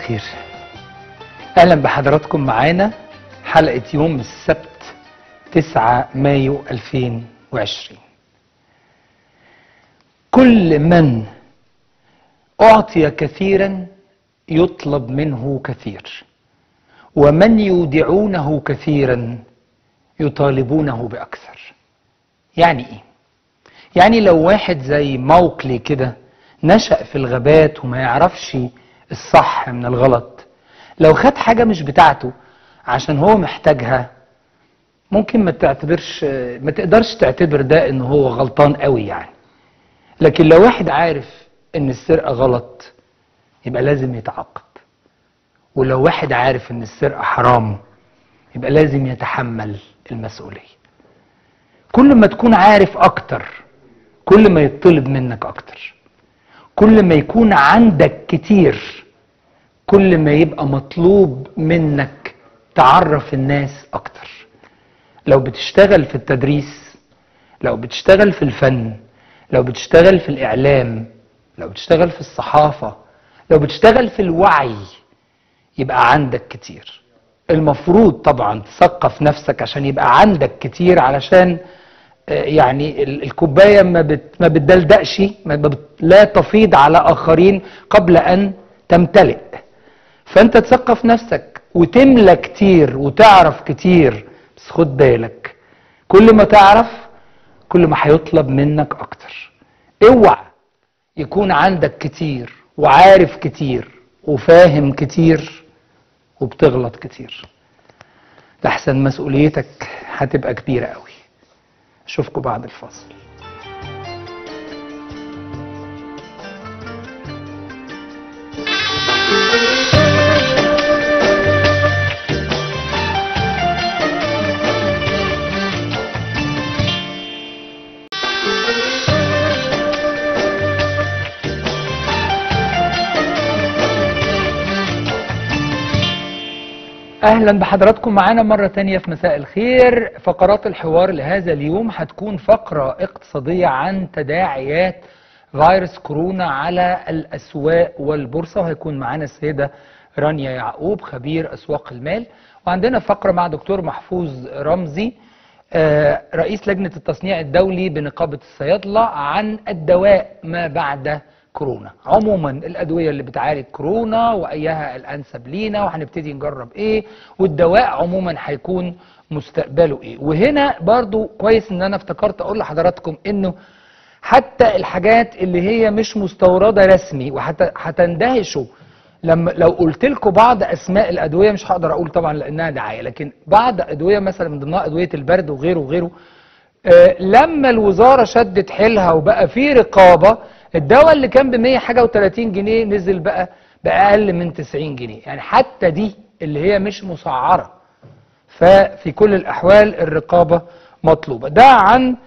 الخير اهلا بحضراتكم معانا حلقة يوم السبت 9 مايو 2020 كل من اعطي كثيرا يطلب منه كثير ومن يودعونه كثيرا يطالبونه باكثر يعني ايه يعني لو واحد زي موكلي كده نشأ في الغابات وما يعرفش الصح من الغلط لو خد حاجة مش بتاعته عشان هو محتاجها ممكن ما تعتبرش ما تقدرش تعتبر ده ان هو غلطان قوي يعني لكن لو واحد عارف ان السرقة غلط يبقى لازم يتعاقب ولو واحد عارف ان السرقة حرام يبقى لازم يتحمل المسؤولية كل ما تكون عارف اكتر كل ما يطلب منك اكتر كل ما يكون عندك كتير كل ما يبقى مطلوب منك تعرف الناس اكتر لو بتشتغل في التدريس لو بتشتغل في الفن لو بتشتغل في الاعلام لو بتشتغل في الصحافة لو بتشتغل في الوعي يبقى عندك كتير المفروض طبعا تثقف نفسك عشان يبقى عندك كتير علشان يعني الكوبايه ما بت ما بتدلدقش ما بت لا تفيض على اخرين قبل ان تمتلئ فانت تثقف نفسك وتملى كتير وتعرف كتير بس خد بالك كل ما تعرف كل ما هيطلب منك اكتر اوعى يكون عندك كتير وعارف كتير وفاهم كتير وبتغلط كتير لحسن مسؤوليتك هتبقى كبيره قوي اشوفكم بعد الفاصل اهلا بحضراتكم معانا مرة تانية في مساء الخير فقرات الحوار لهذا اليوم هتكون فقرة اقتصادية عن تداعيات فيروس كورونا على الاسواق والبورصة وهيكون معانا السيدة رانيا يعقوب خبير اسواق المال وعندنا فقرة مع دكتور محفوظ رمزي رئيس لجنة التصنيع الدولي بنقابة الصيادلة عن الدواء ما بعد كورونا عموما الادويه اللي بتعالج كورونا وايها الانسب لينا وهنبتدي نجرب ايه والدواء عموما هيكون مستقبله ايه وهنا برضو كويس ان انا افتكرت اقول لحضراتكم انه حتى الحاجات اللي هي مش مستورده رسمي وهتندهشوا لما لو قلت لكم بعض اسماء الادويه مش هقدر اقول طبعا لانها دعايه لكن بعض ادويه مثلا من ضمنها ادويه البرد وغيره وغيره آه لما الوزاره شدت حيلها وبقى في رقابه الدواء اللي كان ب 100 حاجه و30 جنيه نزل بقى باقل من 90 جنيه يعني حتى دي اللي هي مش مسعره ففي كل الاحوال الرقابه مطلوبه ده عن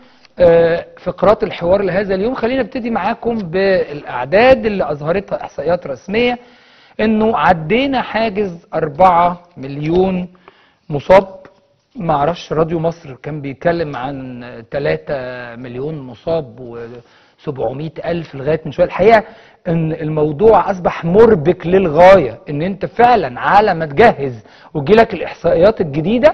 فقرات الحوار لهذا اليوم خلينا نبتدي معاكم بالاعداد اللي اظهرتها احصائيات رسميه انه عدينا حاجز 4 مليون مصاب ما اعرفش راديو مصر كان بيتكلم عن 3 مليون مصاب و 700 ألف لغاية من شوية الحقيقة أن الموضوع أصبح مربك للغاية أن أنت فعلا على ما تجهز وتجيلك الإحصائيات الجديدة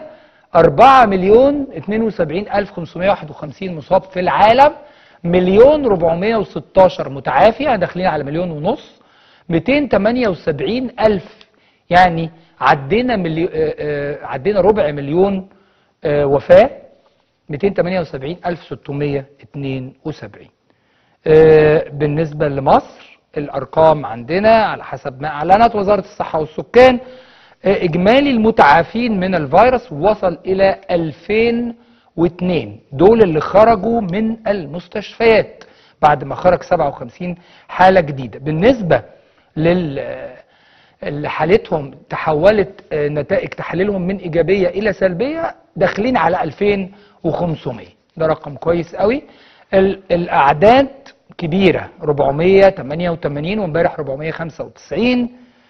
4 مليون 72 ألف 551 مصاب في العالم مليون 416 متعافي يعني داخلين على مليون ونص 278 ألف يعني عدينا مليو عدينا ربع مليون وفاة 278 ألف 672 بالنسبة لمصر الأرقام عندنا على حسب ما أعلنت وزارة الصحة والسكان إجمالي المتعافين من الفيروس وصل إلى 2002 دول اللي خرجوا من المستشفيات بعد ما خرج 57 حالة جديدة بالنسبة لل اللي حالتهم تحولت نتائج تحليلهم من إيجابية إلى سلبية داخلين على 2500 ده رقم كويس قوي الأعداد كبيرة 488 وامبارح 495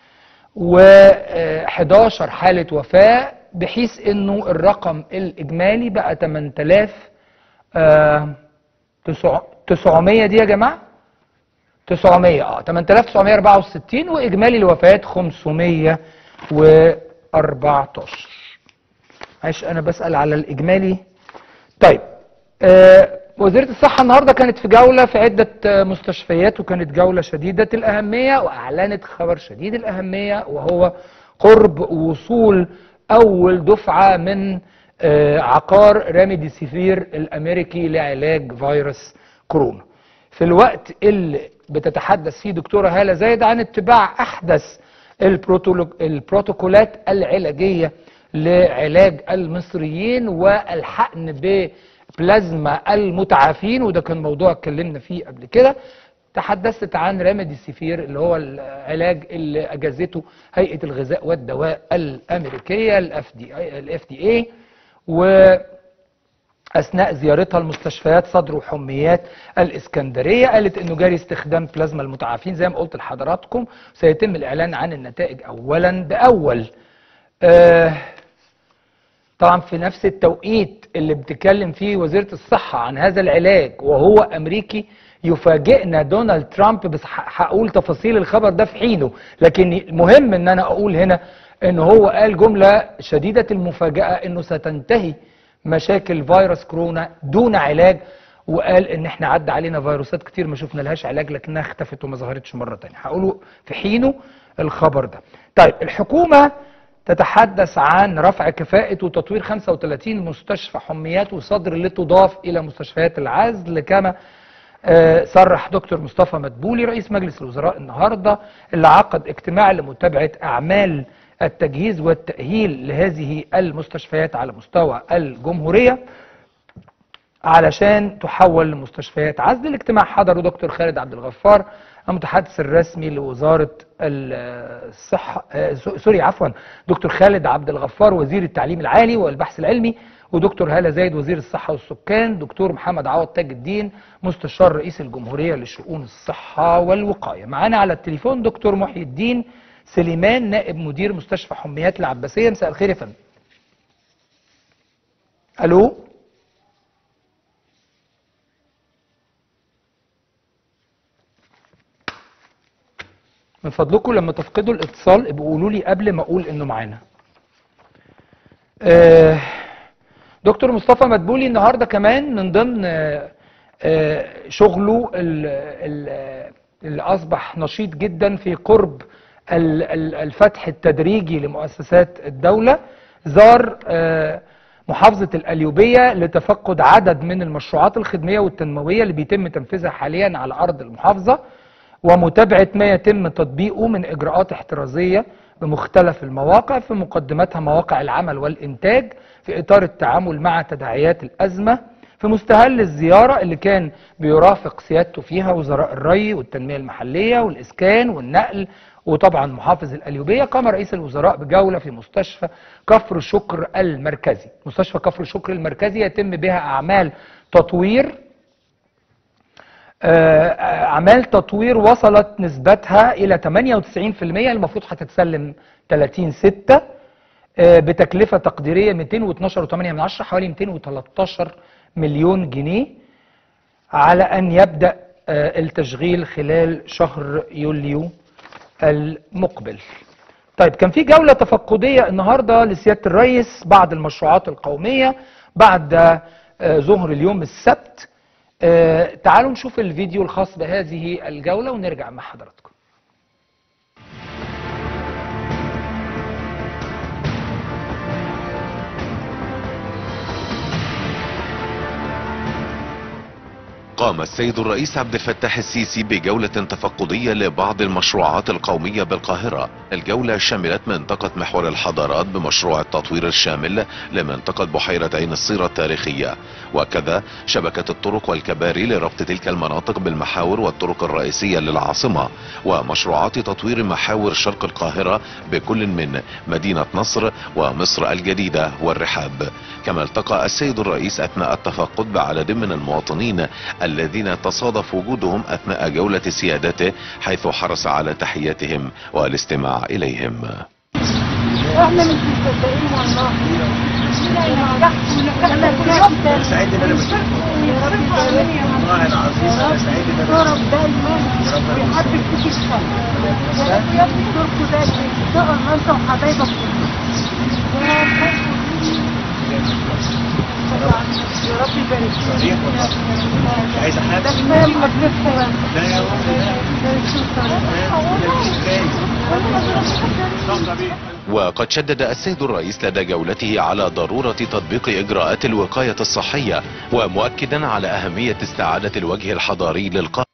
و11 حالة وفاة بحيث انه الرقم الاجمالي بقى 8000 900 دي يا جماعة 900 اه 8964 واجمالي الوفيات 514 معلش انا بسال على الاجمالي طيب آه وزيره الصحه النهارده كانت في جوله في عده آه، مستشفيات وكانت جوله شديده الاهميه واعلنت خبر شديد الاهميه وهو قرب وصول اول دفعه من آه، عقار راميديسيفير الامريكي لعلاج فيروس كورونا في الوقت اللي بتتحدث فيه دكتوره هاله زايد عن اتباع احدث البروتولو- البروتوكولات العلاجيه لعلاج المصريين والحقن ببلازما المتعافين وده كان موضوع اتكلمنا فيه قبل كده تحدثت عن راميديسيفير اللي هو العلاج اللي اجازته هيئه الغذاء والدواء الامريكيه الاف دي الاف دي اي و اثناء زيارتها لمستشفيات صدر وحميات الاسكندريه قالت انه جاري استخدام بلازما المتعافين زي ما قلت لحضراتكم سيتم الاعلان عن النتائج اولا باول آه طبعا في نفس التوقيت اللي بتتكلم فيه وزيره الصحه عن هذا العلاج وهو امريكي يفاجئنا دونالد ترامب بس ح- هقول تفاصيل الخبر ده في حينه لكن مهم ان انا اقول هنا ان هو قال جمله شديده المفاجاه انه ستنتهي مشاكل فيروس كورونا دون علاج وقال ان احنا عدى علينا فيروسات كتير ما شفنا لهاش علاج لكنها اختفت وما ظهرتش مره تانية هقوله في حينه الخبر ده طيب الحكومه تتحدث عن رفع كفاءة وتطوير 35 مستشفى حميات وصدر لتضاف إلى مستشفيات العزل كما آه، صرح دكتور مصطفى مدبولي رئيس مجلس الوزراء النهارده اللي عقد اجتماع لمتابعة أعمال التجهيز والتأهيل لهذه المستشفيات على مستوى الجمهورية علشان تحول لمستشفيات عزل الاجتماع حضره دكتور خالد عبد الغفار المتحدث الرسمي لوزارة ال- الصحة آه، سو- سوري عفوا دكتور خالد عبد الغفار وزير التعليم العالي والبحث العلمي ودكتور هالة زايد وزير الصحة والسكان دكتور محمد عوض تاج الدين مستشار رئيس الجمهورية لشؤون الصحة والوقاية معانا على التليفون دكتور محي الدين سليمان نائب مدير مستشفى حميات العباسية مساء الخير يا فندم الو من فضلكم لما تفقدوا الاتصال ابقوا قولوا لي قبل ما اقول انه معانا. آه، دكتور مصطفى مدبولي النهارده كمان من ضمن آه، آه، شغله ال- ال- اللي اصبح نشيط جدا في قرب ال- ال- الفتح التدريجي لمؤسسات الدوله زار آه، محافظه القليوبيه لتفقد عدد من المشروعات الخدميه والتنمويه اللي بيتم تنفيذها حاليا على ارض المحافظه ومتابعة ما يتم تطبيقه من إجراءات احترازية بمختلف المواقع في مقدمتها مواقع العمل والإنتاج في إطار التعامل مع تداعيات الأزمة في مستهل الزيارة اللي كان بيرافق سيادته فيها وزراء الري والتنمية المحلية والإسكان والنقل وطبعا محافظ القليوبية قام رئيس الوزراء بجولة في مستشفى كفر شكر المركزي مستشفى كفر شكر المركزي يتم بها أعمال تطوير آه، اعمال تطوير وصلت نسبتها الى 98% المفروض هتتسلم 30 6 بتكلفه تقديريه 212.8 من عشرة حوالي 213 مليون جنيه على ان يبدا آه، التشغيل خلال شهر يوليو المقبل طيب كان في جولة تفقدية النهاردة لسيادة الرئيس بعض المشروعات القومية بعد آه، ظهر اليوم السبت آه، تعالوا نشوف الفيديو الخاص بهذه الجولة ونرجع مع حضراتكم قام السيد الرئيس عبد الفتاح السيسي بجولة تفقدية لبعض المشروعات القومية بالقاهرة الجولة شملت منطقة محور الحضارات بمشروع التطوير الشامل لمنطقة بحيرة عين الصيرة التاريخية وكذا شبكة الطرق والكباري لربط تلك المناطق بالمحاور والطرق الرئيسية للعاصمة ومشروعات تطوير محاور شرق القاهرة بكل من مدينة نصر ومصر الجديدة والرحاب كما التقى السيد الرئيس أثناء التفقد بعدد من المواطنين الذين تصادف وجودهم أثناء جولة سيادته حيث حرص على تحياتهم والاستماع إليهم احنا مش مصدقين والله سعيد ان انا بشوفك والله العظيم انا سعيد ان انا ضرب دايما ويحبب فيك الشر يا رب يا ابني دوركم ده تقر ما انت وحبايبك يا رب يبارك فيك مش عايز حاجه ده كفايه مجلسكم بس لا يا رب وقد شدد السيد الرئيس لدى جولته على ضرورة تطبيق إجراءات الوقاية الصحية ومؤكدا على أهمية استعادة الوجه الحضاري للقاهرة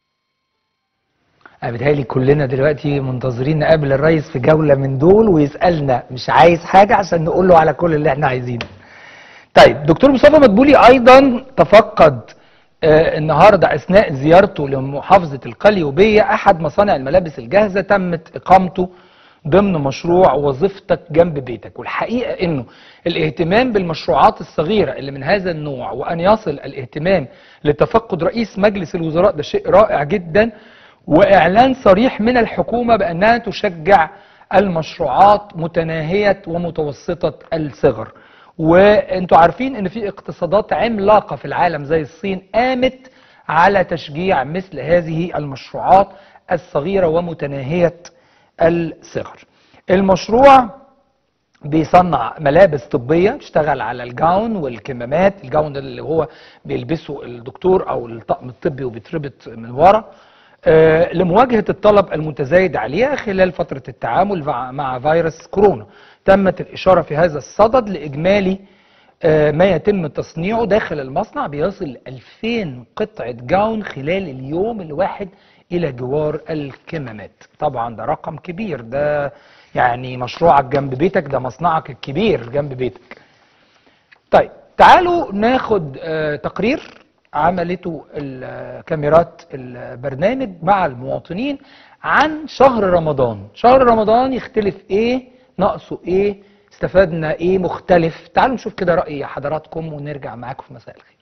أنا بيتهيألي كلنا دلوقتي منتظرين نقابل الرئيس في جولة من دول ويسألنا مش عايز حاجة عشان نقول له على كل اللي احنا عايزينه طيب دكتور مصطفى مدبولي أيضا تفقد آه النهاردة أثناء زيارته لمحافظة القليوبية أحد مصانع الملابس الجاهزة تمت إقامته ضمن مشروع وظيفتك جنب بيتك والحقيقة انه الاهتمام بالمشروعات الصغيرة اللي من هذا النوع وان يصل الاهتمام لتفقد رئيس مجلس الوزراء ده شيء رائع جدا واعلان صريح من الحكومة بانها تشجع المشروعات متناهية ومتوسطة الصغر وانتوا عارفين ان في اقتصادات عملاقة في العالم زي الصين قامت على تشجيع مثل هذه المشروعات الصغيرة ومتناهية الصغر المشروع بيصنع ملابس طبية بيشتغل على الجاون والكمامات الجاون اللي هو بيلبسه الدكتور او الطقم الطبي وبيتربط من ورا آه لمواجهة الطلب المتزايد عليها خلال فترة التعامل مع فيروس كورونا تمت الإشارة في هذا الصدد لإجمالي آه ما يتم تصنيعه داخل المصنع بيصل 2000 قطعة جاون خلال اليوم الواحد الى جوار الكمامات طبعا ده رقم كبير ده يعني مشروعك جنب بيتك ده مصنعك الكبير جنب بيتك طيب تعالوا ناخد آه تقرير عملته كاميرات البرنامج مع المواطنين عن شهر رمضان شهر رمضان يختلف ايه ناقصه ايه استفدنا ايه مختلف تعالوا نشوف كده رأي حضراتكم ونرجع معاكم في مساء الخير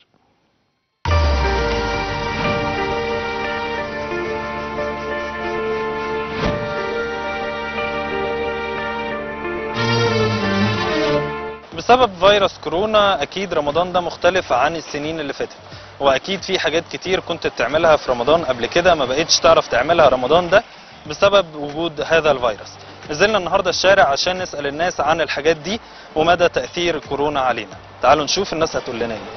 بسبب فيروس كورونا اكيد رمضان ده مختلف عن السنين اللي فاتت واكيد في حاجات كتير كنت بتعملها في رمضان قبل كده ما بقتش تعرف تعملها رمضان ده بسبب وجود هذا الفيروس نزلنا النهارده الشارع عشان نسال الناس عن الحاجات دي ومدى تاثير كورونا علينا تعالوا نشوف الناس هتقول لنا ايه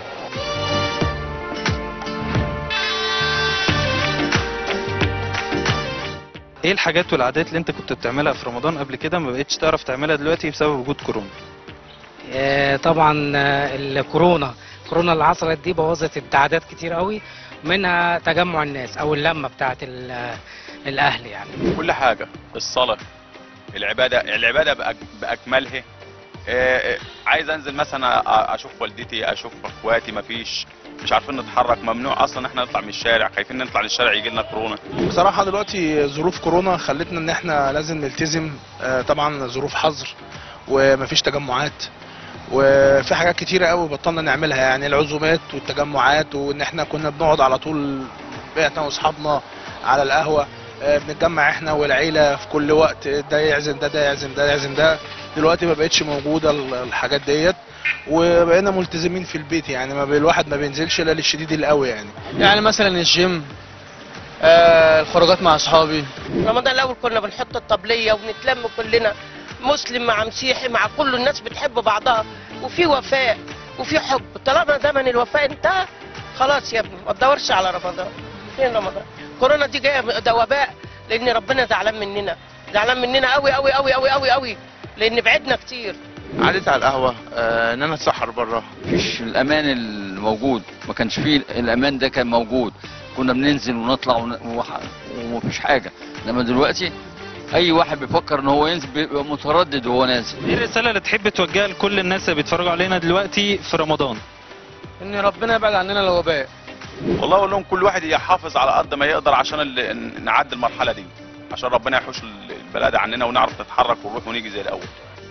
ايه الحاجات والعادات اللي انت كنت بتعملها في رمضان قبل كده ما بقتش تعرف تعملها دلوقتي بسبب وجود كورونا آه، طبعا آه، الكورونا كورونا اللي حصلت دي بوظت ابتعادات كتير قوي منها تجمع الناس او اللمه بتاعت ال- الاهل يعني كل حاجة الصلاة العبادة العبادة بأك- بأكملها آه، آه، عايز انزل مثلا أ- اشوف والدتي اشوف اخواتي مفيش مش عارفين نتحرك ممنوع اصلا احنا نطلع من الشارع خايفين نطلع للشارع يجي لنا كورونا بصراحة دلوقتي ظروف كورونا خلتنا ان احنا لازم نلتزم آه، طبعا ظروف حظر ومفيش تجمعات وفي حاجات كتيرة قوي بطلنا نعملها يعني العزومات والتجمعات وان احنا كنا بنقعد على طول احنا واصحابنا على القهوة آه، بنتجمع احنا والعيلة في كل وقت ده يعزم ده ده يعزم ده يعزم ده دلوقتي ما بقتش موجودة ال- الحاجات ديت وبقينا ملتزمين في البيت يعني ما بي- الواحد ما بينزلش الا للشديد القوي يعني يعني مثلا الجيم آه الخروجات مع اصحابي رمضان الاول كنا بنحط الطبليه ونتلم كلنا مسلم مع مسيحي مع كل الناس بتحب بعضها وفي وفاء وفي حب طالما زمن الوفاء انتهى خلاص يا ابني ما تدورش على رمضان فين رمضان كورونا دي جايه ده وباء لان ربنا زعلان مننا زعلان مننا قوي قوي قوي قوي قوي قوي لان بعدنا كتير عدت على القهوه آه ان انا اتسحر بره مفيش الامان الموجود ما كانش فيه الامان ده كان موجود كنا بننزل ونطلع ون- وح- ومفيش حاجه انما دلوقتي اي واحد بيفكر ان هو ينزل بيبقى متردد وهو نازل ايه الرساله اللي تحب توجهها لكل الناس اللي بيتفرجوا علينا دلوقتي في رمضان ان ربنا يبعد عننا الوباء والله اقول لهم كل واحد يحافظ على قد ما يقدر عشان ال- نعدي المرحلة دي عشان ربنا يحوش ال- البلاد عننا ونعرف نتحرك ونروح ونيجي زي الاول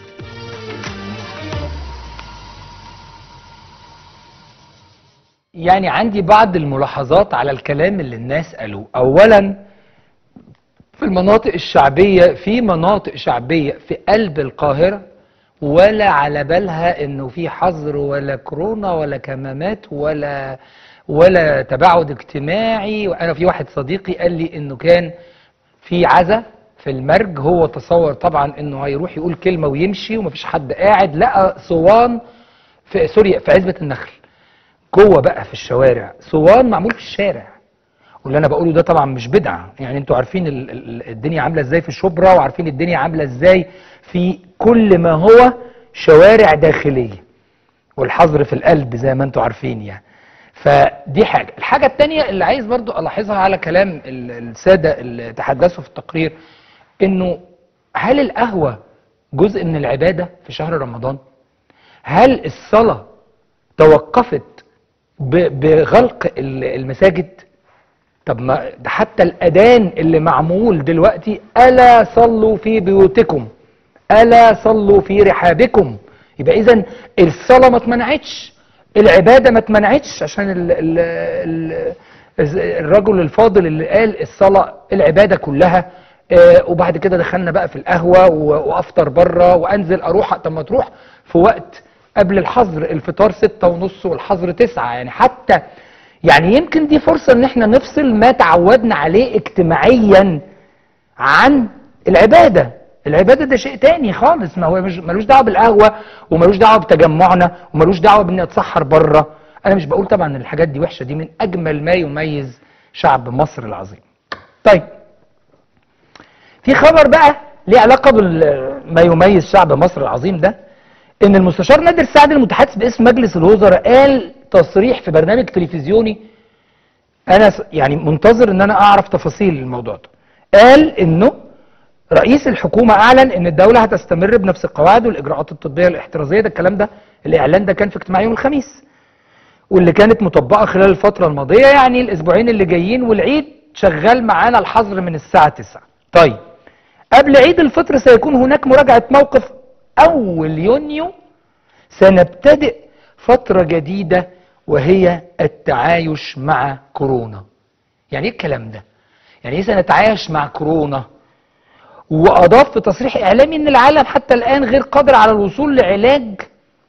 يعني عندي بعض الملاحظات على الكلام اللي الناس قالوه اولا في المناطق الشعبية في مناطق شعبية في قلب القاهرة ولا على بالها انه في حظر ولا كورونا ولا كمامات ولا ولا تباعد اجتماعي وانا في واحد صديقي قال لي انه كان في عزا في المرج هو تصور طبعا انه هيروح يقول كلمه ويمشي ومفيش حد قاعد لقى صوان في سوريا في عزبه النخل جوه بقى في الشوارع صوان معمول في الشارع واللي انا بقوله ده طبعا مش بدعه يعني انتوا عارفين ال- ال- الدنيا عامله ازاي في الشبرا وعارفين الدنيا عامله ازاي في كل ما هو شوارع داخليه والحظر في القلب زي ما انتوا عارفين يعني فدي حاجه الحاجه الثانيه اللي عايز برضو الاحظها على كلام ال- الساده اللي تحدثوا في التقرير انه هل القهوه جزء من العباده في شهر رمضان هل الصلاه توقفت ب- بغلق ال- المساجد طب ما ده حتى الأذان اللي معمول دلوقتي ألا صلوا في بيوتكم ألا صلوا في رحابكم يبقى إذا الصلاة ما اتمنعتش العبادة ما اتمنعتش عشان ال ال ال الرجل الفاضل اللي قال الصلاة العبادة كلها آه وبعد كده دخلنا بقى في القهوة و- وأفطر بره وأنزل أروح طب ما تروح في وقت قبل الحظر الفطار ستة ونص والحظر تسعة يعني حتى يعني يمكن دي فرصة ان احنا نفصل ما تعودنا عليه اجتماعيا عن العبادة العبادة ده شيء تاني خالص ما هو مش ملوش دعوة بالقهوة وملوش دعوة بتجمعنا وملوش دعوة باني اتسحر بره انا مش بقول طبعا ان الحاجات دي وحشة دي من اجمل ما يميز شعب مصر العظيم طيب في خبر بقى ليه علاقة بما يميز شعب مصر العظيم ده ان المستشار نادر سعد المتحدث باسم مجلس الوزراء قال تصريح في برنامج تلفزيوني انا س- يعني منتظر ان انا اعرف تفاصيل الموضوع ده قال انه رئيس الحكومة اعلن ان الدولة هتستمر بنفس القواعد والاجراءات الطبية الاحترازية ده الكلام ده الاعلان ده كان في اجتماع يوم الخميس واللي كانت مطبقة خلال الفترة الماضية يعني الاسبوعين اللي جايين والعيد شغال معانا الحظر من الساعة 9 طيب قبل عيد الفطر سيكون هناك مراجعة موقف أول يونيو سنبتدئ فترة جديدة وهي التعايش مع كورونا يعني ايه الكلام ده يعني ايه سنتعايش مع كورونا واضاف في تصريح اعلامي ان العالم حتى الان غير قادر على الوصول لعلاج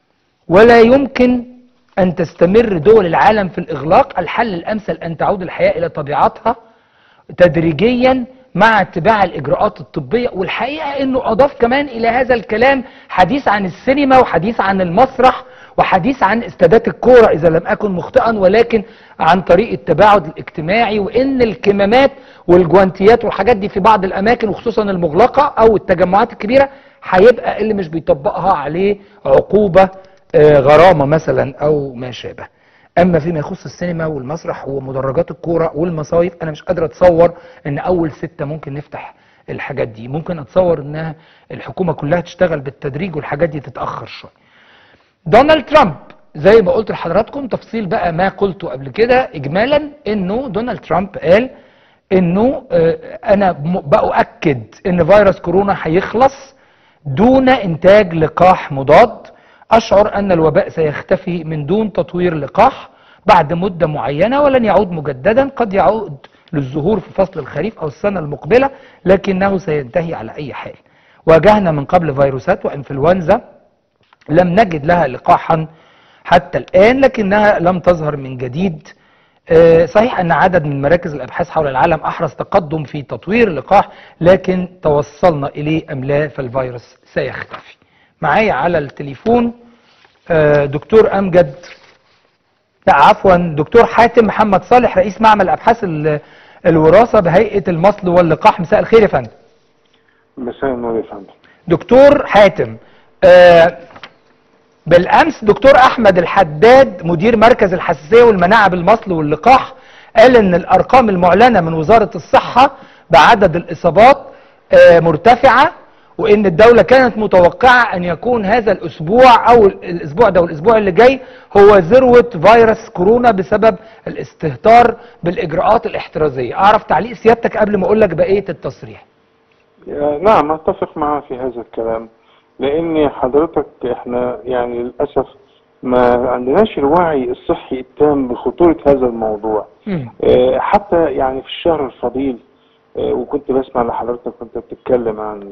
ولا يمكن ان تستمر دول العالم في الاغلاق الحل الامثل ان تعود الحياه الى طبيعتها تدريجيا مع اتباع الاجراءات الطبيه والحقيقه انه اضاف كمان الى هذا الكلام حديث عن السينما وحديث عن المسرح وحديث عن استادات الكوره اذا لم اكن مخطئا ولكن عن طريق التباعد الاجتماعي وان الكمامات والجوانتيات والحاجات دي في بعض الاماكن وخصوصا المغلقه او التجمعات الكبيره هيبقى اللي مش بيطبقها عليه عقوبه آه، غرامه مثلا او ما شابه اما فيما يخص السينما والمسرح ومدرجات الكوره والمصايف انا مش قادر اتصور ان اول ستة ممكن نفتح الحاجات دي ممكن اتصور انها الحكومه كلها تشتغل بالتدريج والحاجات دي تتاخر شويه دونالد ترامب زي ما قلت لحضراتكم تفصيل بقى ما قلته قبل كده اجمالا انه دونالد ترامب قال انه آه، انا م- باؤكد ان فيروس كورونا هيخلص دون انتاج لقاح مضاد اشعر ان الوباء سيختفي من دون تطوير لقاح بعد مدة معينة ولن يعود مجددا قد يعود للظهور في فصل الخريف او السنة المقبلة لكنه سينتهي على اي حال واجهنا من قبل فيروسات وانفلونزا لم نجد لها لقاحا حتى الآن لكنها لم تظهر من جديد آه، صحيح أن عدد من مراكز الأبحاث حول العالم أحرز تقدم في تطوير اللقاح لكن توصلنا إليه أم لا فالفيروس سيختفي معايا على التليفون آه، دكتور أمجد لا عفوا دكتور حاتم محمد صالح رئيس معمل أبحاث ال- الوراثة بهيئة المصل واللقاح مساء الخير يا فندم مساء النور يا فندم دكتور حاتم آه بالامس دكتور احمد الحداد مدير مركز الحساسيه والمناعه بالمصل واللقاح قال ان الارقام المعلنه من وزاره الصحه بعدد الاصابات آه مرتفعه وان الدوله كانت متوقعه ان يكون هذا الاسبوع او الاسبوع ده والاسبوع اللي جاي هو ذروه فيروس كورونا بسبب الاستهتار بالاجراءات الاحترازيه اعرف تعليق سيادتك قبل ما اقول لك بقيه التصريح آه، نعم اتفق معاه في هذا الكلام لان حضرتك احنا يعني للاسف ما عندناش الوعي الصحي التام بخطورة هذا الموضوع آه، حتى يعني في الشهر الفضيل آه، وكنت بسمع لحضرتك كنت بتتكلم عن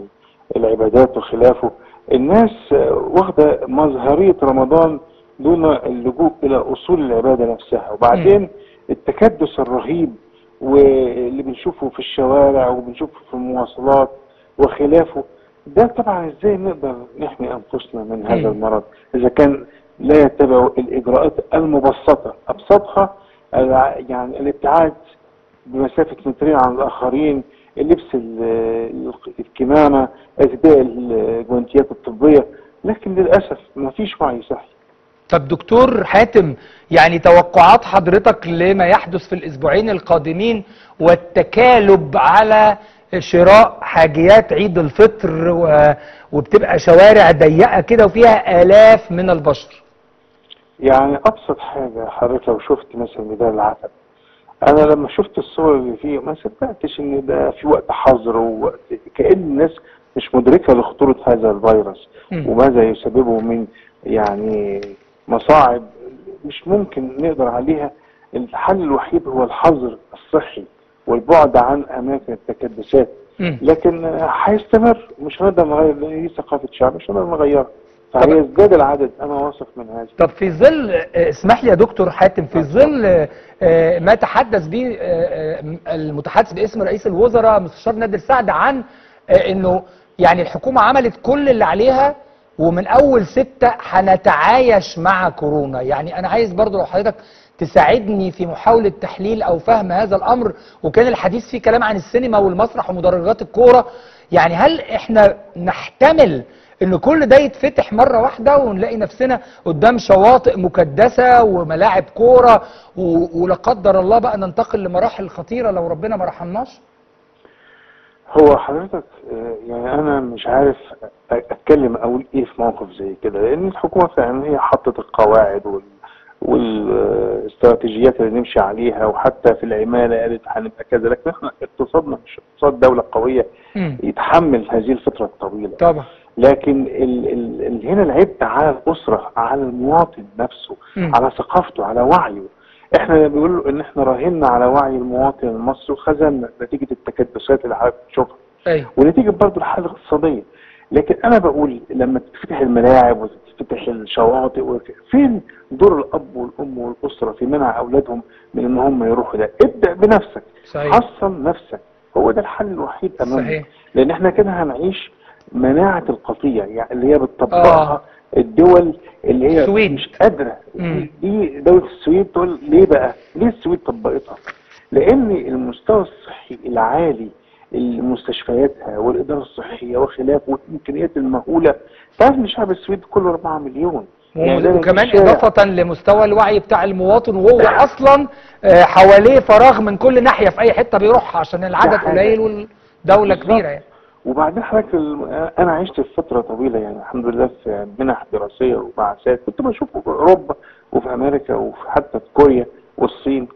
العبادات وخلافه الناس آه، واخده مظهريه رمضان دون اللجوء الى اصول العباده نفسها وبعدين التكدس الرهيب واللي بنشوفه في الشوارع وبنشوفه في المواصلات وخلافه ده طبعا ازاي نقدر نحمي انفسنا من هذا مم. المرض اذا كان لا يتبع الاجراءات المبسطه ابسطها الع- يعني الابتعاد بمسافه مترين عن الاخرين لبس ال- الكمامه ارتداء الجوانتيات الطبيه لكن للاسف ما فيش وعي صحي طب دكتور حاتم يعني توقعات حضرتك لما يحدث في الاسبوعين القادمين والتكالب على شراء حاجيات عيد الفطر و... وبتبقى شوارع ضيقه كده وفيها الاف من البشر يعني ابسط حاجه حضرتك لو شفت مثلا ميدان العتب انا لما شفت الصور اللي فيه ما صدقتش ان ده في وقت حظر ووقت كأن الناس مش مدركه لخطوره هذا الفيروس مم. وماذا يسببه من يعني مصاعب مش ممكن نقدر عليها الحل الوحيد هو الحظر الصحي والبعد عن اماكن التكدسات مم. لكن هيستمر مش هنقدر نغير لأن دي ثقافه شعب مش هنقدر نغيرها فهي ازداد العدد انا واثق من هذا طب في ظل آه، اسمح لي يا دكتور حاتم في ظل آه، آه، ما تحدث به آه، آه، المتحدث باسم رئيس الوزراء مستشار نادر سعد عن آه، انه يعني الحكومه عملت كل اللي عليها ومن اول ستة هنتعايش مع كورونا يعني انا عايز برضو لو حضرتك تساعدني في محاولة تحليل او فهم هذا الامر وكان الحديث فيه كلام عن السينما والمسرح ومدرجات الكورة يعني هل احنا نحتمل ان كل ده يتفتح مرة واحدة ونلاقي نفسنا قدام شواطئ مكدسة وملاعب كورة و- ولا قدر الله بقى ننتقل لمراحل خطيرة لو ربنا ما رحمناش هو حضرتك آه، يعني انا مش عارف أ- اتكلم اقول ايه في موقف زي كده لان الحكومه فعلا هي حطت القواعد وال والاستراتيجيات اللي نمشي عليها وحتى في العماله قالت هنبقى كذا لكن احنا اقتصادنا مش اقتصاد دوله قويه يتحمل هذه الفتره الطويله طبعا لكن ال ال ال هنا العبء على الاسره على المواطن نفسه مم. على ثقافته على وعيه احنا بيقولوا ان احنا راهنا على وعي المواطن المصري وخزنا نتيجه التكدسات اللي حضرتك بتشوفها ايوه ونتيجه برضه الحاله الاقتصاديه لكن انا بقول لما تفتح الملاعب وتفتح الشواطئ وك- فين دور الاب والام والاسره في منع اولادهم من ان هم يروحوا ده ابدا بنفسك صحيح. حصن نفسك هو ده الحل الوحيد امامنا صحيح. لان احنا كده هنعيش مناعه القطيع يعني اللي هي بتطبقها آه. الدول اللي هي السويد. مش قادره مم. دي دولة السويد تقول ليه بقى؟ ليه السويد طبقتها؟ لأن المستوى الصحي العالي لمستشفياتها والإدارة الصحية وخلافه والإمكانيات المهولة تعرف إن شعب السويد كله 4 مليون يعني ده وكمان الشارع. إضافة لمستوى الوعي بتاع المواطن وهو أصلا آه، حواليه فراغ من كل ناحية في أي حتة بيروحها عشان العدد حاجة. قليل والدولة بالظبط. كبيرة يعني وبعدين حضرتك ال- انا عشت في فتره طويله يعني الحمد لله في منح دراسيه وبعثات كنت بشوف في اوروبا وفي امريكا وفي حتى في كوريا والصين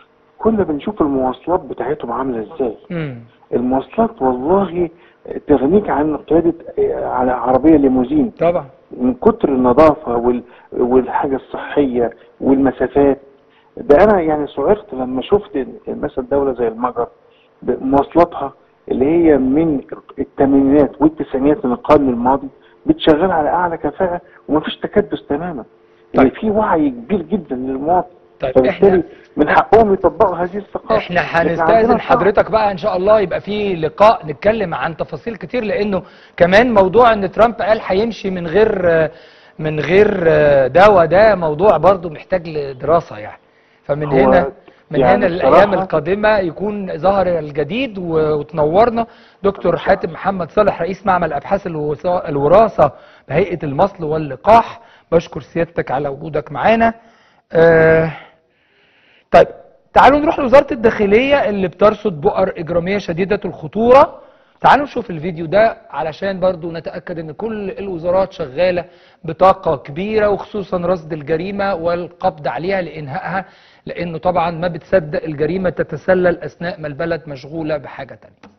كنا بنشوف المواصلات بتاعتهم عامله ازاي مم. المواصلات والله تغنيك عن قياده على عربيه ليموزين طبعا من كتر النظافه وال... والحاجه الصحيه والمسافات ده انا يعني صعقت لما شفت مثلا دوله زي المجر بمواصلاتها اللي هي من الثمانينات والتسعينات من القرن الماضي بتشغل على اعلى كفاءه ومفيش تكدس تماما يعني في وعي كبير جدا للمواطن طيب فبالتالي من حقهم يطبقوا هذه الثقافه احنا لكن عندنا هنستأذن صعب. حضرتك بقى ان شاء الله يبقى في لقاء نتكلم عن تفاصيل كتير لانه كمان موضوع ان ترامب قال هيمشي من غير من غير دواء ده موضوع برضو محتاج لدراسة يعني فمن هو هنا من يعني هنا الايام بصراحة- القادمة يكون ظهر الجديد و- وتنورنا دكتور حاتم محمد صالح رئيس معمل ابحاث الوصا- الوراثة بهيئة المصل واللقاح بشكر سيادتك على وجودك معانا آه طيب تعالوا نروح لوزارة الداخلية اللي بترصد بؤر إجرامية شديدة الخطورة تعالوا نشوف الفيديو ده علشان برضو نتأكد ان كل الوزارات شغالة بطاقة كبيرة وخصوصا رصد الجريمة والقبض عليها لإنهائها لأنه طبعا ما بتصدق الجريمة تتسلل أثناء ما البلد مشغولة بحاجة تانية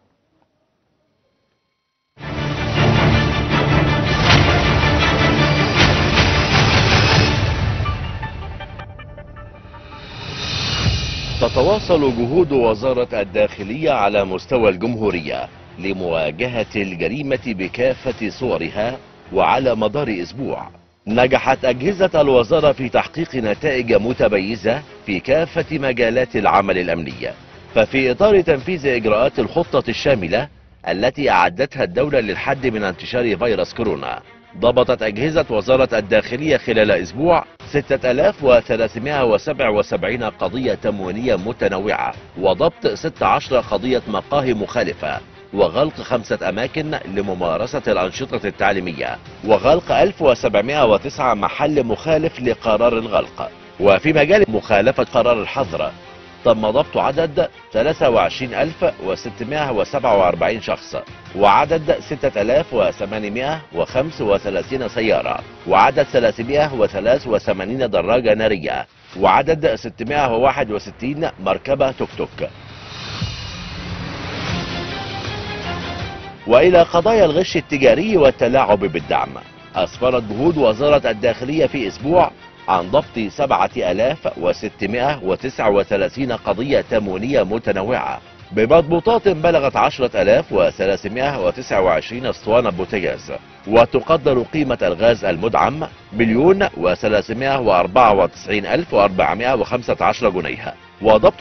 تتواصل جهود وزارة الداخلية على مستوى الجمهورية لمواجهة الجريمة بكافة صورها وعلى مدار أسبوع نجحت أجهزة الوزارة في تحقيق نتائج متميزة في كافة مجالات العمل الأمنية ففي إطار تنفيذ إجراءات الخطة الشاملة التي أعدتها الدولة للحد من انتشار فيروس كورونا ضبطت أجهزة وزارة الداخلية خلال أسبوع 6377 قضية تموينية متنوعة وضبط 16 قضية مقاهي مخالفة وغلق خمسة أماكن لممارسة الأنشطة التعليمية وغلق 1709 محل مخالف لقرار الغلق وفي مجال مخالفة قرار الحظر تم ضبط عدد 23647 شخص وعدد 6835 سيارة وعدد 383 دراجة نارية وعدد 661 مركبة توك توك وإلى قضايا الغش التجاري والتلاعب بالدعم أسفرت جهود وزارة الداخلية في أسبوع عن ضبط 7639 قضية تموينية متنوعة بمضبوطات بلغت 10329 اسطوانة بوتاجاز وتقدر قيمة الغاز المدعم مليون و394415 جنيه وضبط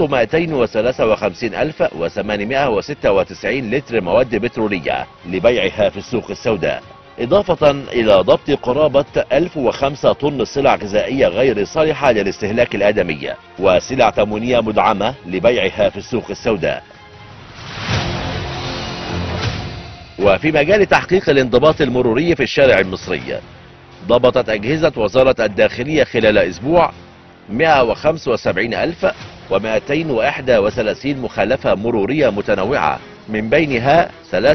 253896 لتر مواد بترولية لبيعها في السوق السوداء إضافة إلى ضبط قرابة 1005 طن سلع غذائية غير صالحة للاستهلاك الآدمي وسلع تموينية مدعمة لبيعها في السوق السوداء وفي مجال تحقيق الانضباط المروري في الشارع المصري ضبطت أجهزة وزارة الداخلية خلال أسبوع 125231 مخالفة مرورية متنوعة من بينها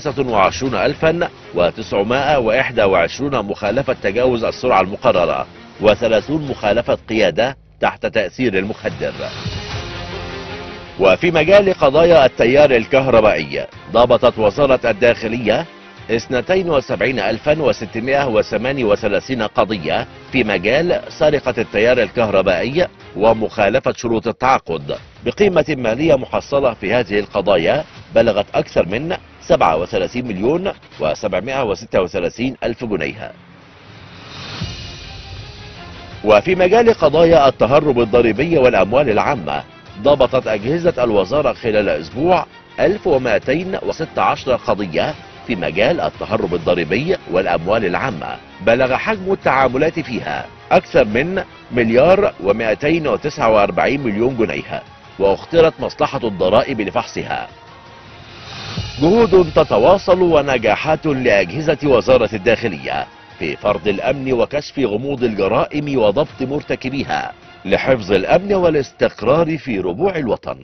23921 مخالفة تجاوز السرعة المقررة و30 مخالفة قيادة تحت تأثير المخدر وفي مجال قضايا التيار الكهربائي ضبطت وزارة الداخلية 72638 قضية في مجال سرقة التيار الكهربائي ومخالفة شروط التعاقد بقيمة مالية محصلة في هذه القضايا بلغت أكثر من 37 مليون و736 ألف جنيه وفي مجال قضايا التهرب الضريبي والأموال العامة ضبطت أجهزة الوزارة خلال أسبوع 1216 قضية في مجال التهرب الضريبي والأموال العامة بلغ حجم التعاملات فيها أكثر من مليار و249 مليون جنيه واخترت مصلحة الضرائب لفحصها جهود تتواصل ونجاحات لأجهزة وزارة الداخلية في فرض الأمن وكشف غموض الجرائم وضبط مرتكبيها لحفظ الأمن والاستقرار في ربوع الوطن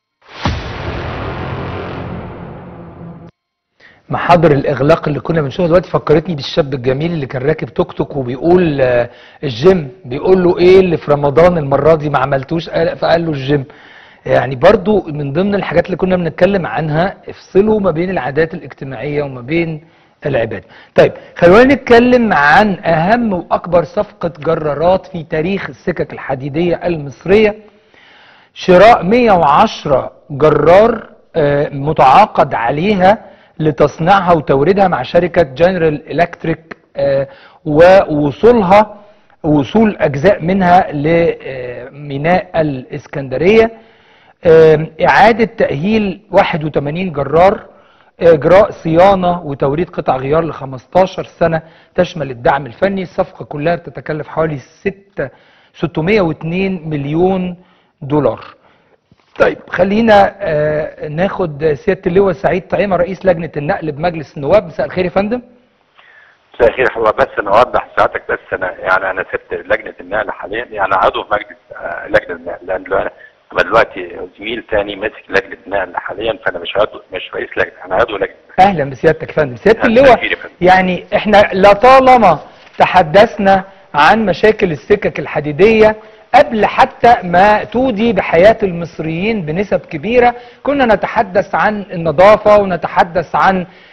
محاضر الاغلاق اللي كنا بنشوفها دلوقتي فكرتني بالشاب الجميل اللي كان راكب توك توك وبيقول آه، الجيم بيقول له ايه اللي في رمضان المره دي ما عملتوش قال- فقال له الجيم يعني برضو من ضمن الحاجات اللي كنا بنتكلم عنها افصلوا ما بين العادات الاجتماعيه وما بين العباده. طيب خلونا نتكلم عن اهم واكبر صفقه جرارات في تاريخ السكك الحديديه المصريه شراء 110 جرار آه، متعاقد عليها لتصنيعها وتوريدها مع شركة جنرال الكتريك ووصولها وصول أجزاء منها لميناء الإسكندرية آه، إعادة تأهيل 81 جرار إجراء صيانة وتوريد قطع غيار ل 15 سنة تشمل الدعم الفني الصفقة كلها بتتكلف حوالي 6 602 مليون دولار طيب خلينا آه، ناخد سيادة اللواء سعيد طعيمة رئيس لجنة النقل بمجلس النواب مساء الخير يا فندم مساء الخير هو بس انا اوضح ساعتك بس انا يعني انا سبت لجنه النقل حاليا يعني عضو في مجلس آه، لجنه النقل لان دلوقتي انا دلوقتي زميل تاني ماسك لجنه النقل حاليا فانا مش عضو مش رئيس لجنه انا عضو لجنه اهلا بسيادتك يا فندم سيادة مساء اللواء الخير يا فندم. يعني احنا لطالما تحدثنا عن مشاكل السكك الحديدية قبل حتى ما تودي بحياة المصريين بنسب كبيرة كنا نتحدث عن النظافة ونتحدث عن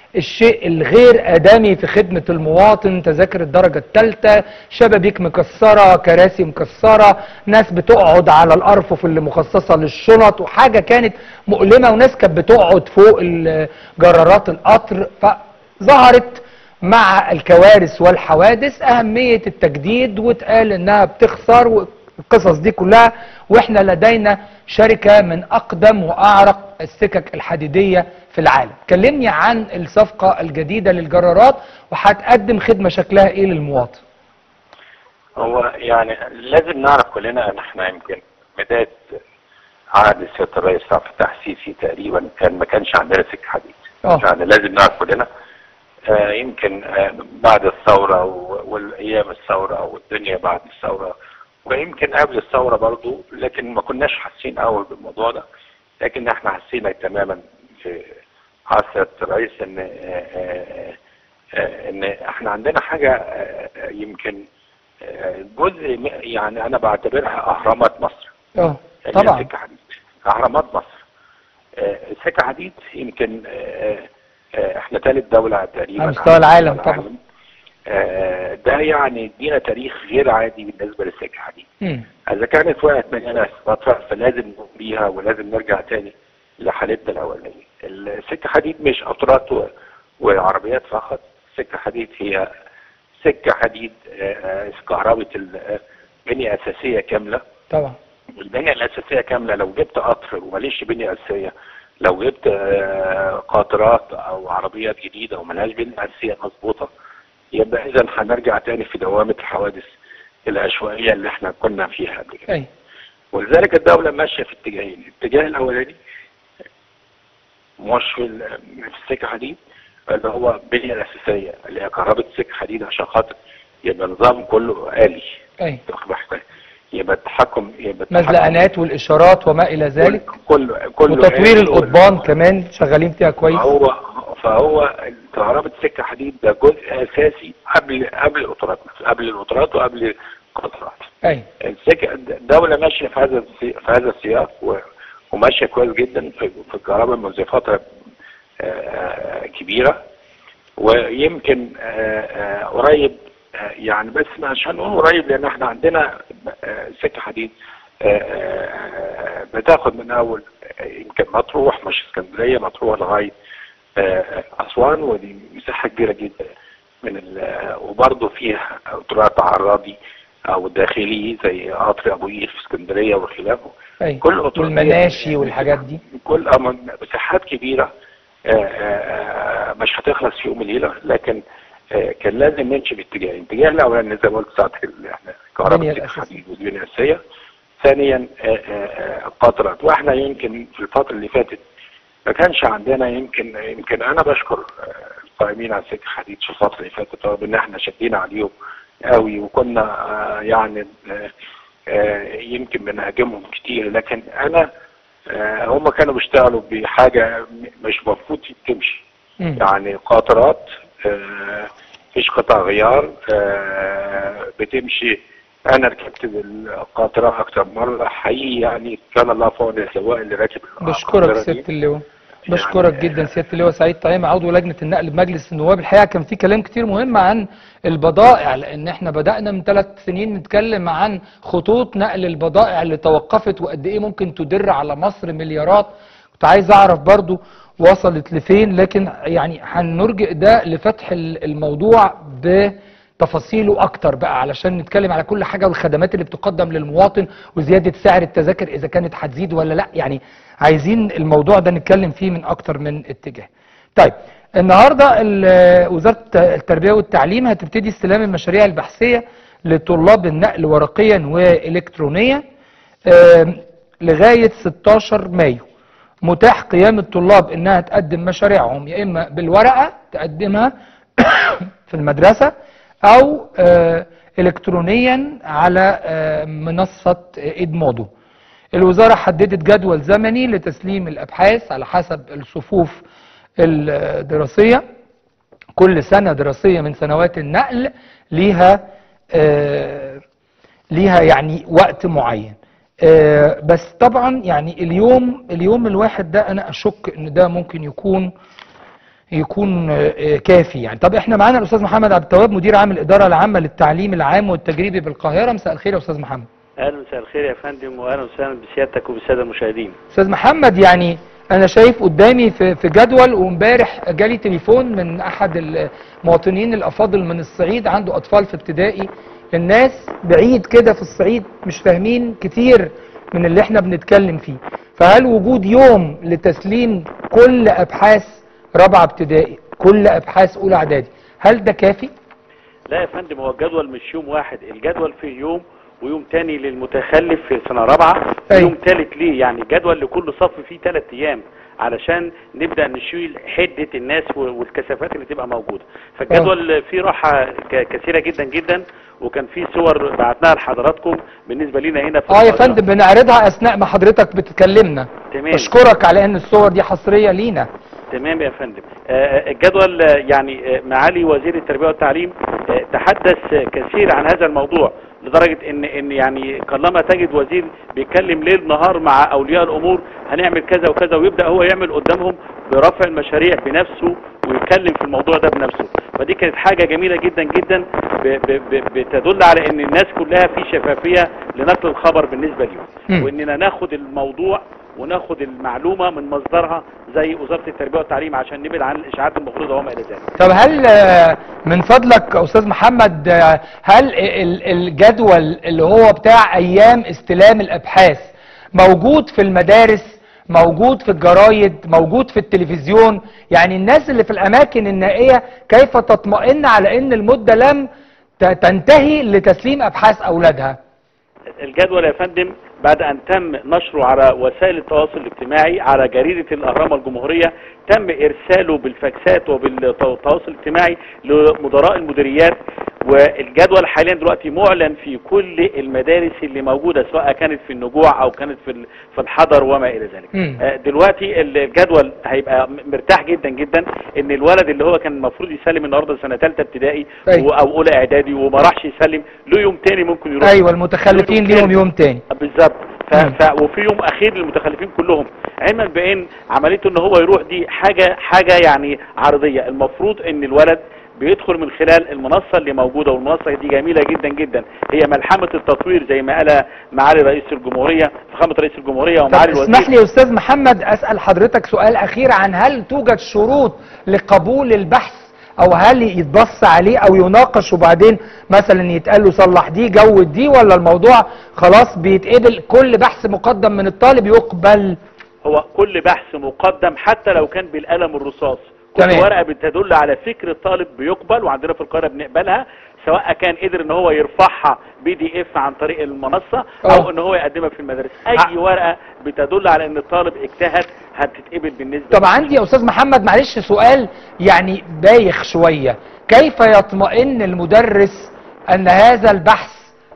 الشيء الغير آدمي في خدمة المواطن تذاكر الدرجة الثالثة شبابيك مكسرة كراسي مكسرة ناس بتقعد على الأرفف اللي مخصصة للشنط وحاجة كانت مؤلمة وناس كانت بتقعد فوق ال- جرارات القطر فظهرت مع الكوارث والحوادث أهمية التجديد واتقال إنها بتخسر والقصص دي كلها وإحنا لدينا شركة من أقدم وأعرق السكك الحديدية في العالم كلمني عن الصفقة الجديدة للجرارات وهتقدم خدمة شكلها إيه للمواطن هو يعني لازم نعرف كلنا ان احنا يمكن بدايه عهد سياده الرئيس عبد الفتاح السيسي تقريبا كان ما كانش عندنا سكه حديد اه يعني لازم نعرف كلنا آه يمكن آه بعد الثوره و- والايام الثوره والدنيا بعد الثوره ويمكن قبل الثوره برضو لكن ما كناش حاسين قوي بالموضوع ده لكن احنا حسينا تماما في عهد سياده الرئيس ان آه آه آه ان احنا عندنا حاجه آه آه، يمكن آه، جزء م- يعني انا بعتبرها اهرامات مصر اه هي طبعا سكه حديد اهرامات مصر آه، سكه حديد يمكن آه، آه، احنا ثالث دوله تقريبا على مستوى العالم مستوى طبعا آه، ده يعني ادينا تاريخ غير عادي بالنسبه للسكه حديد مم. اذا كانت وقعت مننا فتره فلازم نقوم بيها ولازم نرجع تاني لحالتنا الاولانيه السكه حديد مش قطارات و- وعربيات فقط سكه حديد هي سكه حديد آه، آه، كهرباء ال- بنيه اساسيه كامله طبعا البنيه الاساسيه كامله لو جبت قطر وماليش بنيه اساسيه لو جبت آه، قاطرات او عربيات جديده وملهاش بنيه اساسيه مظبوطه يبقى اذا هنرجع تاني في دوامه الحوادث العشوائيه اللي احنا كنا فيها قبل كده أي. ولذلك الدوله ماشيه في اتجاهين الاتجاه الاولاني مش في ال- في السكه حديد اللي هو البنيه الاساسيه اللي هي كهرباء السكه حديد عشان خاطر يبقى النظام كله آلي أي. واخد بالك؟ يبقى التحكم يبقى التحكم مزلقانات والإشارات وما إلى ذلك كله كله وتطوير آلي. القضبان كمان شغالين فيها كويس فهو فهو كهرباء السكه حديد ده جزء اساسي قبل قبل القطارات قبل القطارات وقبل القطارات أي السكه الدوله ماشيه في هذا السي- في هذا السياق و- وماشيه كويس جدا في في الكهرباء منذ فتره آه، كبيره ويمكن آه، آه، قريب آه، يعني بس عشان نقول قريب لان احنا عندنا آه، سكه حديد آه، آه، بتاخد من اول آه، يمكن مطروح مش اسكندريه مطروح لغايه آه، اسوان ودي مساحه كبيره جدا من ال- وبرضه فيها قطارات عرادي او داخلي زي قطر ابو قير في اسكندريه وخلافه أي كل قطر والمناشي والحاجات دي كل أما مساحات كبيره آه، آه، مش هتخلص في يوم وليله لكن آه، كان لازم نمشي باتجاه الاتجاه الاولاني زي ما قلت ساعتك ال- احنا كهرباء البنية السكة الأساسية. حديد والبنيه الاساسيه ثانيا آه، آه، آه، القطرات واحنا يمكن في الفتره اللي فاتت ما كانش عندنا يمكن يمكن انا بشكر آه، القائمين على السكه حديد في الفتره اللي فاتت رغم ان احنا شدينا عليهم قوي وكنا آه، يعني آه، آه، يمكن بنهاجمهم كتير لكن انا آه، هم كانوا بيشتغلوا بحاجه م- مش مفروض تمشي مم. يعني قاطرات آه، مفيش قطع غيار آه، بتمشي انا ركبت القاطره اكتر مره حقيقي يعني كان الله في عون السواق اللي راكب بشكرك القاطرة دي. سيادة اللواء بشكرك جدا سيادة اللواء سعيد طعيم عضو لجنة النقل بمجلس النواب الحقيقة كان في كلام كتير مهم عن البضائع لأن احنا بدأنا من ثلاث سنين نتكلم عن خطوط نقل البضائع اللي توقفت وقد إيه ممكن تدر على مصر مليارات كنت عايز أعرف برضو وصلت لفين لكن يعني هنرجئ ده لفتح ال- الموضوع بتفاصيله اكتر بقى علشان نتكلم على كل حاجه والخدمات اللي بتقدم للمواطن وزياده سعر التذاكر اذا كانت هتزيد ولا لا يعني عايزين الموضوع ده نتكلم فيه من اكتر من اتجاه. طيب النهارده ال- وزاره التربيه والتعليم هتبتدي استلام المشاريع البحثيه لطلاب النقل ورقيا والكترونيا آم، لغايه 16 مايو. متاح قيام الطلاب انها تقدم مشاريعهم يا اما بالورقه تقدمها في المدرسه او آه، الكترونيا على آه، منصه ادمودو الوزاره حددت جدول زمني لتسليم الابحاث على حسب الصفوف الدراسيه كل سنه دراسيه من سنوات النقل ليها آه، ليها يعني وقت معين آه، بس طبعا يعني اليوم اليوم الواحد ده انا اشك ان ده ممكن يكون يكون آه، آه، كافي يعني طب احنا معانا الاستاذ محمد عبد التواب مدير عام الاداره العامه للتعليم العام والتجريبي بالقاهره مساء الخير يا استاذ محمد اهلا مساء الخير يا فندم واهلا وسهلا بسيادتك وبالساده المشاهدين استاذ محمد يعني انا شايف قدامي في في جدول وامبارح جالي تليفون من احد المواطنين الافاضل من الصعيد عنده اطفال في ابتدائي الناس بعيد كده في الصعيد مش فاهمين كتير من اللي احنا بنتكلم فيه فهل وجود يوم لتسليم كل ابحاث رابعه ابتدائي كل ابحاث اولى اعدادي هل ده كافي لا يا فندم هو الجدول مش يوم واحد الجدول فيه يوم ويوم تاني للمتخلف في سنه رابعه ويوم تالت ليه يعني جدول لكل صف فيه ثلاث ايام علشان نبدا نشيل حده الناس و- والكثافات اللي تبقى موجوده فالجدول فيه راحه ك- كثيره جدا جدا وكان فيه صور بعتناها لحضراتكم بالنسبه لنا هنا في اه يا القاهرة. فندم بنعرضها اثناء ما حضرتك بتكلمنا تمام اشكرك على ان الصور دي حصريه لينا تمام يا فندم آه، الجدول آه، يعني آه، معالي وزير التربيه والتعليم آه، تحدث آه، كثير عن هذا الموضوع لدرجه ان ان يعني قلما تجد وزير بيتكلم ليل نهار مع اولياء الامور هنعمل كذا وكذا ويبدا هو يعمل قدامهم برفع المشاريع بنفسه ويتكلم في الموضوع ده بنفسه فدي كانت حاجه جميله جدا جدا ب- ب- ب- بتدل على ان الناس كلها في شفافيه لنقل الخبر بالنسبه ليهم مم. واننا ناخد الموضوع وناخد المعلومه من مصدرها زي وزاره التربيه والتعليم عشان نبعد عن الاشاعات المغرضه وما الى ذلك. طب هل آه، من فضلك يا استاذ محمد آه، هل ال- الجدول اللي هو بتاع ايام استلام الابحاث موجود في المدارس موجود في الجرايد موجود في التلفزيون يعني الناس اللي في الاماكن النائيه كيف تطمئن على ان المده لم ت- تنتهي لتسليم ابحاث اولادها الجدول يا فندم بعد ان تم نشره على وسائل التواصل الاجتماعي على جريده الاهرام الجمهوريه تم ارساله بالفاكسات وبالتواصل الاجتماعي لمدراء المديريات والجدول حاليا دلوقتي معلن في كل المدارس اللي موجوده سواء كانت في النجوع او كانت في ال- في الحضر وما الى ذلك. مم. آه، دلوقتي الجدول هيبقى م- مرتاح جدا جدا ان الولد اللي هو كان المفروض يسلم النهارده سنه ثالثه ابتدائي أيوة. و- او اولى اعدادي وما راحش يسلم له يوم تاني ممكن يروح ايوه المتخلفين ليهم يوم تاني بالظبط ف... ف... وفي يوم اخير للمتخلفين كلهم علما بان عمليه ان هو يروح دي حاجه حاجه يعني عرضيه المفروض ان الولد بيدخل من خلال المنصه اللي موجوده والمنصه دي جميله جدا جدا هي ملحمه التطوير زي ما قال معالي رئيس الجمهوريه فخامه رئيس الجمهوريه طب ومعالي الوزير اسمح لي يا استاذ محمد اسال حضرتك سؤال اخير عن هل توجد شروط لقبول البحث او هل يتبص عليه او يناقش وبعدين مثلا يتقال له صلح دي جود دي ولا الموضوع خلاص بيتقبل كل بحث مقدم من الطالب يقبل هو كل بحث مقدم حتى لو كان بالقلم الرصاص كل تمام. ورقه بتدل على فكر الطالب بيقبل وعندنا في القاهره بنقبلها سواء كان قدر ان هو يرفعها بي دي اف عن طريق المنصه او أوه. ان هو يقدمها في المدارس اي ورقه بتدل على ان الطالب اجتهد هتتقبل بالنسبه طب عندي يا استاذ محمد معلش سؤال يعني بايخ شويه كيف يطمئن المدرس ان هذا البحث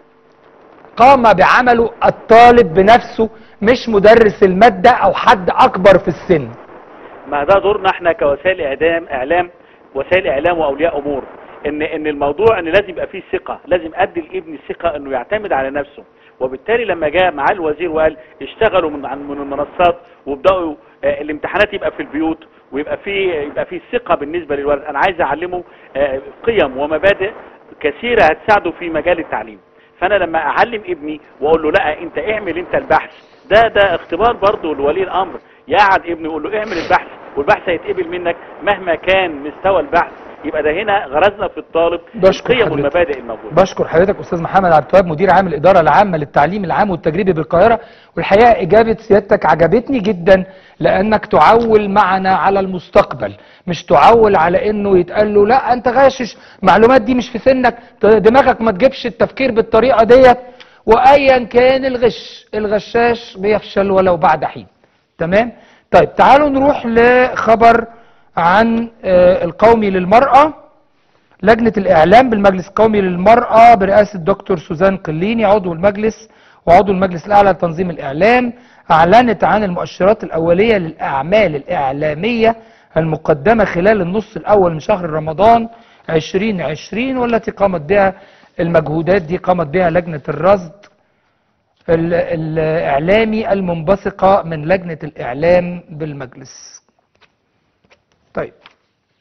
قام بعمله الطالب بنفسه مش مدرس الماده او حد اكبر في السن ما ده دورنا احنا كوسائل اعلام اعلام وسائل اعلام واولياء امور ان ان الموضوع ان لازم يبقى فيه ثقه لازم ادي الابن الثقه انه يعتمد على نفسه وبالتالي لما جاء معاه الوزير وقال اشتغلوا من عن- من المنصات وابداوا آه، الامتحانات يبقى في البيوت ويبقى في يبقى في ثقه بالنسبه للولد انا عايز اعلمه آه، قيم ومبادئ كثيره هتساعده في مجال التعليم فانا لما اعلم ابني واقول له لا انت اعمل انت البحث ده ده اختبار برضه لولي الامر يقعد ابني يقول له اعمل البحث والبحث هيتقبل منك مهما كان مستوى البحث يبقى ده هنا غرزنا في الطالب بشكر القيم حضرتك. والمبادئ الموجوده بشكر حضرتك استاذ محمد عبد التواب مدير عام الاداره العامه للتعليم العام والتجريبي بالقاهره والحقيقه اجابه سيادتك عجبتني جدا لانك تعول معنا على المستقبل مش تعول على انه يتقال له لا انت غاشش معلومات دي مش في سنك ت- دماغك ما تجيبش التفكير بالطريقه ديت وايا كان الغش الغشاش بيفشل ولو بعد حين تمام طيب تعالوا نروح لخبر عن آه، القومي للمرأة لجنة الإعلام بالمجلس القومي للمرأة برئاسة دكتور سوزان قليني عضو المجلس وعضو المجلس الأعلى لتنظيم الإعلام أعلنت عن المؤشرات الأولية للأعمال الإعلامية المقدمة خلال النص الأول من شهر رمضان 2020 والتي قامت بها المجهودات دي قامت بها لجنة الرصد ال- الإعلامي المنبثقة من لجنة الإعلام بالمجلس طيب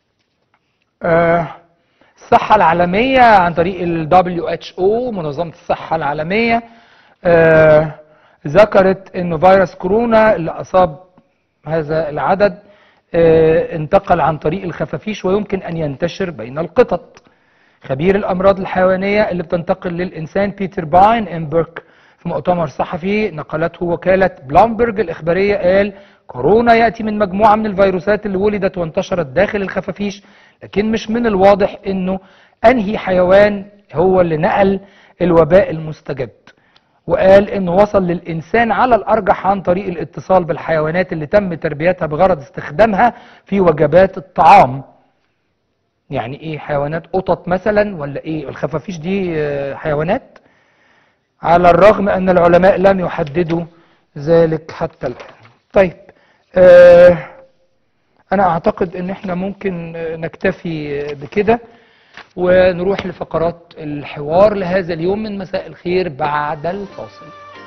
آه، الصحة العالمية عن طريق ال WHO منظمة الصحة العالمية آه، ذكرت انه فيروس كورونا اللي اصاب هذا العدد آه، انتقل عن طريق الخفافيش ويمكن ان ينتشر بين القطط خبير الامراض الحيوانيه اللي بتنتقل للانسان بيتر باين امبرك في مؤتمر صحفي نقلته وكاله بلومبرج الاخباريه قال كورونا ياتي من مجموعه من الفيروسات اللي ولدت وانتشرت داخل الخفافيش لكن مش من الواضح انه انهي حيوان هو اللي نقل الوباء المستجد وقال انه وصل للانسان على الارجح عن طريق الاتصال بالحيوانات اللي تم تربيتها بغرض استخدامها في وجبات الطعام يعني ايه حيوانات قطط مثلا ولا ايه الخفافيش دي آه، حيوانات على الرغم ان العلماء لم يحددوا ذلك حتى الان طيب آه انا اعتقد ان احنا ممكن آه، نكتفي آه، بكده ونروح لفقرات الحوار لهذا اليوم من مساء الخير بعد الفاصل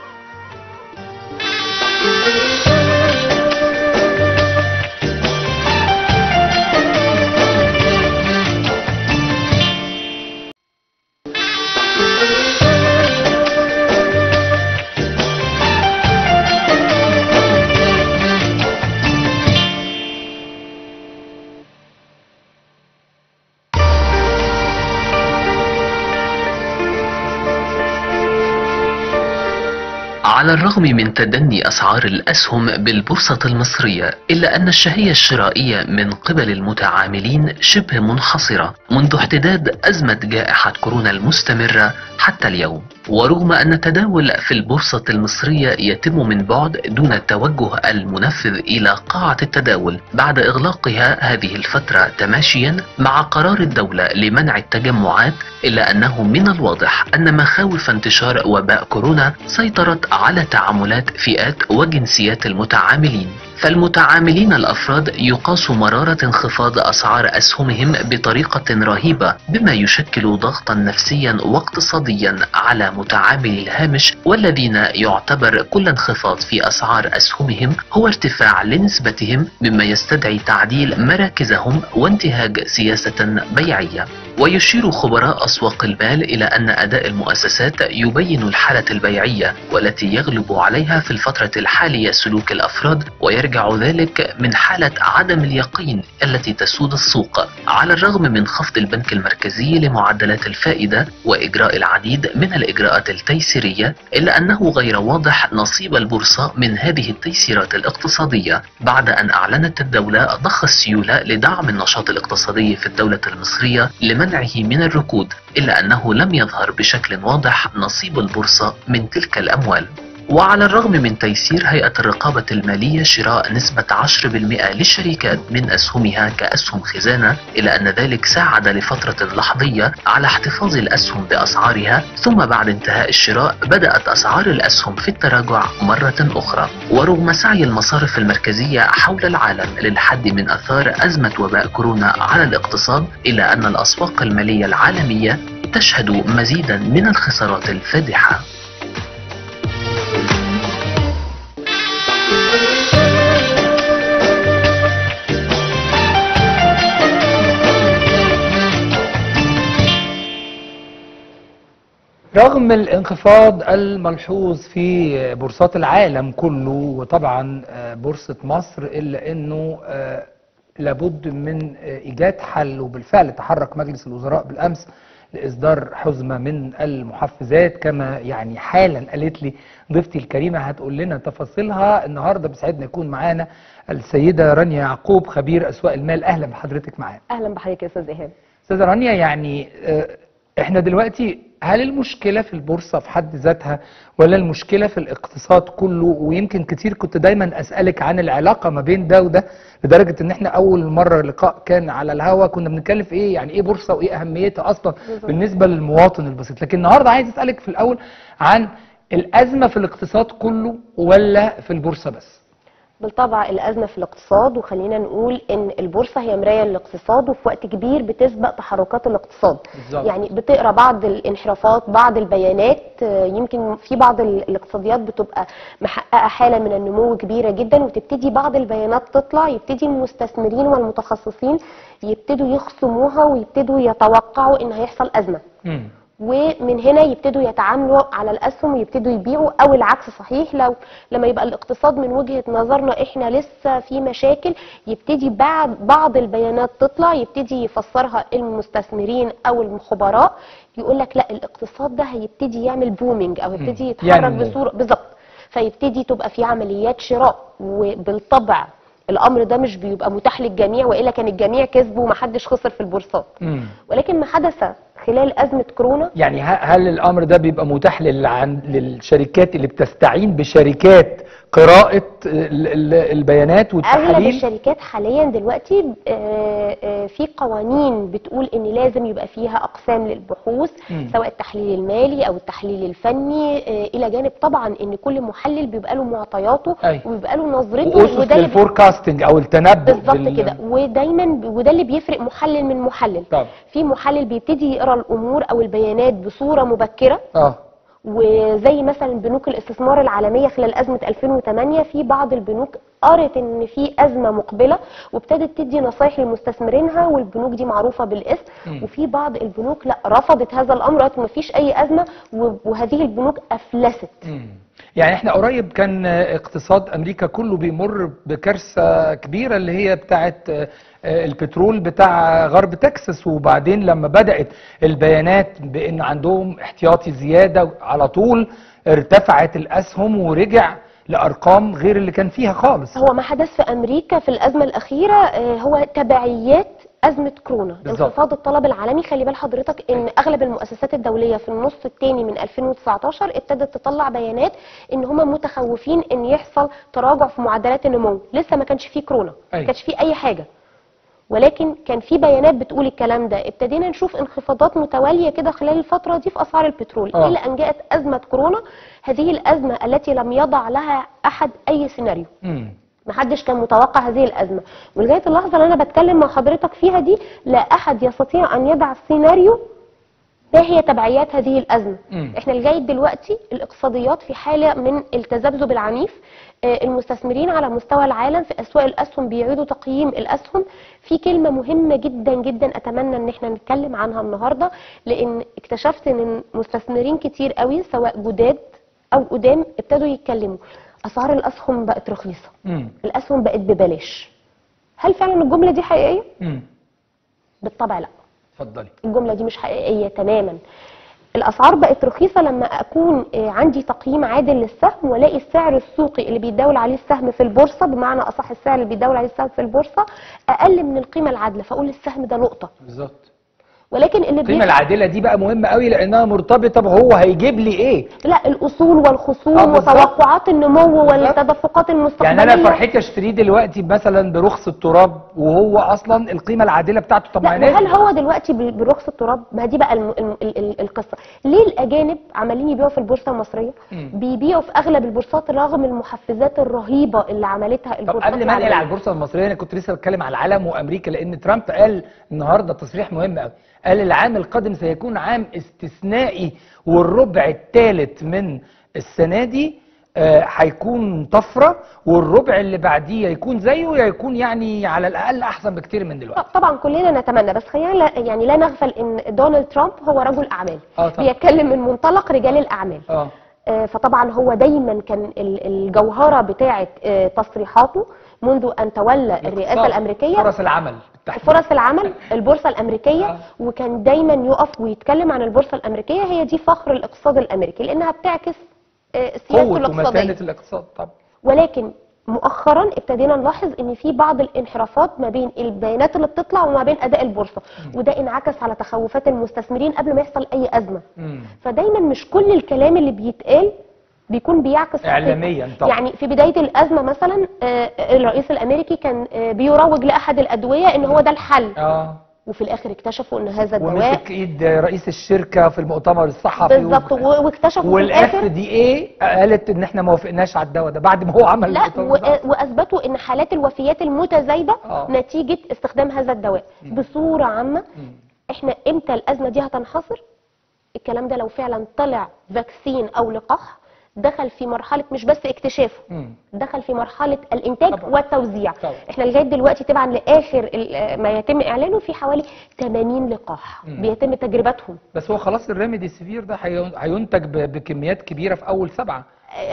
على الرغم من تدني أسعار الأسهم بالبورصة المصرية إلا أن الشهية الشرائية من قبل المتعاملين شبه منحصرة منذ احتداد أزمة جائحة كورونا المستمرة حتى اليوم ورغم أن التداول في البورصة المصرية يتم من بعد دون التوجه المنفذ إلى قاعة التداول بعد إغلاقها هذه الفترة تماشيا مع قرار الدولة لمنع التجمعات إلا أنه من الواضح أن مخاوف انتشار وباء كورونا سيطرت على تعاملات فئات وجنسيات المتعاملين فالمتعاملين الأفراد يقاس مرارة انخفاض أسعار أسهمهم بطريقة رهيبة بما يشكل ضغطا نفسيا واقتصاديا على متعاملي الهامش والذين يعتبر كل انخفاض في أسعار أسهمهم هو ارتفاع لنسبتهم مما يستدعي تعديل مراكزهم وانتهاج سياسة بيعية ويشير خبراء أسواق المال إلى أن أداء المؤسسات يبين الحالة البيعية والتي يغلب عليها في الفترة الحالية سلوك الأفراد ويرجع ذلك من حالة عدم اليقين التي تسود السوق على الرغم من خفض البنك المركزي لمعدلات الفائدة وإجراء العديد من الإجراءات التيسيرية إلا أنه غير واضح نصيب البورصة من هذه التيسيرات الاقتصادية بعد أن أعلنت الدولة ضخ السيولة لدعم النشاط الاقتصادي في الدولة المصرية لمنعه من الركود إلا أنه لم يظهر بشكل واضح نصيب البورصة من تلك الأموال وعلى الرغم من تيسير هيئة الرقابة المالية شراء نسبة 10% للشركات من أسهمها كأسهم خزانة إلا أن ذلك ساعد لفترة لحظية على احتفاظ الأسهم بأسعارها ثم بعد انتهاء الشراء بدأت أسعار الأسهم في التراجع مرة أخرى ورغم سعي المصارف المركزية حول العالم للحد من أثار أزمة وباء كورونا على الاقتصاد إلا أن الأسواق المالية العالمية تشهد مزيدا من الخسارات الفادحة رغم الانخفاض الملحوظ في بورصات العالم كله وطبعا آه، بورصة مصر إلا أنه آه، لابد من آه، إيجاد حل وبالفعل تحرك مجلس الوزراء بالأمس لإصدار حزمة من المحفزات كما يعني حالا قالت لي ضيفتي الكريمة هتقول لنا تفاصيلها النهاردة بيسعدنا يكون معانا السيدة رانيا يعقوب خبير أسواق المال أهلا بحضرتك معانا اهلا بحضرتك يا استاذ ايهاب استاذة رانيا يعني آه، احنا دلوقتي هل المشكلة في البورصة في حد ذاتها ولا المشكلة في الاقتصاد كله ويمكن كتير كنت دايما اسألك عن العلاقة ما بين ده وده لدرجة ان احنا اول مرة لقاء كان على الهوا كنا بنتكلم في ايه يعني ايه بورصة وايه اهميتها اصلا بالظبط. بالنسبة للمواطن البسيط لكن النهاردة عايز اسألك في الاول عن الازمة في الاقتصاد كله ولا في البورصة بس بالطبع الأزمة في الاقتصاد وخلينا نقول إن البورصة هي مراية للاقتصاد وفي وقت كبير بتسبق تحركات الاقتصاد بالظبط. يعني بتقرا بعض الانحرافات بعض البيانات آه، يمكن في بعض ال- الاقتصاديات بتبقى محققة حالة من النمو كبيرة جدا وتبتدي بعض البيانات تطلع يبتدي المستثمرين والمتخصصين يبتدوا يخصموها ويبتدوا يتوقعوا إن هيحصل أزمة مم. ومن هنا يبتدوا يتعاملوا على الاسهم ويبتدوا يبيعوا او العكس صحيح لو لما يبقى الاقتصاد من وجهة نظرنا احنا لسه في مشاكل يبتدي بعد بعض البيانات تطلع يبتدي يفسرها المستثمرين او الخبراء يقول لك لا الاقتصاد ده هيبتدي يعمل بومينج او يبتدي مم. يتحرك ينمو. بصورة بالظبط فيبتدي تبقى في عمليات شراء وبالطبع الامر ده مش بيبقى متاح للجميع والا كان الجميع كسبوا ومحدش خسر في البورصات مم. ولكن ما حدث خلال ازمه كورونا يعني ه- هل الامر ده بيبقى متاح للعن- للشركات اللي بتستعين بشركات قراءة ال- ال- البيانات اغلب والتحاليل الشركات حاليا دلوقتي آه، آه، في قوانين بتقول ان لازم يبقى فيها اقسام للبحوث مم. سواء التحليل المالي او التحليل الفني آه، الى جانب طبعا ان كل محلل بيبقى له معطياته أيوة. وبيبقى له نظرته واسس وده اللي بي- للفوركاستنج او التنبؤ بالظبط بال- كده ودايما ب- وده اللي بيفرق محلل من محلل طب في محلل بيبتدي يقرا الامور او البيانات بصوره مبكره اه وزي مثلا بنوك الاستثمار العالميه خلال ازمه 2008 في بعض البنوك قرت ان في ازمه مقبله وابتدت تدي نصايح لمستثمرينها والبنوك دي معروفه بالاسم مم. وفي بعض البنوك لا رفضت هذا الامر قالت ما فيش اي ازمه و- وهذه البنوك افلست مم. يعني احنا قريب كان آه، اقتصاد امريكا كله بيمر بكارثه كبيره اللي هي بتاعه آه، آه، البترول بتاع غرب تكساس وبعدين لما بدات البيانات بان عندهم احتياطي زياده على طول ارتفعت الاسهم ورجع لارقام غير اللي كان فيها خالص هو ما حدث في امريكا في الازمه الاخيره آه، هو تبعيات ازمه كورونا بالظبط. انخفاض الطلب العالمي خلي بال حضرتك ان اغلب المؤسسات الدوليه في النص الثاني من 2019 ابتدت تطلع بيانات ان هم متخوفين ان يحصل تراجع في معدلات النمو لسه ما كانش فيه كورونا ما أيوة. كانش فيه اي حاجه ولكن كان في بيانات بتقول الكلام ده ابتدينا نشوف انخفاضات متواليه كده خلال الفتره دي في اسعار البترول آه. الى ان جاءت ازمه كورونا هذه الازمه التي لم يضع لها احد اي سيناريو مم. محدش كان متوقع هذه الازمه ولغايه اللحظه اللي انا بتكلم مع حضرتك فيها دي لا احد يستطيع ان يضع سيناريو ما هي تبعيات هذه الازمه مم. احنا لغايه دلوقتي الاقتصاديات في حاله من التذبذب العنيف آه، المستثمرين على مستوى العالم في اسواق الاسهم بيعيدوا تقييم الاسهم في كلمه مهمه جدا جدا اتمنى ان احنا نتكلم عنها النهارده لان اكتشفت ان مستثمرين كتير قوي سواء جداد او قدام ابتدوا يتكلموا اسعار الاسهم بقت رخيصه مم. الاسهم بقت ببلاش هل فعلا الجمله دي حقيقيه مم. بالطبع لا اتفضلي الجمله دي مش حقيقيه تماما الاسعار بقت رخيصه لما اكون آه، عندي تقييم عادل للسهم والاقي السعر السوقي اللي بيتداول عليه السهم في البورصه بمعنى اصح السعر اللي بيتداول عليه السهم في البورصه اقل من القيمه العادله فاقول السهم ده لقطه بالظبط ولكن اللي القيمه بيحصل العادله دي بقى مهمه قوي لانها مرتبطه بهو هيجيب لي ايه لا الاصول والخصوم آه، بالظبط. وتوقعات النمو والتدفقات المستقبليه يعني انا فرحتي اشتريه دلوقتي مثلا برخص التراب وهو اصلا القيمه العادله بتاعته طب ما لا هي وهل نازلة. هو دلوقتي ب- برخص التراب ما دي بقى الم... الم... ال... ال... القصه ليه الاجانب عمالين يبيعوا في البورصه المصريه مم. بيبيعوا في اغلب البورصات رغم المحفزات الرهيبه اللي عملتها طب البورصات قبل ما انقل العالمية. على البورصه المصريه انا كنت لسه بتكلم على العالم وامريكا لان ترامب قال النهارده تصريح مهم قوي قال العام القادم سيكون عام استثنائي والربع الثالث من السنه دي آه، هيكون طفره والربع اللي بعديه يكون زيه يا يكون يعني على الاقل احسن بكتير من دلوقتي طبعا كلنا نتمنى بس خلينا لا يعني لا نغفل ان دونالد ترامب هو رجل اعمال اه طبعا بيتكلم من منطلق رجال الاعمال اه آه، فطبعا هو دايما كان ال- الجوهره بتاعه آه، تصريحاته منذ ان تولى الرئاسه اقتصاد، الامريكيه فرص العمل بالتحديد. فرص العمل البورصه الامريكيه وكان دايما يقف ويتكلم عن البورصه الامريكيه هي دي فخر الاقتصاد الامريكي لانها بتعكس آه، سياسته قوه الاقتصاديه ومتانه الاقتصاد طبعا ولكن مؤخرا ابتدينا نلاحظ ان في بعض الانحرافات ما بين البيانات اللي بتطلع وما بين اداء البورصه وده انعكس على تخوفات المستثمرين قبل ما يحصل اي ازمه مم. فدايما مش كل الكلام اللي بيتقال بيكون بيعكس حقيقة. إعلامياً طبعاً. يعني في بدايه الازمه مثلا آه، الرئيس الامريكي كان آه، بيروج لاحد الادويه ان هو ده الحل اه وفي الاخر اكتشفوا ان هذا الدواء ومسك ايد رئيس الشركه في المؤتمر الصحفي بالظبط و- واكتشفوا في والاف الاخر دي اي قالت ان احنا ما وافقناش على الدواء ده بعد ما هو عمل لا المؤتمر و- الصحفي. واثبتوا ان حالات الوفيات المتزايده آه. نتيجه استخدام هذا الدواء بصوره عامه احنا امتى الازمه دي هتنحصر الكلام ده لو فعلا طلع فاكسين او لقاح دخل في مرحله مش بس اكتشافه مم. دخل في مرحله الانتاج والتوزيع طبعا. احنا لغايه دلوقتي طبعا لاخر ال- ما يتم اعلانه في حوالي 80 لقاح مم. بيتم تجربتهم بس هو خلاص الريميدي سيفير ده هي- هينتج ب- بكميات كبيره في اول سبعه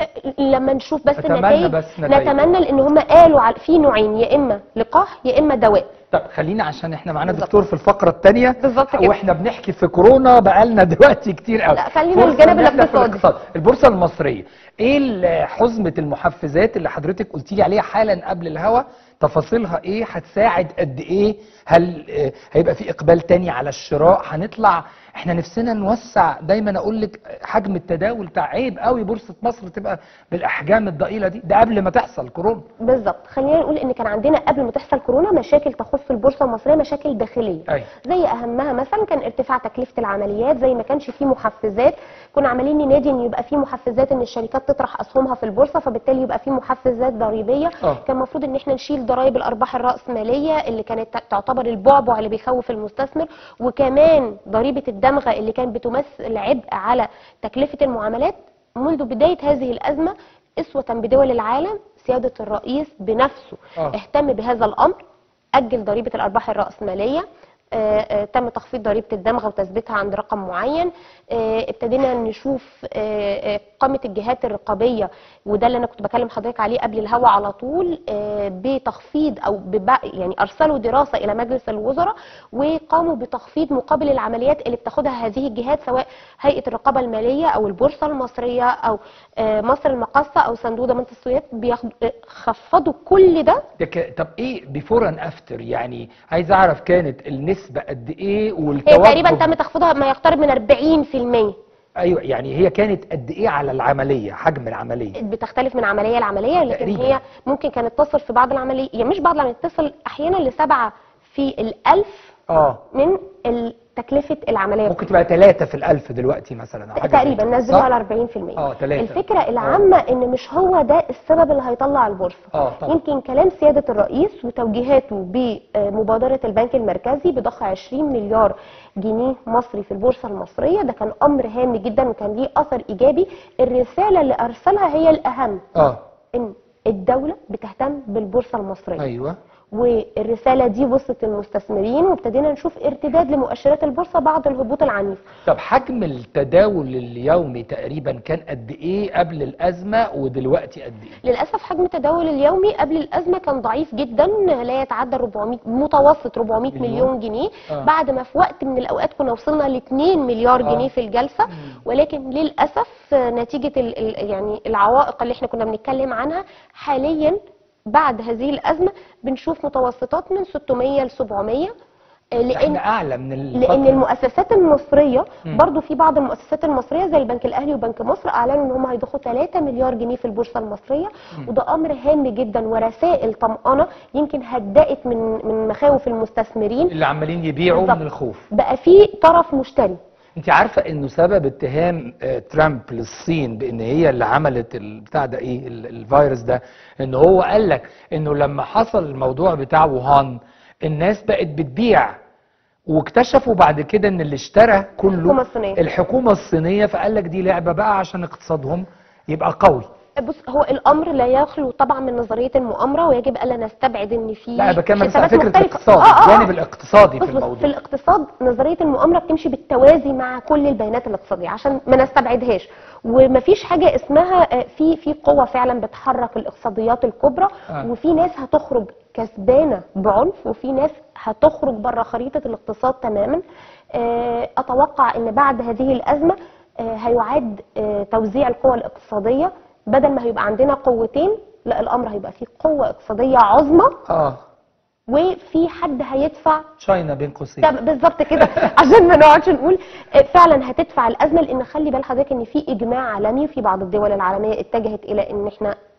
لما نشوف بس أتمنى النتائج بس نتائج. نتمنى لان هم قالوا على في نوعين يا اما لقاح يا اما دواء طب خلينا عشان احنا معانا دكتور في الفقره الثانيه بالظبط كده. واحنا بنحكي في كورونا بقالنا دلوقتي كتير قوي لا، خلينا فرصة الجانب إن إحنا في الاقتصادي. الاقتصاد. البورصه المصريه ايه ال- حزمه المحفزات اللي حضرتك قلتي لي عليها حالا قبل الهوا تفاصيلها ايه هتساعد قد ايه هل آه، هيبقى في اقبال تاني على الشراء هنطلع احنا نفسنا نوسع دايما اقول لك حجم التداول بتاع عيب قوي بورصه مصر تبقى بالاحجام الضئيله دي ده قبل ما تحصل كورونا بالظبط خلينا نقول ان كان عندنا قبل ما تحصل كورونا مشاكل تخص البورصه المصريه مشاكل داخليه ايوه زي اهمها مثلا كان ارتفاع تكلفه العمليات زي ما كانش فيه محفزات كنا عمالين ننادي ان يبقى فيه محفزات ان الشركات تطرح اسهمها في البورصه فبالتالي يبقى فيه محفزات ضريبيه آه. كان المفروض ان احنا نشيل ضرائب الارباح الراسماليه اللي كانت تعتبر البعبع اللي بيخوف المستثمر وكمان ضريبه الدمغه اللي كانت بتمثل عبء على تكلفه المعاملات منذ بدايه هذه الازمه اسوه بدول العالم سياده الرئيس بنفسه آه. اهتم بهذا الامر اجل ضريبه الارباح الراسماليه آه، آه، تم تخفيض ضريبه الدمغه وتثبيتها عند رقم معين آه، ابتدينا نشوف آه، آه، قامه الجهات الرقابيه وده اللي انا كنت بكلم حضرتك عليه قبل الهوا على طول آه، بتخفيض او ببع يعني ارسلوا دراسه الى مجلس الوزراء وقاموا بتخفيض مقابل العمليات اللي بتاخدها هذه الجهات سواء هيئه الرقابه الماليه او البورصه المصريه او آه، مصر المقاصه او صندوق ضمان التسويات بياخدوا آه، خفضوا كل ده ده ك... طب ايه بيفور ان افتر يعني عايز اعرف كانت النسبه قد ايه هي والتوجه تقريبا تم تخفيضها ما يقترب من 40% ايوه يعني هي كانت قد ايه على العمليه حجم العمليه بتختلف من عمليه لعمليه لكن تقريباً. هي ممكن كانت تصل في بعض العمليه يعني مش بعض العمليات تصل احيانا لسبعه في الالف اه من ال- تكلفه العمليه ممكن تبقى ثلاثة في الألف دلوقتي مثلا أو حاجة زي تقريبا كده، نزلوها صح؟ على 40% اه ثلاثة الفكره العامه ان مش هو ده السبب اللي هيطلع البورصه اه طبعا يمكن كلام سيادة الرئيس وتوجيهاته بمبادرة البنك المركزي بضخ 20 مليار جنيه مصري في البورصة المصرية ده كان أمر هام جدا وكان ليه أثر إيجابي الرسالة اللي أرسلها هي الأهم اه إن الدولة بتهتم بالبورصة المصرية ايوه والرسالة دي وصلت للمستثمرين وابتدينا نشوف ارتداد لمؤشرات البورصة بعد الهبوط العنيف طب حجم التداول اليومي تقريبا كان قد ايه قبل الأزمة ودلوقتي قد ايه؟ للاسف حجم التداول اليومي قبل الازمه كان ضعيف جدا لا يتعدى 400 متوسط 400 مليون. مليون جنيه آه. بعد ما في وقت من الاوقات كنا وصلنا ل 2 مليار آه. جنيه في الجلسه ولكن للاسف نتيجه ال ال يعني العوائق اللي احنا كنا بنتكلم عنها حاليا بعد هذه الازمه بنشوف متوسطات من 600 ل 700 آه، لان احنا أعلى من الفترة لان المؤسسات المصريه مم. برضو في بعض المؤسسات المصريه زي البنك الاهلي وبنك مصر اعلنوا ان هم هيضخوا 3 مليار جنيه في البورصه المصريه مم. وده امر هام جدا ورسائل طمانه يمكن هدأت من من مخاوف المستثمرين اللي عمالين يبيعوا بالظبط. من الخوف بقى في طرف مشتري انت عارفة انه سبب اتهام آه، ترامب للصين بان هي اللي عملت البتاع ده ايه ال- الفيروس ده ان هو قال لك انه لما حصل الموضوع بتاع ووهان الناس بقت بتبيع واكتشفوا بعد كده ان اللي اشترى كله الحكومة الصينية. الحكومة الصينية فقال لك دي لعبة بقى عشان اقتصادهم يبقى قوي بص هو الامر لا يخلو طبعا من نظريه المؤامره ويجب الا نستبعد ان في لا بكمل بس على حسابات فكرة مختلفة. الاقتصاد آه، آه، آه. الجانب الاقتصادي بص في بص في الموضوع الاقتصاد نظريه المؤامره بتمشي بالتوازي مع كل البيانات الاقتصاديه عشان ما نستبعدهاش ومفيش حاجه اسمها آه، في في قوه فعلا بتحرك الاقتصاديات الكبرى آه. وفي ناس هتخرج كسبانه بعنف وفي ناس هتخرج بره خريطه الاقتصاد تماما آه، اتوقع ان بعد هذه الازمه آه، هيعاد آه، توزيع القوى الاقتصاديه بدل ما هيبقى عندنا قوتين لا الامر هيبقى فيه قوه اقتصاديه عظمى اه وفي حد هيدفع تشاينا بين قوسين طب بالظبط كده عشان ما نقعدش نقول آه، فعلا هتدفع الازمه لان خلي بال حضرتك ان في اجماع عالمي وفي بعض الدول العالميه اتجهت الى ان احنا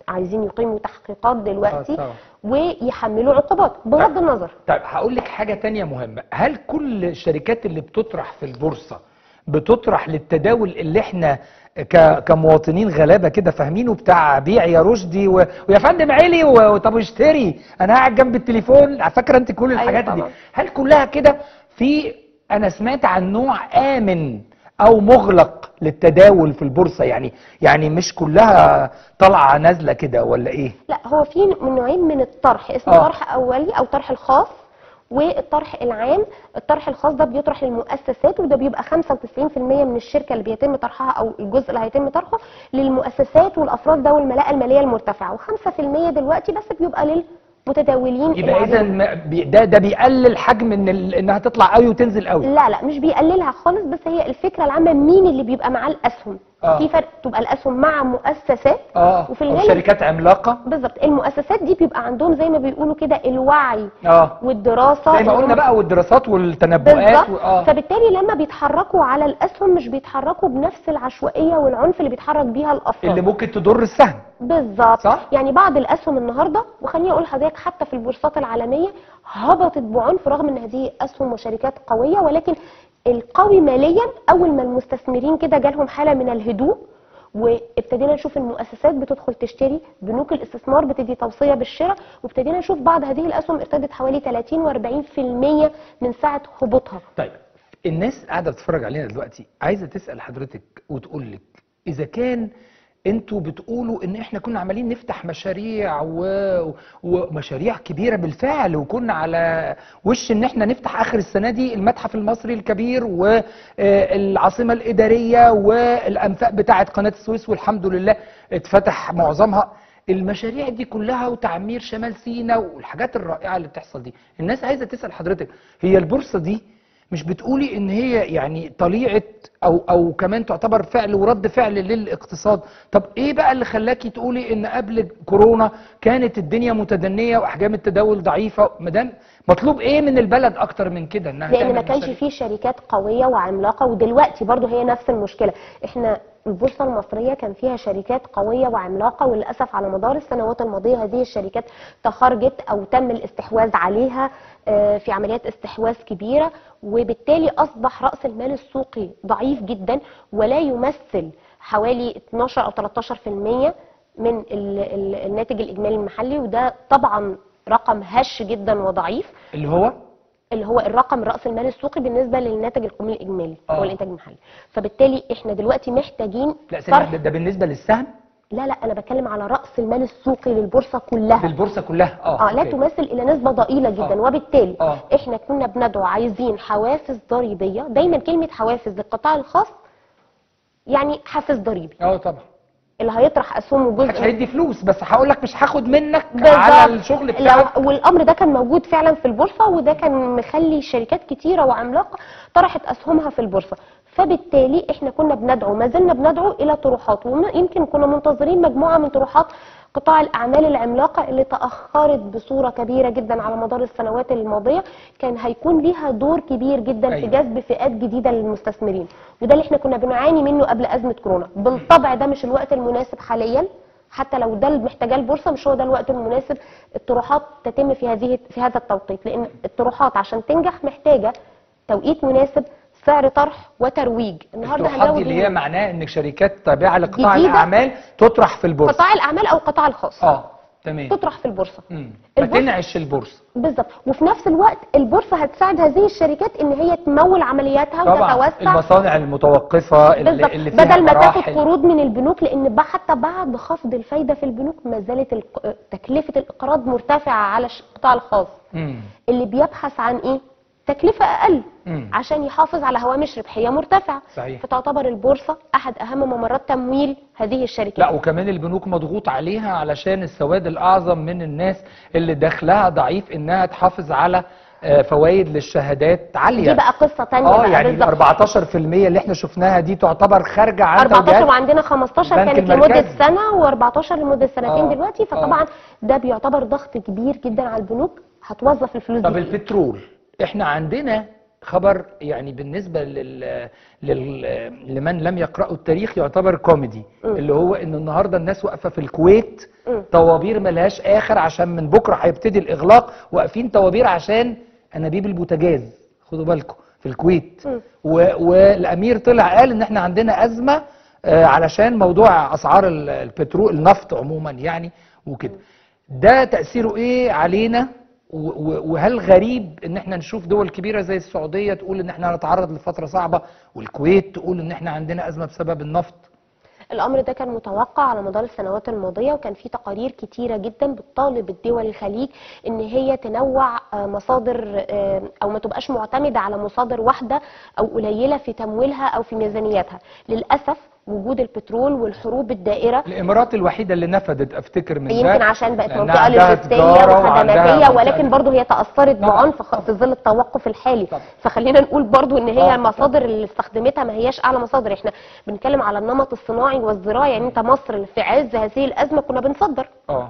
عايزين يقيموا تحقيقات دلوقتي طبعا. ويحملوا عقوبات بغض النظر طيب هقول لك حاجة تانية مهمة هل كل الشركات اللي بتطرح في البورصة بتطرح للتداول اللي احنا ك... كمواطنين غلابة كده فاهمينه بتاع بيع يا رشدي و... ويا فندم علي و... طب اشتري انا قاعد جنب التليفون فاكرة انت كل الحاجات دي طبعا. هل كلها كده في انا سمعت عن نوع امن او مغلق للتداول في البورصة يعني يعني مش كلها طالعة نازلة كده ولا ايه لا هو في من نوعين من الطرح اسمه آه. طرح اولي او طرح الخاص والطرح العام الطرح الخاص ده بيطرح للمؤسسات وده بيبقى 95% من الشركه اللي بيتم طرحها او الجزء اللي هيتم طرحه للمؤسسات والافراد ذوي الملاءه الماليه المرتفعه و5% دلوقتي بس بيبقى للمتداولين يبقى العاديين. اذا ما- بي- ده ده بيقلل حجم ان ال... انها تطلع قوي وتنزل قوي لا لا مش بيقللها خالص بس هي الفكره العامه مين اللي بيبقى معاه الاسهم آه. في فرق تبقى الاسهم مع مؤسسات اه وفي أو الغالب شركات عملاقه بالظبط المؤسسات دي بيبقى عندهم زي ما بيقولوا كده الوعي اه والدراسه زي ما إن قلنا هم- بقى والدراسات والتنبؤات بالظبط و... اه فبالتالي لما بيتحركوا على الاسهم مش بيتحركوا بنفس العشوائيه والعنف اللي بيتحرك بيها الافراد اللي ممكن تضر السهم بالظبط صح؟ يعني بعض الاسهم النهارده وخليني اقول لحضرتك حتى في البورصات العالميه هبطت بعنف رغم ان هذه اسهم وشركات قويه ولكن القوي ماليا اول ما المستثمرين كده جالهم حاله من الهدوء وابتدينا نشوف المؤسسات بتدخل تشتري بنوك الاستثمار بتدي توصيه بالشراء وابتدينا نشوف بعض هذه الاسهم ارتدت حوالي 30 و40% من ساعه هبوطها طيب الناس قاعده بتتفرج علينا دلوقتي عايزه تسال حضرتك وتقول لك اذا كان انتوا بتقولوا ان احنا كنا عمالين نفتح مشاريع و... ومشاريع كبيره بالفعل وكنا على وش ان احنا نفتح اخر السنه دي المتحف المصري الكبير والعاصمه الاداريه والانفاق بتاعه قناه السويس والحمد لله اتفتح معظمها المشاريع دي كلها وتعمير شمال سيناء والحاجات الرائعه اللي بتحصل دي الناس عايزه تسال حضرتك هي البورصه دي مش بتقولي ان هي يعني طليعه او او كمان تعتبر فعل ورد فعل للاقتصاد طب ايه بقى اللي خلاكي تقولي ان قبل كورونا كانت الدنيا متدنيه واحجام التداول ضعيفه مدام مطلوب ايه من البلد اكتر من كده انها لان تعمل ما كانش مشاريع؟ فيه شركات قويه وعملاقه ودلوقتي برضو هي نفس المشكله احنا البورصه المصريه كان فيها شركات قويه وعملاقه وللاسف على مدار السنوات الماضيه هذه الشركات تخرجت او تم الاستحواذ عليها آه، في عمليات استحواذ كبيره وبالتالي اصبح راس المال السوقي ضعيف جدا ولا يمثل حوالي 12 او 13% من ال- ال- الناتج الاجمالي المحلي وده طبعا رقم هش جدا وضعيف اللي هو اللي هو الرقم راس المال السوقي بالنسبه للناتج القومي الاجمالي آه. او الانتاج المحلي فبالتالي احنا دلوقتي محتاجين لا ثانية طرح ده, ده بالنسبه للسهم لا لا انا بتكلم على راس المال السوقي للبورصه كلها للبورصه كلها اه اه لا أوكي. تمثل الى نسبه ضئيله جدا آه. وبالتالي آه. احنا كنا بندعو عايزين حوافز ضريبيه دايما كلمه حوافز للقطاع الخاص يعني حافز ضريبي اه طبعا اللي هيطرح اسهمه محدش جزء هيدي فلوس بس هقول لك مش هاخد منك بالظبط. على الشغل بتاعك لا، والامر ده كان موجود فعلا في البورصه وده كان مخلي شركات كتيره وعملاقه طرحت اسهمها في البورصه فبالتالي احنا كنا بندعو ما زلنا بندعو الى طروحات ويمكن كنا منتظرين مجموعه من طروحات قطاع الاعمال العملاقه اللي تاخرت بصوره كبيره جدا على مدار السنوات الماضيه كان هيكون ليها دور كبير جدا في أيوة. جذب فئات جديده للمستثمرين وده اللي احنا كنا بنعاني منه قبل ازمه كورونا بالطبع ده مش الوقت المناسب حاليا حتى لو ده اللي محتاجاه البورصه مش هو ده الوقت المناسب الطروحات تتم في هذه في هذا التوقيت لان الطروحات عشان تنجح محتاجه توقيت مناسب سعر طرح وترويج النهارده الطروحات هنزود دي اللي هي مين؟ معناها ان شركات تابعه لقطاع جديدة. الاعمال تطرح في البورصه قطاع الاعمال او القطاع الخاص اه تمام تطرح في البورصه مم. البورصة- فتنعش البورصه بالظبط وفي نفس الوقت البورصه هتساعد هذه الشركات ان هي تمول عملياتها طبعا وتتوسع المصانع المتوقفه اللي, بالظبط اللي فيها بدل ما تاخد مراحل. قروض من البنوك لان بقى حتى بعد خفض الفايده في البنوك ما زالت الق- تكلفه الاقراض مرتفعه على الش- القطاع الخاص مم. اللي بيبحث عن ايه تكلفه اقل مم. عشان يحافظ على هوامش ربحيه مرتفعه صحيح فتعتبر البورصه احد اهم ممرات تمويل هذه الشركات لا وكمان البنوك مضغوط عليها علشان السواد الاعظم من الناس اللي دخلها ضعيف انها تحافظ على آه، فوائد للشهادات عاليه دي بقى قصه تانية اه بقى يعني ال بالظبط 14% اللي احنا شفناها دي تعتبر خارجه عن 14 توجيهات وعندنا 15 البنك كانت لمده المركزي. سنه و14 لمده سنتين آه. دلوقتي آه. فطبعا ده بيعتبر ضغط كبير جدا على البنوك هتوظف الفلوس طب دي البترول احنا عندنا خبر يعني بالنسبه لل... لل... لمن لم يقرأوا التاريخ يعتبر كوميدي مم. اللي هو ان النهارده الناس واقفه في الكويت مم. طوابير ملهاش اخر عشان من بكره هيبتدي الاغلاق واقفين طوابير عشان انابيب البوتاجاز خدوا بالكم في الكويت مم. و- والامير طلع قال ان احنا عندنا ازمه آه، علشان موضوع اسعار ال- البترول النفط عموما يعني وكده ده تاثيره ايه علينا و- و- وهل غريب ان احنا نشوف دول كبيره زي السعوديه تقول ان احنا هنتعرض لفتره صعبه والكويت تقول ان احنا عندنا ازمه بسبب النفط الامر ده كان متوقع على مدار السنوات الماضيه وكان في تقارير كتيره جدا بتطالب الدول الخليج ان هي تنوع آه، مصادر آه، او ما تبقاش معتمده على مصادر واحده او قليله في تمويلها او في ميزانياتها للاسف وجود البترول والحروب الدائره الامارات الوحيده اللي نفدت افتكر من ده يمكن عشان بقت لأنها منطقه عندها لوجستيه تجارة وعندها وخدماتيه منطقة ولكن برضه هي تاثرت بعنف خ- في ظل التوقف الحالي فخلينا نقول برضه ان آه. هي المصادر اللي استخدمتها ما هياش اعلى مصادر احنا بنتكلم على النمط الصناعي والزراعي يعني انت مصر في عز هذه الازمه كنا بنصدر اه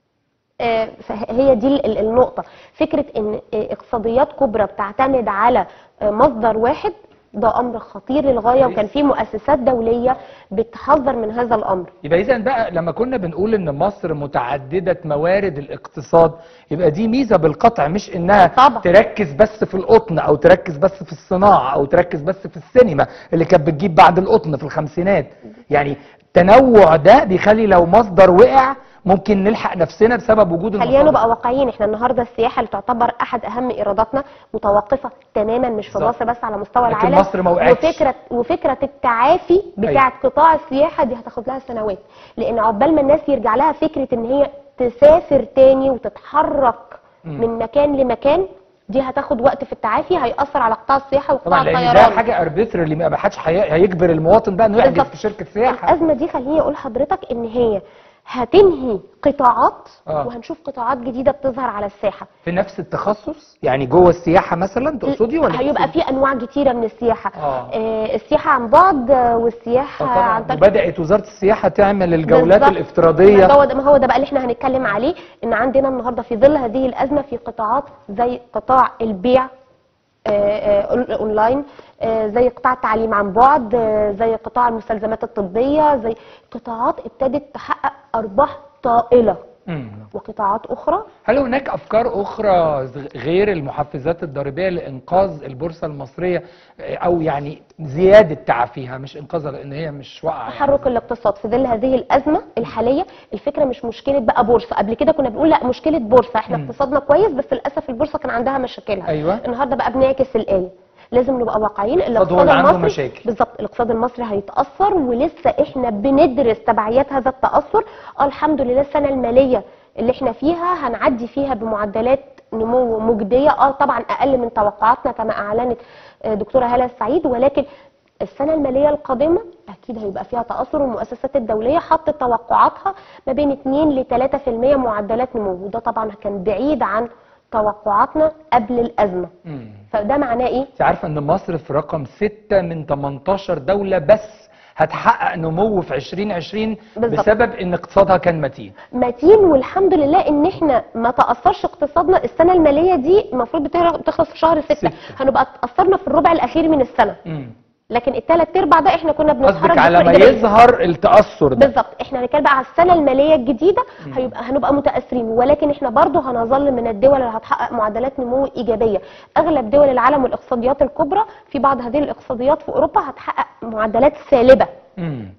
آه، فهي دي ال- النقطة فكرة ان آه، اقتصاديات كبرى بتعتمد على آه، مصدر واحد ده امر خطير للغاية وكان في مؤسسات دولية بتحذر من هذا الامر يبقى اذا بقى لما كنا بنقول ان مصر متعدده موارد الاقتصاد يبقى دي ميزه بالقطع مش انها طبعا. تركز بس في القطن او تركز بس في الصناعه او تركز بس في السينما اللي كانت بتجيب بعد القطن في الخمسينات يعني التنوع ده بيخلي لو مصدر وقع ممكن نلحق نفسنا بسبب وجود خلينا المصادر نبقى واقعيين احنا النهارده السياحه اللي تعتبر احد اهم ايراداتنا متوقفه تماما مش في بالظبط. مصر بس على مستوى لكن العالم مصر ما وقعتش. وفكره وفكره التعافي بتاعه قطاع السياحه دي هتاخد لها سنوات لان عقبال ما الناس يرجع لها فكره ان هي تسافر تاني وتتحرك مم. من مكان لمكان دي هتاخد وقت في التعافي هيأثر على قطاع السياحه وقطاع طبعا لان ده الطيران حاجه اربيترالي ما حدش هي- هيجبر المواطن بقى انه يحجز بالظبط. في شركه سياحه الازمه دي خليني اقول لحضرتك ان هي هتنهي قطاعات آه. وهنشوف قطاعات جديده بتظهر على الساحه في نفس التخصص يعني جوه السياحه مثلا تقصدي ولا هيبقى تقصدي؟ في انواع كتيره من السياحه آه. آه السياحه عن بعد آه، والسياحه آه طبعا عن طريق وبدات وزاره السياحه تعمل الجولات بالظبط. الافتراضيه ما هو ده ما هو ده بقى اللي احنا هنتكلم عليه ان عندنا النهارده في ظل هذه الازمه في قطاعات زي قطاع البيع آه، آه، أون- اونلاين آه، زي قطاع التعليم عن بعد آه، زي قطاع المستلزمات الطبيه زي قطاعات ابتدت تحقق ارباح طائله مم. وقطاعات اخرى هل هناك افكار اخرى ز- غير المحفزات الضريبيه لانقاذ البورصه المصريه آه، او يعني زياده تعافيها مش انقاذها لان هي مش واقعه يعني. تحرك الاقتصاد في ظل هذه الازمه الحاليه الفكره مش مشكله بقى بورصه قبل كده كنا بنقول لا مشكله بورصه احنا مم. اقتصادنا كويس بس للاسف البورصه كان عندها مشاكلها أيوة. النهارده بقى بنعكس الايه لازم نبقى واقعيين الاقتصاد هو اللي عنده مشاكل. بالظبط الاقتصاد المصري هيتاثر ولسه احنا بندرس تبعيات هذا التاثر اه الحمد لله السنه الماليه اللي احنا فيها هنعدي فيها بمعدلات نمو مجديه اه طبعا اقل من توقعاتنا كما اعلنت آه، دكتوره هاله السعيد ولكن السنه الماليه القادمه اكيد هيبقى فيها تاثر والمؤسسات الدوليه حطت توقعاتها ما بين 2 ل 3% معدلات نمو وده طبعا كان بعيد عن توقعاتنا قبل الازمه مم. فده معناه ايه انت عارفه ان مصر في رقم 6 من 18 دوله بس هتحقق نمو في 2020 بالظبط. بسبب ان اقتصادها كان متين متين والحمد لله ان احنا ما تاثرش اقتصادنا السنه الماليه دي المفروض بتهر- بتخلص في شهر 6 هنبقى تاثرنا في الربع الاخير من السنه مم. لكن الثلاث ارباع ده احنا كنا بنتحرك قصدك على بصورة ما إيجابية. يظهر التاثر ده بالظبط احنا هنتكلم بقى على السنه الماليه الجديده هيبقى هنبقى متاثرين ولكن احنا برضو هنظل من الدول اللي هتحقق معدلات نمو ايجابيه اغلب دول العالم والاقتصاديات الكبرى في بعض هذه الاقتصاديات في اوروبا هتحقق معدلات سالبه مم.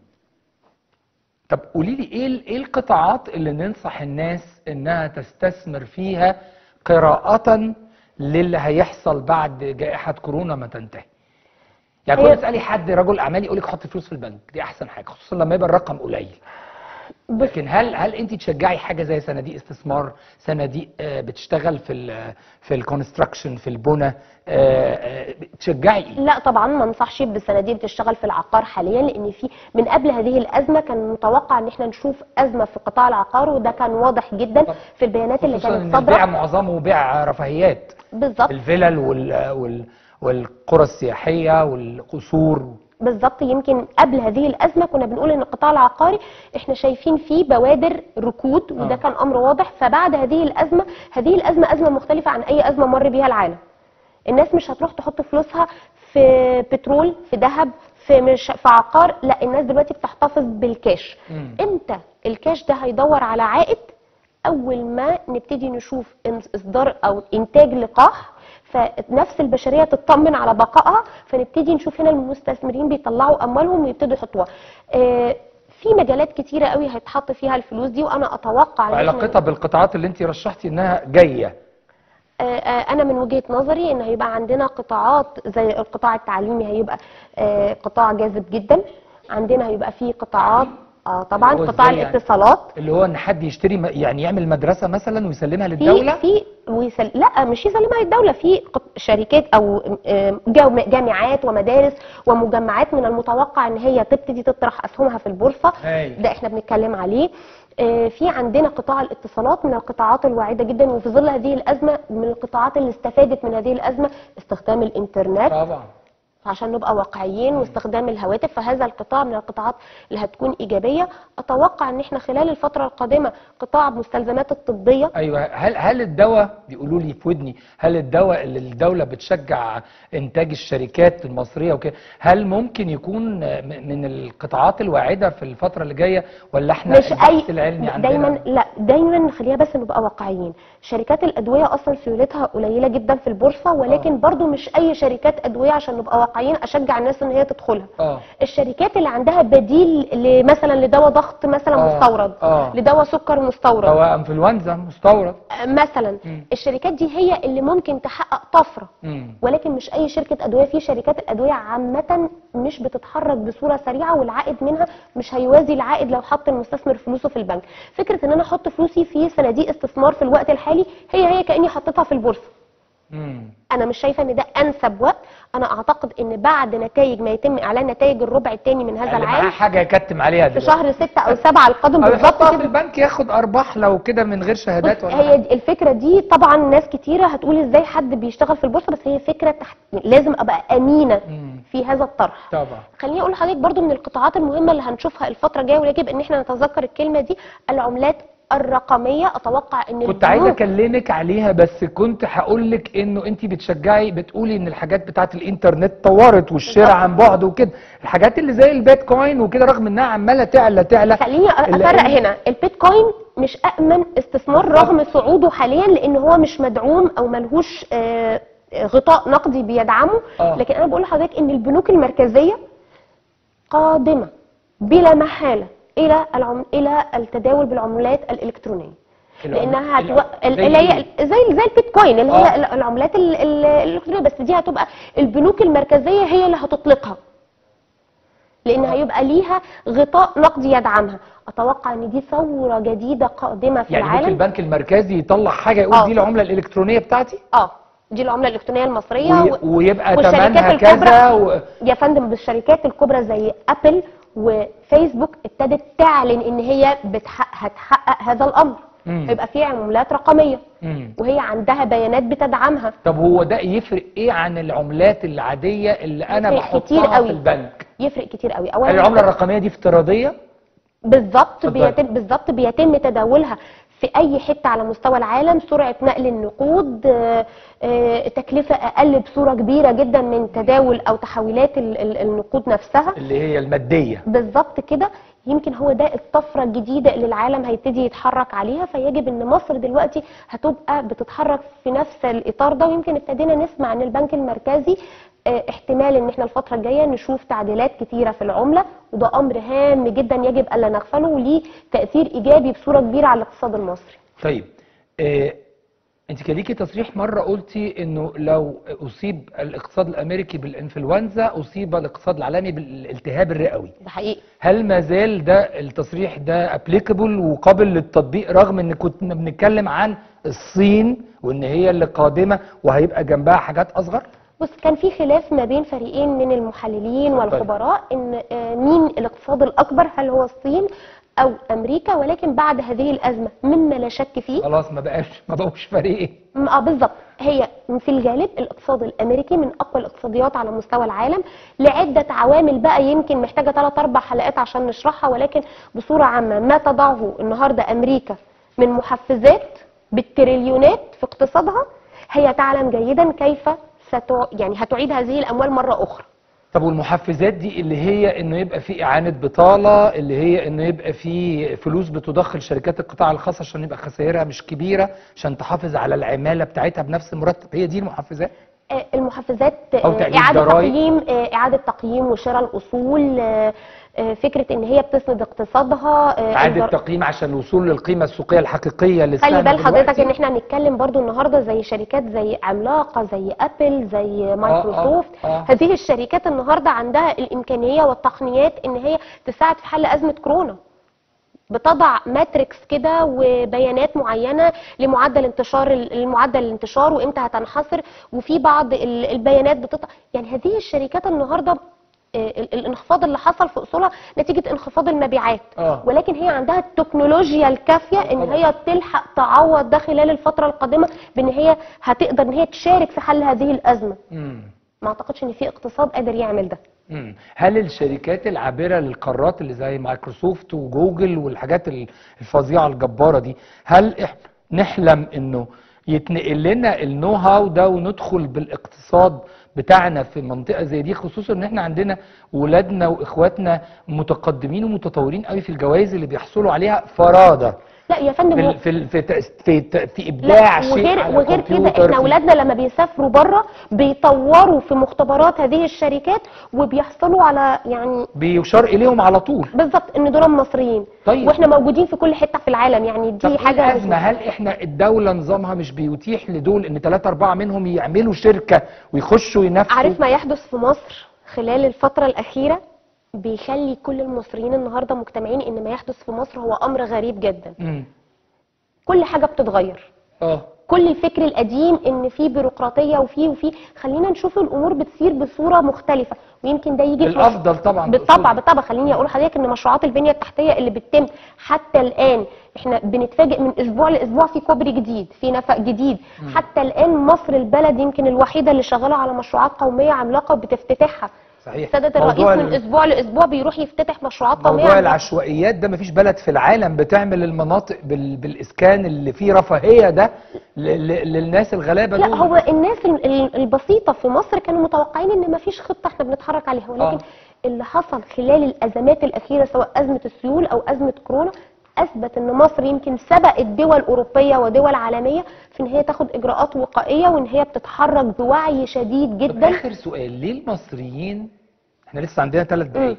طب قولي لي ايه ال- ايه القطاعات اللي ننصح الناس انها تستثمر فيها قراءة للي هيحصل بعد جائحة كورونا ما تنتهي يعني كل هي- تسالي حد رجل اعمال يقول لك حط فلوس في البنك دي احسن حاجه خصوصا لما يبقى الرقم قليل لكن هل هل انت تشجعي حاجه زي صناديق استثمار صناديق آه، بتشتغل في ال في الكونستراكشن في البنى آه، آه، تشجعي ايه لا طبعا ما انصحش بالصناديق بتشتغل في العقار حاليا لان في من قبل هذه الازمه كان متوقع ان احنا نشوف ازمه في قطاع العقار وده كان واضح جدا في البيانات اللي خصوصا كانت ان البيع صادره معظمه بيع رفاهيات بالظبط الفلل وال وال والقرى السياحيه والقصور بالظبط يمكن قبل هذه الازمه كنا بنقول ان القطاع العقاري احنا شايفين فيه بوادر ركود وده آه. كان امر واضح فبعد هذه الازمه هذه الازمه ازمه مختلفه عن اي ازمه مر بيها العالم الناس مش هتروح تحط فلوسها في بترول في ذهب في مش في عقار لا الناس دلوقتي بتحتفظ بالكاش امتى الكاش ده هيدور على عائد اول ما نبتدي نشوف إن- اصدار او انتاج لقاح فنفس البشريه تطمن على بقائها فنبتدي نشوف هنا المستثمرين بيطلعوا اموالهم ويبتدوا يحطوها آه، في مجالات كتيره قوي هيتحط فيها الفلوس دي وانا اتوقع إن إحنا- وعلاقتها بالقطاعات اللي انت رشحتي انها جايه آه، آه، انا من وجهه نظري ان هيبقى عندنا قطاعات زي القطاع التعليمي هيبقى آه، قطاع جاذب جدا عندنا هيبقى فيه قطاعات اه طبعا اللي هو قطاع إزاي يعني؟ الاتصالات اللي هو ان حد يشتري م- يعني يعمل مدرسه مثلا ويسلمها في للدوله في ويسل... لا مش يسلمها الدوله في قط- شركات او آه، جام- جامعات ومدارس ومجمعات من المتوقع ان هي تبتدي تطرح اسهمها في البورصه هايل. ده احنا بنتكلم عليه آه، في عندنا قطاع الاتصالات من القطاعات الواعده جدا وفي ظل هذه الازمه من القطاعات اللي استفادت من هذه الازمه استخدام الانترنت طبعا عشان نبقى واقعيين واستخدام الهواتف فهذا القطاع من القطاعات اللي هتكون ايجابيه اتوقع ان احنا خلال الفتره القادمه قطاع مستلزمات الطبيه ايوه هل هل الدواء بيقولوا لي في ودني هل الدواء اللي الدوله بتشجع انتاج الشركات المصريه وكده هل ممكن يكون م- من القطاعات الواعده في الفتره اللي جايه ولا احنا مش البحث اي العلمي عندنا دايما لا دايما خلينا بس نبقى واقعيين شركات الادويه اصلا سيولتها قليله جدا في البورصه ولكن برضو مش اي شركات ادويه عشان نبقى واقعيين اشجع الناس ان هي تدخلها اه الشركات اللي عندها بديل ل- مثلا لدواء ضغط مثلا آه، مستورد آه. لدواء سكر مستورد دواء انفلونزا مستورد مثلا الشركات دي هي اللي ممكن تحقق طفره مم. ولكن مش اي شركه ادويه في شركات الادويه عامه مش بتتحرك بصوره سريعه والعائد منها مش هيوازي العائد لو حط المستثمر فلوسه في البنك فكره ان انا احط فلوسي في صناديق استثمار في الوقت الحالي هي هي كاني حطيتها في البورصه مم. انا مش شايفه ان ده انسب وقت انا اعتقد ان بعد نتائج ما يتم اعلان نتائج الربع الثاني من هذا اللي معاه العام حاجه يكتم عليها في دلوقتي شهر ستة او سبعة القادم أو بالظبط يحطها في كده البنك ياخد ارباح لو كده من غير شهادات ولا هي حاجة. دي الفكره دي طبعا ناس كتيره هتقول ازاي حد بيشتغل في البورصه بس هي فكره تحت لازم ابقى امينه في هذا الطرح طبعا خليني اقول لحضرتك برضو من القطاعات المهمه اللي هنشوفها الفتره الجايه ويجب ان احنا نتذكر الكلمه دي العملات الرقميه اتوقع ان كنت عايز البنوك- اكلمك عليها بس كنت هقول لك انه انت بتشجعي بتقولي ان الحاجات بتاعت الانترنت طورت والشراء عن بعد وكده الحاجات اللي زي البيتكوين وكده رغم انها عماله تعلى تعلى خليني إلا افرق إن- هنا البيتكوين مش امن استثمار رغم صعوده حاليا لان هو مش مدعوم او ملهوش آه، غطاء نقدي بيدعمه آه. لكن انا بقول لحضرتك ان البنوك المركزيه قادمه بلا محاله الى العم... الى التداول بالعملات الالكترونيه العم- لانها هتو... الع- ال- زي اللي هي إيه؟ زي زي البيتكوين اللي آه. هي ال- العملات ال- ال- الالكترونيه بس دي هتبقى البنوك المركزيه هي اللي هتطلقها لان هيبقى ليها غطاء نقدي يدعمها اتوقع ان دي ثوره جديده قادمه في يعني ممكن العالم البنك المركزي يطلع حاجه يقول آه. دي العمله الالكترونيه بتاعتي اه دي العمله الالكترونيه المصريه وي- و- ويبقى والشركات ثمنها الكبرى كذا و... يا فندم بالشركات الكبرى زي ابل وفيسبوك ابتدت تعلن ان هي بتحقق هتحقق هذا الامر مم. هيبقى في عملات رقميه مم. وهي عندها بيانات بتدعمها طب هو ده يفرق ايه عن العملات العاديه اللي انا يفرق كتير بحطها قوي. في البنك يفرق كتير قوي هل اولا العمله الرقميه دي افتراضيه بالظبط اتفضلي. بيتم بالظبط بيتم تداولها في اي حته على مستوى العالم سرعه نقل النقود آه، آه، تكلفه اقل بصوره كبيره جدا من تداول او تحويلات ال- ال- النقود نفسها اللي هي الماديه بالظبط كده يمكن هو ده الطفره الجديده اللي العالم هيبتدي يتحرك عليها فيجب ان مصر دلوقتي هتبقى بتتحرك في نفس الاطار ده ويمكن ابتدينا نسمع ان البنك المركزي آه، احتمال ان احنا الفتره الجايه نشوف تعديلات كتيره في العمله وده امر هام جدا يجب الا نغفله وليه تاثير ايجابي بصوره كبيره على الاقتصاد المصري طيب آه انت كان ليكي تصريح مره قلتي انه لو اصيب الاقتصاد الامريكي بالانفلونزا اصيب الاقتصاد العالمي بالالتهاب الرئوي ده حقيقي هل ما زال ده التصريح ده ابليكابل وقابل للتطبيق رغم ان كنا بنتكلم عن الصين وان هي اللي قادمه وهيبقى جنبها حاجات اصغر بص كان في خلاف ما بين فريقين من المحللين والخبراء ان آه، مين الاقتصاد الاكبر هل هو الصين او امريكا ولكن بعد هذه الازمه مما لا شك فيه خلاص ما بقاش ما بقوش فريقين م- اه بالظبط هي في الغالب الاقتصاد الامريكي من اقوى الاقتصاديات على مستوى العالم لعده عوامل بقى يمكن محتاجه ثلاث اربع حلقات عشان نشرحها ولكن بصوره عامه ما تضعه النهارده امريكا من محفزات بالتريليونات في اقتصادها هي تعلم جيدا كيف ستع... يعني هتعيد هذه الاموال مره اخرى طب والمحفزات دي اللي هي انه يبقى في اعانه بطاله اللي هي انه يبقى في فلوس بتدخل شركات القطاع الخاص عشان يبقى خسائرها مش كبيره عشان تحافظ على العماله بتاعتها بنفس المرتب هي دي المحفزات آه، المحفزات أو آه، تقليل إعادة ضرائب. تقييم آه، إعادة تقييم وشراء الأصول آه، آه، فكرة إن هي بتسند اقتصادها آه، اعاده الضر- تقييم عشان الوصول للقيمه السوقيه الحقيقيه خلي للسهم بال حضرتك دلوقتي. ان احنا هنتكلم برضو النهارده زي شركات زي عملاقه زي ابل زي مايكروسوفت آه. هذه الشركات النهارده عندها الامكانيه والتقنيات ان هي تساعد في حل ازمه كورونا بتضع ماتريكس كده وبيانات معينه لمعدل انتشار المعدل الانتشار وامتى هتنحصر وفي بعض ال- البيانات بتطلع يعني هذه الشركات النهارده آه، ال- الانخفاض اللي حصل في اصولها نتيجه انخفاض المبيعات آه. ولكن هي عندها التكنولوجيا الكافيه ان هي تلحق تعوض ده خلال الفتره القادمه بان هي هتقدر ان هي تشارك في حل هذه الازمه مم. ما اعتقدش ان في اقتصاد قادر يعمل ده مم. هل الشركات العابرة للقارات اللي زي مايكروسوفت وجوجل والحاجات ال- الفظيعة الجبارة دي هل إح نحلم انه يتنقل لنا النو هاو ده وندخل بالاقتصاد بتاعنا في منطقة زي دي خصوصا ان احنا عندنا ولادنا واخواتنا متقدمين ومتطورين قوي في الجوائز اللي بيحصلوا عليها فرادة لا يا في فندم ال- في ال- في تأس- في, ت- في ابداع لا شيء وغير على وغير كده الكمبيوتر، احنا في- اولادنا لما بيسافروا بره بيطوروا في مختبرات هذه الشركات وبيحصلوا على يعني بيشار اليهم على طول بالظبط ان دول مصريين طيب. واحنا موجودين في كل حته في العالم يعني طب دي إيه حاجه الأزمة هل احنا الدولة نظامها مش بيتيح لدول ان ثلاثة أربعة منهم يعملوا شركة ويخشوا ينافسوا عارف ما يحدث في مصر خلال الفترة الأخيرة بيخلي كل المصريين النهاردة مجتمعين إن ما يحدث في مصر هو أمر غريب جدا مم. كل حاجة بتتغير اه كل الفكر القديم ان في بيروقراطيه وفي وفي خلينا نشوف الامور بتسير بصوره مختلفه ويمكن ده يجي في مش- الافضل طبعا بالطبع بالطبع خليني اقول لحضرتك ان مشروعات البنيه التحتيه اللي بتتم حتى الان احنا بنتفاجئ من اسبوع لاسبوع في كوبري جديد في نفق جديد مم. حتى الان مصر البلد يمكن الوحيده اللي شغاله على مشروعات قوميه عملاقه وبتفتتحها صحيح سياده الرئيس موضوع من ال- اسبوع لاسبوع بيروح يفتتح مشروعات قوميه موضوع عملاقة. العشوائيات ده مفيش بلد في العالم بتعمل المناطق بال... بالاسكان اللي فيه رفاهيه ده ل... ل... للناس الغلابه لا دول هو الناس ال- ال- البسيطة في مصر كانوا متوقعين ان مفيش خطة احنا بنتحرك عليها ولكن آه. اللي حصل خلال الازمات الاخيرة سواء ازمة السيول او ازمة كورونا اثبت ان مصر يمكن سبقت دول اوروبيه ودول عالميه في ان هي تاخد اجراءات وقائيه وان هي بتتحرك بوعي شديد طب جدا اخر سؤال ليه المصريين احنا لسه عندنا ثلاث دقايق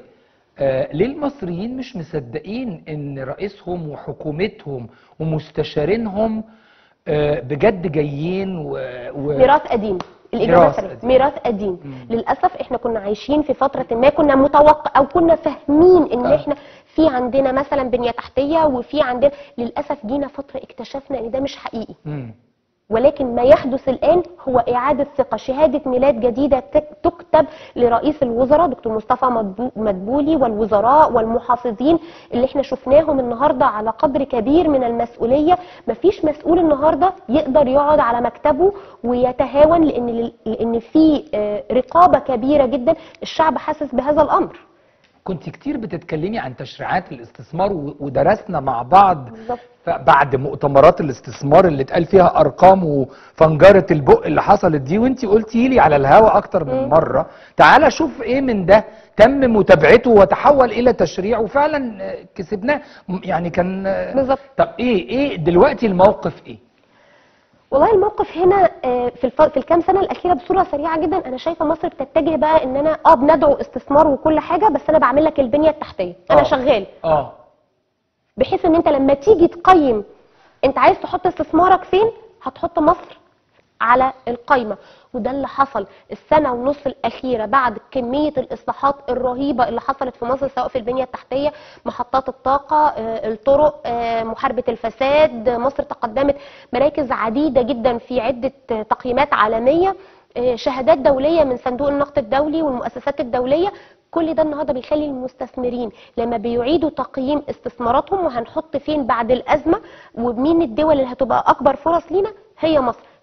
آه ليه المصريين مش مصدقين ان رئيسهم وحكومتهم ومستشارينهم آه بجد جايين و... و... ميراث قديم الاجابه ميراث سريعة. ميراث قديم للاسف احنا كنا عايشين في فتره ما كنا متوقع او كنا فاهمين ان آه. احنا في عندنا مثلا بنيه تحتيه وفي عندنا للاسف جينا فتره اكتشفنا ان ده مش حقيقي مم. ولكن ما يحدث الآن هو إعادة ثقة شهادة ميلاد جديدة تك- تكتب لرئيس الوزراء دكتور مصطفى مدبو- مدبولي والوزراء والمحافظين اللي احنا شفناهم النهاردة على قدر كبير من المسؤولية مفيش مسؤول النهاردة يقدر يقعد على مكتبه ويتهاون لأن, لل- لأن في آه، رقابة كبيرة جدا الشعب حاسس بهذا الأمر كنت كتير بتتكلمي عن تشريعات الاستثمار و- ودرسنا مع بعض بالظبط ف- بعد مؤتمرات الاستثمار اللي اتقال فيها ارقام وفنجره البق اللي حصلت دي وانت قلتي لي على الهوا اكتر من مره تعالى شوف ايه من ده تم متابعته وتحول الى تشريع وفعلا آه، كسبناه م- يعني كان آه، بالظبط طب ايه ايه دلوقتي الموقف ايه والله الموقف هنا آه، في الف... في الكام سنه الاخيره بصوره سريعه جدا انا شايفه مصر بتتجه بقى ان انا اه بندعو استثمار وكل حاجه بس انا بعمل لك البنيه التحتيه انا آه. شغال اه بحيث ان انت لما تيجي تقيم انت عايز تحط استثمارك فين هتحط مصر على القايمه وده اللي حصل السنه ونص الاخيره بعد كميه الاصلاحات الرهيبه اللي حصلت في مصر سواء في البنيه التحتيه محطات الطاقه آه، الطرق آه، محاربه الفساد مصر تقدمت مراكز عديده جدا في عده آه، تقييمات عالميه آه، شهادات دوليه من صندوق النقد الدولي والمؤسسات الدوليه كل ده النهارده بيخلي المستثمرين لما بيعيدوا تقييم استثماراتهم وهنحط فين بعد الازمه ومين الدول اللي هتبقى اكبر فرص لينا هي مصر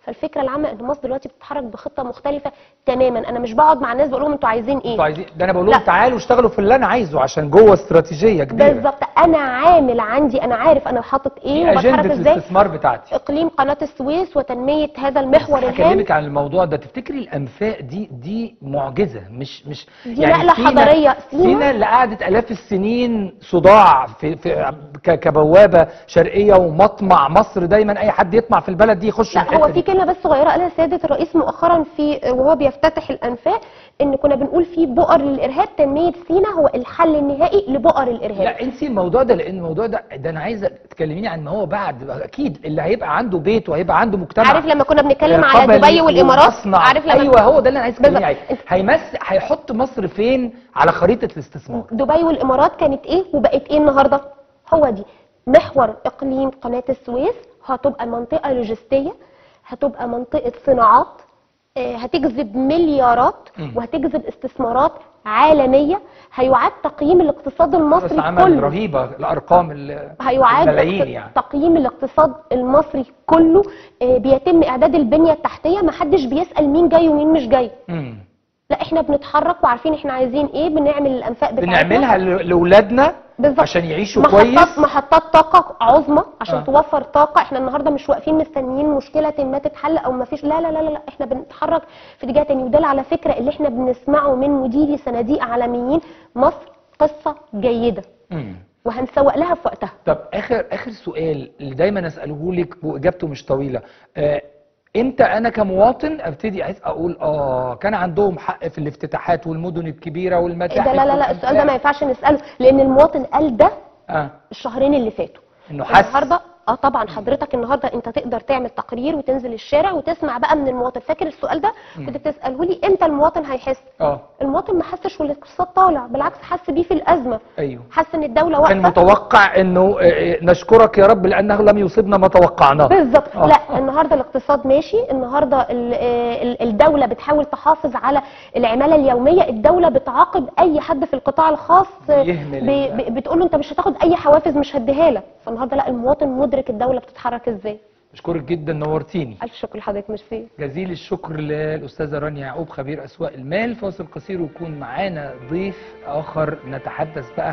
فالفكره العامه ان مصر دلوقتي بتتحرك بخطه مختلفه تماما انا مش بقعد مع الناس بقول لهم انتوا عايزين ايه انتوا عايزين ده انا بقول لهم لا. تعالوا اشتغلوا في اللي انا عايزه عشان جوه استراتيجيه كبيره بالظبط انا عامل عندي انا عارف انا حاطط ايه دي وبتحرك اجنده ازاي الاستثمار بتاعتي اقليم قناه السويس وتنميه هذا المحور الهام هكلمك عن الموضوع ده تفتكري الانفاق دي دي معجزه مش مش دي نقلة سينا- حضارية. سينا- سينا اللي قعدت الاف السنين صداع في, في ك- كبوابه شرقيه ومطمع مصر دايما اي حد يطمع في البلد دي يخش لا الحتة هو دي. في كلمه بس صغيره قالها سياده الرئيس مؤخرا في وهو بيفتتح الانفاق ان كنا بنقول في بؤر للارهاب تنميه سينا هو الحل النهائي لبؤر الارهاب لا انسي الموضوع ده لان الموضوع ده ده انا عايزه تكلميني عن ما هو بعد اكيد اللي هيبقى عنده بيت وهيبقى عنده مجتمع عارف لما كنا بنتكلم آه، على قبلي دبي والامارات ومصنع. عارف لما ايوه هو ده اللي انا عايز تكلميني بالظبط. عليه هيمس هيحط مصر فين على خريطه الاستثمار دبي والامارات كانت ايه وبقت ايه النهارده هو دي محور اقليم قناه السويس هتبقى منطقه لوجستيه هتبقى منطقه صناعات آه، هتجذب مليارات مم. وهتجذب استثمارات عالميه هيعاد تقييم الاقتصاد فرص المصري عمل كله رهيبه الارقام ال- هيعاد الملايين اقت- يعني تقييم الاقتصاد المصري كله آه، بيتم اعداد البنيه التحتيه محدش بيسال مين جاي ومين مش جاي مم. لا احنا بنتحرك وعارفين احنا عايزين ايه بنعمل الانفاق بتاعتنا بنعملها ل- لاولادنا بالظبط. عشان يعيشوا محطات كويس محطات طاقه عظمى عشان آه. آه. توفر طاقه احنا النهارده مش واقفين مستنيين مشكله ما تتحل او ما فيش لا لا لا لا لا، احنا بنتحرك في اتجاه تاني وده على فكره اللي احنا بنسمعه من مديري صناديق عالميين مصر قصه جيده مم. وهنسوق لها في وقتها طب اخر اخر سؤال اللي دايما اساله لك واجابته مش طويله آه امتى انا كمواطن ابتدي عايز اقول اه كان عندهم حق في الافتتاحات والمدن الكبيره إيه والمتاحف ده لا لا لا السؤال ده ما ينفعش نساله لان المواطن قال ده اه الشهرين اللي فاتوا انه حس النهارده اه طبعا حضرتك النهارده انت تقدر تعمل تقرير وتنزل الشارع وتسمع بقى من المواطن فاكر السؤال ده مم. كنت بتساله لي امتى المواطن هيحس اه المواطن ما حسش والاقتصاد طالع بالعكس حس بيه في الازمه ايوه حس ان الدوله كان واقفه متوقع انه آه، آه، نشكرك يا رب لانه لم يصيبنا ما توقعناه بالظبط آه. لا النهارده الاقتصاد ماشي النهارده ال- آه، ال- الدوله بتحاول تحافظ على العماله اليوميه الدوله بتعاقب اي حد في القطاع الخاص آه، بيهمل ب- ال- ب- بتقول له انت مش هتاخد اي حوافز مش هديها لك فالنهارده لا المواطن مدرك الدوله بتتحرك ازاي بشكرك جدا نورتيني الف شكر لحضرتك ميرسي جزيل الشكر للاستاذه رانيا يعقوب خبير اسواق المال فاصل قصير ويكون معانا ضيف اخر نتحدث بقى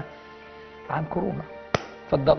عن كورونا اتفضلوا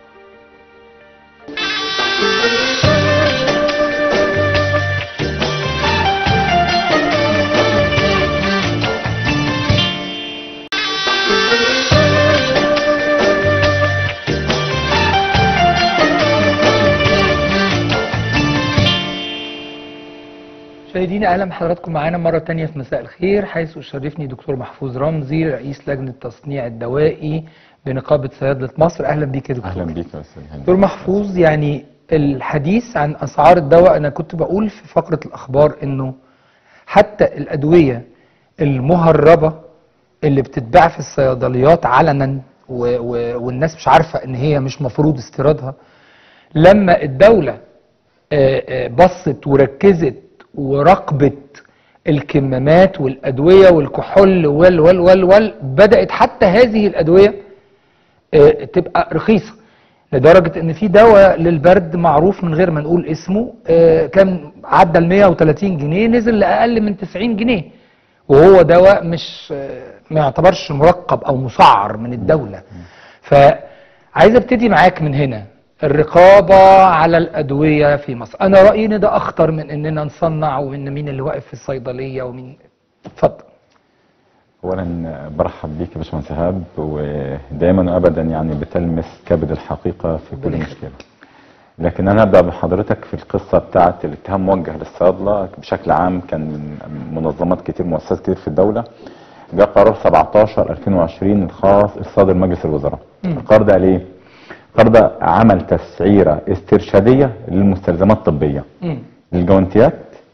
مشاهدينا اهلا بحضراتكم معانا مره تانية في مساء الخير حيث يشرفني دكتور محفوظ رمزي رئيس لجنه التصنيع الدوائي بنقابه صيادله مصر اهلا بيك يا دكتور اهلا بيك يا استاذ هاني دكتور محفوظ يعني الحديث عن اسعار الدواء انا كنت بقول في فقره الاخبار انه حتى الادويه المهربه اللي بتتباع في الصيدليات علنا و و والناس مش عارفه ان هي مش مفروض استيرادها لما الدوله آه، آه، بصت وركزت وراقبت الكمامات والادويه والكحول وال وال وال وال بدات حتى هذه الادويه آه، تبقى رخيصه لدرجه ان في دواء للبرد معروف من غير ما نقول اسمه آه، كان عدى ال 130 جنيه نزل لاقل من 90 جنيه وهو دواء مش آه، ما يعتبرش مرقب او مسعر من الدوله فعايز ابتدي معاك من هنا الرقابة على الأدوية في مصر أنا رأيي إن ده أخطر من إننا نصنع وإن مين اللي واقف في الصيدلية ومين اتفضل اولا برحب بيك يا باشمهندس ايهاب ودايما وابدا يعني بتلمس كبد الحقيقه في كل ربنا مشكله لكن انا ابدا بحضرتك في القصه بتاعه الاتهام موجه للصيادله بشكل عام كان من منظمات كتير مؤسسات كتير في الدوله جاء قرار 17 2020 الخاص الصادر مجلس الوزراء القرار ده قال ايه؟ القرار ده عمل تسعيره استرشاديه للمستلزمات الطبيه للجوانتيات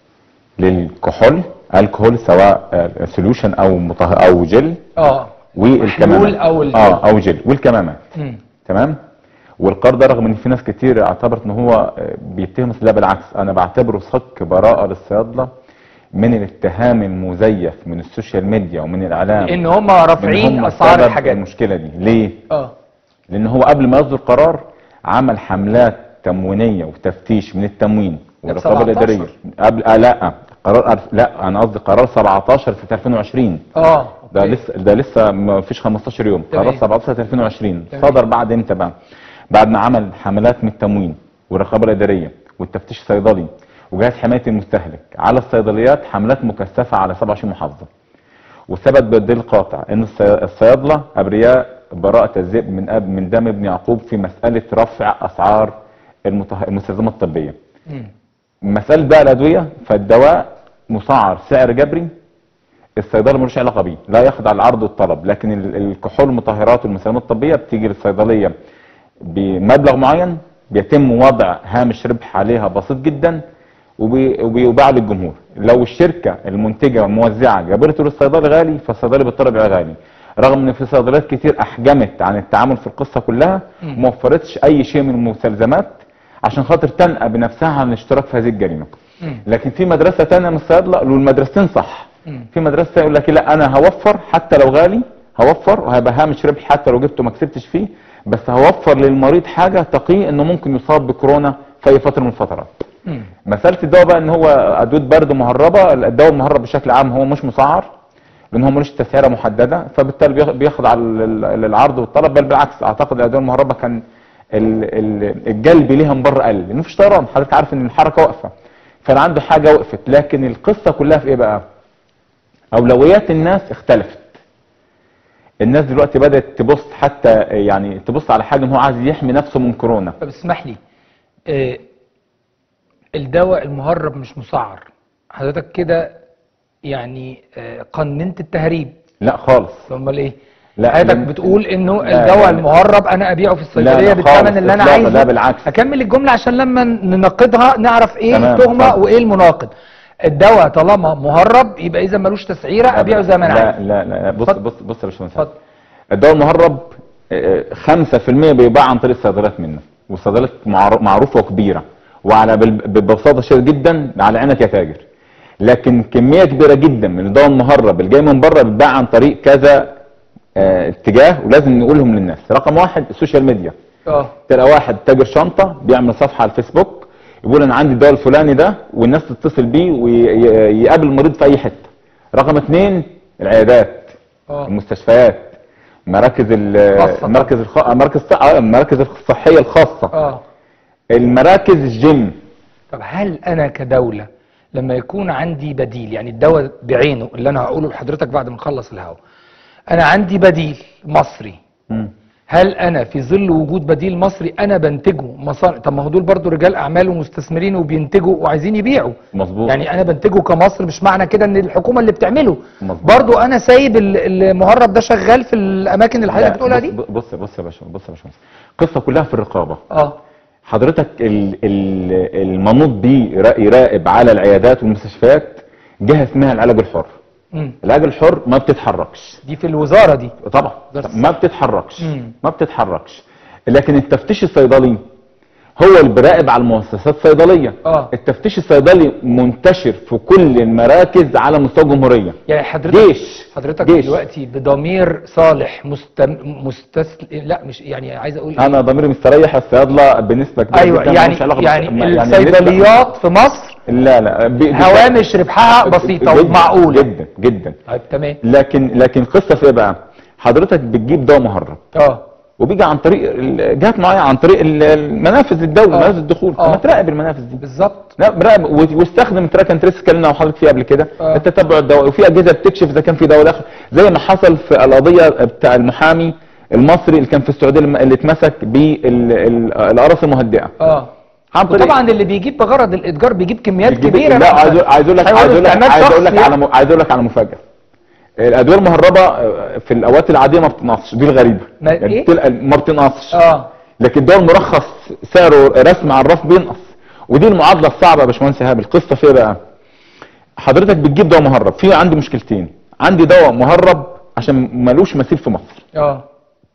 للكحول الكحول سواء سوليوشن او مطهر او جل اه والكمامات محلول أو الجل. اه او جل والكمامات مم. تمام والقرار ده رغم ان في ناس كتير اعتبرت ان هو آه، بيتهم لا بالعكس انا بعتبره صك براءه للصيادله من الاتهام المزيف من السوشيال ميديا ومن الاعلام إن هم إن رافعين هم أسعار سبب الحاجات المشكله دي ليه؟ اه لان هو قبل ما يصدر قرار عمل حملات تموينيه وتفتيش من التموين والرقابه 17. الاداريه قبل آه لا قرار ألف- لا انا قصدي قرار 17 في 2020 اه ده لسه ده لسه ما فيش 15 يوم تمام. قرار 17 2020 تمام. صدر بعد امتى بقى بعد ما عمل حملات من التموين والرقابه الاداريه والتفتيش الصيدلي وجهاز حمايه المستهلك على الصيدليات حملات مكثفه على 27 محافظه وثبت بالدليل القاطع ان الصي- الصيادله ابرياء براءه الذئب من أب من دم ابن يعقوب في مساله رفع اسعار المته- المستلزمات الطبيه مسألة بقى الأدوية فالدواء مسعر سعر جبري الصيدلي ملوش علاقة بيه لا يخضع للعرض والطلب لكن ال- الكحول المطهرات والمسالمات الطبية بتيجي للصيدلية بمبلغ معين بيتم وضع هامش ربح عليها بسيط جدا وبي- وبيباع للجمهور لو الشركة المنتجة والموزعة جابرته للصيدلي غالي فالصيدلي بيضطر يبيع غالي رغم ان في صيدليات كتير احجمت عن التعامل في القصة كلها مم. وما وفرتش اي شيء من المستلزمات عشان خاطر تنأى بنفسها عن الاشتراك في هذه الجريمة لكن في مدرسة تانية من الصيادلة والمدرستين صح في مدرسة تانية يقول لك لا انا هوفر حتى لو غالي هوفر وهيبقى هامش ربح حتى لو جبته ما كسبتش فيه بس هوفر للمريض حاجة تقيه انه ممكن يصاب بكورونا في اي فترة من الفترات مسألة الدواء بقى ان هو ادوية برد مهربة الدواء المهرب بشكل عام هو مش مسعر لان هو ملوش تسعيره محدده فبالتالي بيخ- بيخضع لل- للعرض والطلب بل بالعكس اعتقد الادويه المهربه كان ال- ال- الجلب ليها من بره قل لان مفيش طيران حضرتك عارف ان الحركه واقفه فانا عنده حاجه وقفت لكن القصه كلها في ايه بقى؟ اولويات الناس اختلفت الناس دلوقتي بدات تبص حتى يعني تبص على حاجه ان هو عايز يحمي نفسه من كورونا طب اسمح لي آه، الدواء المهرب مش مسعر حضرتك كده يعني آه، قننت التهريب لا خالص امال ايه لا حضرتك لأن- بتقول انه لا، الدواء لا، لا. المهرب انا ابيعه في لا، الصيدليه لا بالثمن خالص، اللي انا إطلاقاً، عايزه لا بالعكس. اكمل الجمله عشان لما ننقضها نعرف ايه تمام، التهمه اتفضل. وايه المناقض الدواء طالما مهرب يبقى اذا ملوش تسعيره ابيعه زي ما انا لا عايز لا لا بص بص بص يا باشمهندس الدواء المهرب آه، 5% بيباع عن طريق الصيدليات منه والصيدليات معر- معروفه وكبيره وعلى بال- ببساطه شديده جدا على عينك يا تاجر لكن كميه كبيره جدا من الدواء المهرب اللي جاي من بره بيتباع عن طريق كذا آه، اتجاه ولازم نقولهم للناس رقم واحد السوشيال ميديا اه تلاقي واحد تاجر شنطه بيعمل صفحه على الفيسبوك يقول انا عندي الدواء الفلاني ده والناس تتصل بيه ويقابل المريض في اي حته رقم اثنين العيادات اه المستشفيات مراكز ال- خاصة المركز الخ... مركز الص- آه، المراكز الصحيه الخاصه اه المراكز الجيم طب هل انا كدوله لما يكون عندي بديل يعني الدواء بعينه اللي انا هقوله لحضرتك بعد ما نخلص الهوا انا عندي بديل مصري هل انا في ظل وجود بديل مصري انا بنتجه مصانع طب ما هو دول برضو رجال اعمال ومستثمرين وبينتجوا وعايزين يبيعوا مظبوط يعني انا بنتجه كمصر مش معنى كده ان الحكومه اللي بتعمله مظبوط. برضو انا سايب ال- المهرب ده شغال في الاماكن اللي حضرتك لا، بتقولها بص- دي بص بص يا باشا بص يا باشمهندس القصه كلها في الرقابه اه حضرتك ال- ال- المنوط بيه يرا- يراقب على العيادات والمستشفيات جهه اسمها العلاج الحر مم. العلاج الحر ما بتتحركش دي في الوزاره دي طبعا بس. ما بتتحركش مم. ما بتتحركش لكن التفتيش الصيدلي هو اللي بيراقب على المؤسسات الصيدليه اه التفتيش الصيدلي منتشر في كل المراكز على مستوى الجمهوريه يعني حضرتك جيش حضرتك جيش. دلوقتي بضمير صالح مستم... مستسل لا مش يعني عايز اقول إيه؟ انا ضميري مستريح الصيادله بنسبه كبيره ايوه جدا يعني ملوش علاقة يعني بال- الصيدليات في مصر لا لا ب- ب- هوامش ربحها بسيطه جداً- ومعقوله جدا جدا طيب تمام لكن لكن القصه في ايه بقى؟ حضرتك بتجيب دواء مهرب اه وبيجي عن طريق ال- جهات معينه عن طريق ال- المنافذ الدوله منافذ الدخول آه. ما تراقب المنافذ دي بالظبط لا براقب و- واستخدم تراك انت لسه اتكلمنا مع حضرتك فيه قبل كده آه. التتبع الدوائي وفي اجهزه بتكشف اذا كان في دواء داخل زي ما حصل في القضيه بتاع المحامي المصري اللي كان في السعوديه اللي اللي اتمسك بالاقراص المهدئه اه عن طريق طبعا اللي بيجيب بغرض الاتجار بيجيب كميات بتجيب- كبيره لا بقى. عايز أقول- عايز اقول لك هيقولوا عايز اقول لك استعمال عايز اقول لك شخصي على م- عايز اقول لك على مفاجاه الادويه المهربه آه، في الاوقات العاديه ما بتنقصش دي الغريبه ما يعني إيه؟ بتلقى ما بتنقصش اه لكن الدواء المرخص سعره رسم على الرف بينقص ودي المعادله الصعبه يا باشمهندس ايهاب القصه في ايه بقى حضرتك بتجيب دواء مهرب في عندي مشكلتين عندي دواء مهرب عشان ملوش مثيل في مصر اه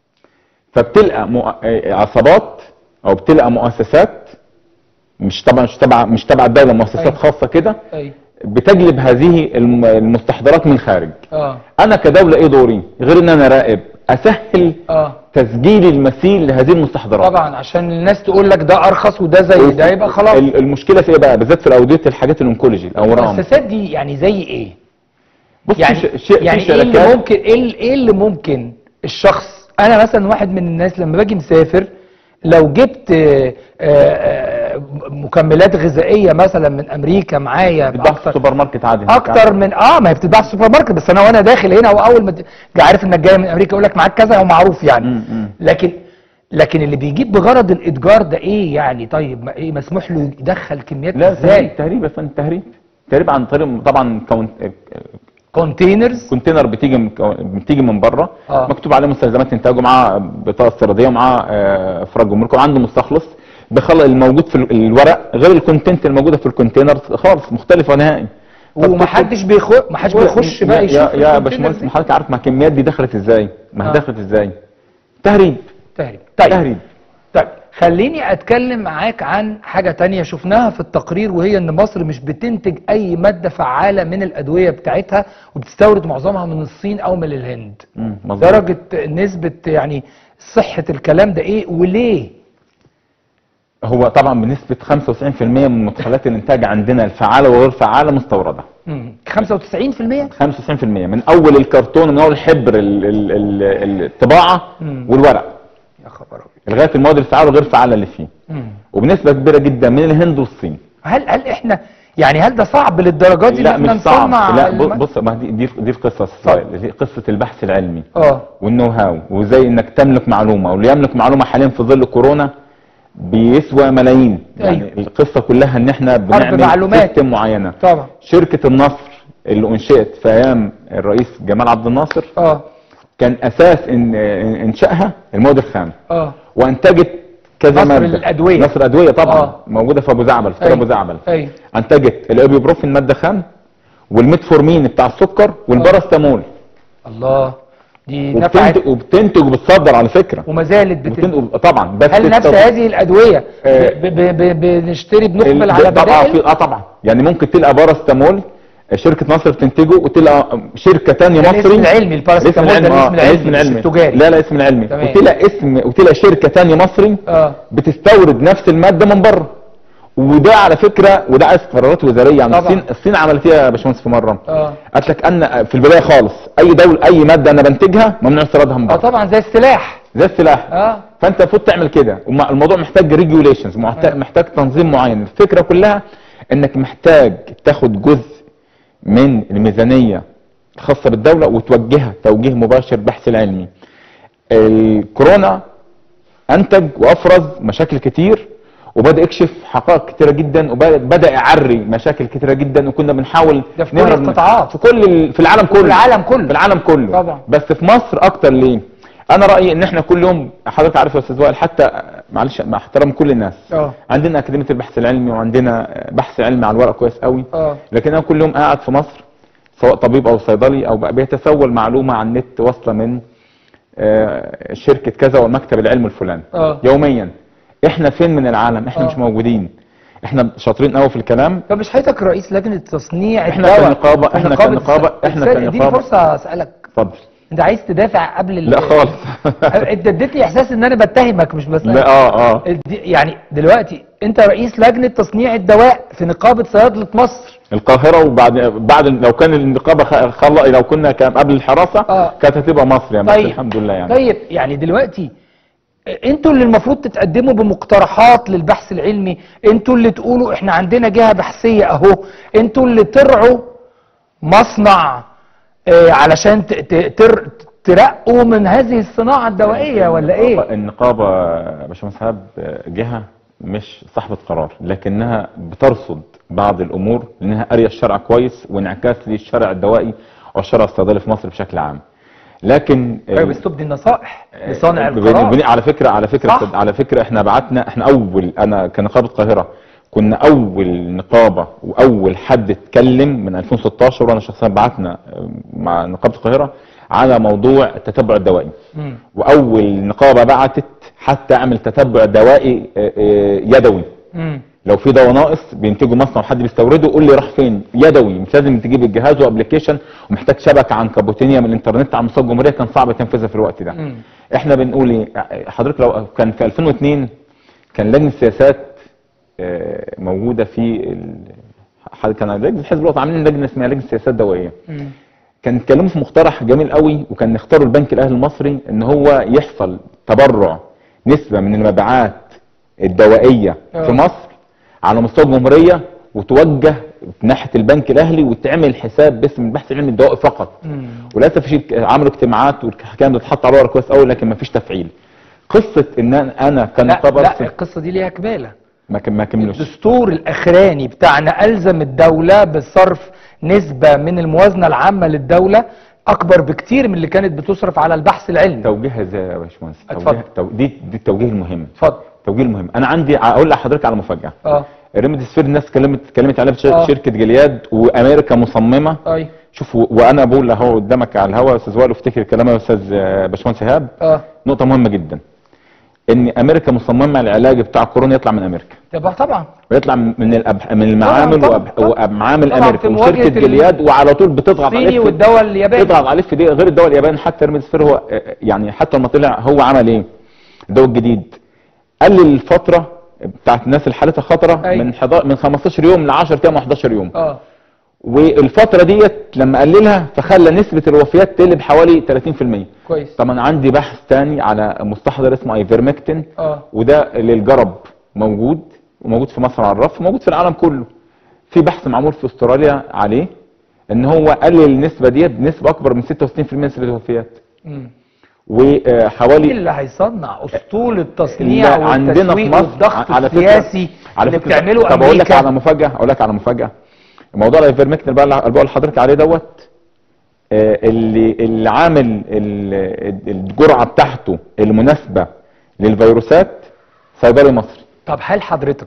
فبتلقى مؤ... آه، عصابات او بتلقى مؤسسات مش طبعا مش تبع مش تبع الدوله مؤسسات أيوة. خاصه كده ايوه بتجلب هذه الم- المستحضرات من خارج اه انا كدوله ايه دوري غير ان انا اراقب اسهل اه تسجيل المثيل لهذه المستحضرات طبعا عشان الناس تقول لك ده ارخص وده زي ده يبقى خلاص ال- المشكله في ايه بقى بالذات في الاوديه الحاجات الانكولوجي الاورام المؤسسات دي يعني زي ايه بص يعني في ش- ش- يعني في ايه اللي شركات ممكن ايه اللي- ايه اللي ممكن الشخص انا مثلا واحد من الناس لما باجي مسافر لو جبت آه، آه، مكملات غذائيه مثلا من امريكا معايا بتباع في السوبر ماركت عادي هناك اكتر عادي. من اه ما هي بتتباع في السوبر ماركت بس انا وانا داخل هنا واول ما ت- عارف انك جاي من امريكا يقول لك معاك كذا هو معروف يعني لكن لكن اللي بيجيب بغرض الاتجار ده ايه يعني طيب ما ايه مسموح له يدخل كميات لا ازاي تهريب تهريب يا فندم تهريب تهريب عن طريق طبعا كون... كونتينرز كونتينر بتيجي من بتيجي من بره آه. مكتوب عليه مستلزمات انتاجه معاه بطاقه استيراديه ومعاه آه، افراج جمرك وعنده مستخلص بخلق الموجود في ال- الورق غير الكونتنت الموجوده في الكونتينر خالص مختلفه نهائي ومحدش بيخش محدش بيخش بقى يا- يشوف يا, يا الكونتينر باشمهندس دي. ما حضرتك عارف ما الكميات دي دخلت ازاي ما هي آه. دخلت ازاي تهريب تهريب طيب تهريب طيب خليني اتكلم معاك عن حاجة تانية شفناها في التقرير وهي ان مصر مش بتنتج اي مادة فعالة من الادوية بتاعتها وبتستورد معظمها من الصين او من الهند مم، مظبوط. درجة نسبة يعني صحة الكلام ده ايه وليه هو طبعا بنسبه 95% من مدخلات الانتاج عندنا الفعاله وغير فعاله مستورده مم. 95% 95% من اول الكرتون من اول حبر ال- ال- ال- الطباعه مم. والورق يا خبر أبيض. لغايه المواد الفعاله وغير فعاله اللي فيه مم. وبنسبه كبيره جدا من الهند والصين هل هل احنا يعني هل ده صعب للدرجات دي لا ان احنا مش صعب نصنع لا الم- ب- بص ما دي دي دي القصه السؤال دي قصه البحث العلمي اه والنو هاو وازاي انك تملك معلومه واللي يملك معلومه حاليا في ظل كورونا بيسوى ملايين يعني أيوة. القصه كلها ان احنا بنعمل معلومات. سيستم معينه طبعا شركه النصر اللي انشئت في ايام الرئيس جمال عبد الناصر اه كان اساس إن انشائها المواد الخام اه وانتجت كذا نصر ماده الأدوية. نصر الادويه طبعا آه. آه. موجوده في ابو زعبل في أيوة. ابو زعبل ايوه انتجت الايبوبروفين ماده خام والميتفورمين بتاع السكر والباراستامول الله دي نفعت وبتنتج وبتنتج وبتصدر على فكره وما زالت بت... وبتنتج طبعا بس هل نفس التط- هذه الادويه آه. ب... ب... ب... بنشتري بنقبل ال- على طبعا بدائل في اه طبعا يعني ممكن تلقى باراستامول شركه نصر بتنتجه وتلقى شركه ثانيه ده مصري الاسم العلمي، الباراستامول ده الاسم العلمي، الاسم مش العلمي التجاري. لا لا اسم العلمي تمام. وتلقى اسم وتلقى شركه ثانيه مصري اه بتستورد نفس الماده من بره وده على فكره وده عايز قرارات وزاريه يعني طبعا. الصين الصين عملت ايه يا باشمهندس في مره اه قالت لك ان في البدايه خالص اي دوله اي ماده انا بنتجها ممنوع استيرادها من اه بره طبعا زي السلاح زي السلاح اه فانت المفروض تعمل كده وما- الموضوع محتاج ريجوليشنز محتاج تنظيم معين الفكره كلها انك محتاج تاخد جزء من الميزانيه الخاصه بالدوله وتوجهها توجيه مباشر بحث العلمي الكورونا انتج وافرز مشاكل كتير وبدا يكشف حقائق كتيره جدا وبدا يعري مشاكل كتيره جدا وكنا بنحاول ده في كل نهرب من- القطاعات. في كل ال- في العالم كله في العالم كله. في العالم كله طبعا. بس في مصر اكتر ليه انا رايي ان احنا كل يوم حضرتك عارف يا استاذ وائل حتى معلش مع احترام كل الناس اه عندنا اكاديميه البحث العلمي وعندنا بحث علمي على الورق كويس قوي اه لكن انا كل يوم قاعد في مصر سواء طبيب او صيدلي او بقى بيتسول معلومه عن النت واصله من آه، شركه كذا والمكتب العلمي الفلاني اه يوميا احنا فين من العالم احنا آه. مش موجودين احنا شاطرين قوي في الكلام طب مش حضرتك رئيس لجنه تصنيع احنا الدواء كنقابة- في احنا نقابة كنقابة- الس- احنا استاذ، كنقابة- اديني فرصه اسالك اتفضل انت عايز تدافع قبل ال- لا خالص انت اديتني احساس ان انا بتهمك مش بسالك لا اه اه دي- يعني دلوقتي انت رئيس لجنه تصنيع الدواء في نقابه صيادله مصر القاهرة وبعد بعد لو كان النقابة خ- خلق لو كنا كان قبل الحراسة آه. كانت هتبقى مصر يعني بس طيب. الحمد لله يعني طيب يعني دلوقتي انتوا اللي المفروض تتقدموا بمقترحات للبحث العلمي انتوا اللي تقولوا احنا عندنا جهة بحثية اهو انتوا اللي ترعوا مصنع اه علشان ت- ت- تر- ترقوا من هذه الصناعة الدوائية ولا ايه النقابة- النقابة يا باشمهندس إيهاب جهة مش صاحبة قرار لكنها بترصد بعض الأمور لأنها قارية الشرع كويس وانعكاس للشرع الدوائي والشرع الصيدلي في مصر بشكل عام لكن طيب بس تبدي النصائح لصانع بن- القرار بن- على فكره على فكره صح. على فكره احنا بعتنا احنا اول انا كنقابه القاهره كنا اول نقابه واول حد اتكلم من 2016 وانا شخصيا بعتنا مع نقابه القاهره على موضوع التتبع الدوائي مم. واول نقابه بعتت حتى اعمل تتبع دوائي آه، آه، يدوي مم. لو في دواء ناقص بينتجه مصنع وحد بيستورده يقول لي راح فين يدوي مش لازم تجيب الجهاز وابلكيشن ومحتاج شبكه عنكبوتينيه من الانترنت على مستوى الجمهوريه كان صعب تنفيذها في الوقت ده مم. احنا بنقول ايه حضرتك لو كان في 2002 كان لجنه السياسات آه، موجوده في ال... حد- كان لجنه حزب الوطن عاملين لجنه اسمها لجنه السياسات الدوائيه كان اتكلموا في مقترح جميل قوي وكان اختاروا البنك الاهلي المصري ان هو يحصل تبرع نسبه من المبيعات الدوائيه آه. في مصر على مستوى الجمهوريه وتوجه ناحيه البنك الاهلي وتعمل حساب باسم البحث العلمي الدوائي فقط وللاسف شيء عملوا اجتماعات والحكايه دي اتحط على ورق كويس قوي لكن ما فيش تفعيل قصه ان انا لا, كنقابه لا القصه دي ليها كماله ما كم- ما كملوش الدستور الاخراني بتاعنا الزم الدوله بصرف نسبه من الموازنه العامه للدوله اكبر بكتير من اللي كانت بتصرف على البحث العلمي توجيهها ازاي يا باشمهندس اتفضل. توجيه تو... دي دي التوجيه المهم اتفضل التوجيه المهم انا عندي اقول لحضرتك على مفاجاه اه ريميديسفير الناس اتكلمت اتكلمت عليها بش- آه. شركه جلياد وامريكا مصممه اي شوف و- وانا بقول اهو قدامك على الهواء يا استاذ وائل افتكر كلام يا استاذ آه، باشمهندس ايهاب اه نقطه مهمه جدا ان امريكا مصممه العلاج بتاع كورونا يطلع من امريكا طبعا طبعا ويطلع من الأب... من المعامل طبعاً، وأب... طبعاً. ومعامل طبعاً امريكا في مواجهة وشركه ال- جلياد وعلى طول بتضغط الصيني عليه في- والدول الياباني. بتضغط عليه في دي غير الدول الياباني حتى ريميديسفير هو آه، يعني حتى لما طلع هو عمل ايه؟ الدواء الجديد قلل الفتره بتاعت الناس اللي حالتها خطره أيوة. من حضا... من 15 يوم ل 10 ايام 11 يوم اه والفتره ديت لما قللها فخلى نسبه الوفيات تقل بحوالي 30% كويس طبعا عندي بحث تاني على مستحضر اسمه ايفيرمكتين اه وده للجرب موجود وموجود في مصر على الرف وموجود في العالم كله في بحث معمول في استراليا عليه ان هو قلل النسبه ديت بنسبه اكبر من 66% نسبه الوفيات مم. وحوالي مين اللي هيصنع اسطول التصنيع لا، عندنا في والتسويق مصر والضغط على فكرة- السياسي على اللي فكرة بتعمله طب اقول لك امريكا على مفاجاه اقول لك على مفاجاه موضوع الايفيرمكتين بقى اللي بقول لحضرتك عليه دوت آه، اللي اللي عامل ال- الجرعه بتاعته المناسبه للفيروسات صيدلي مصري طب هل حضرتك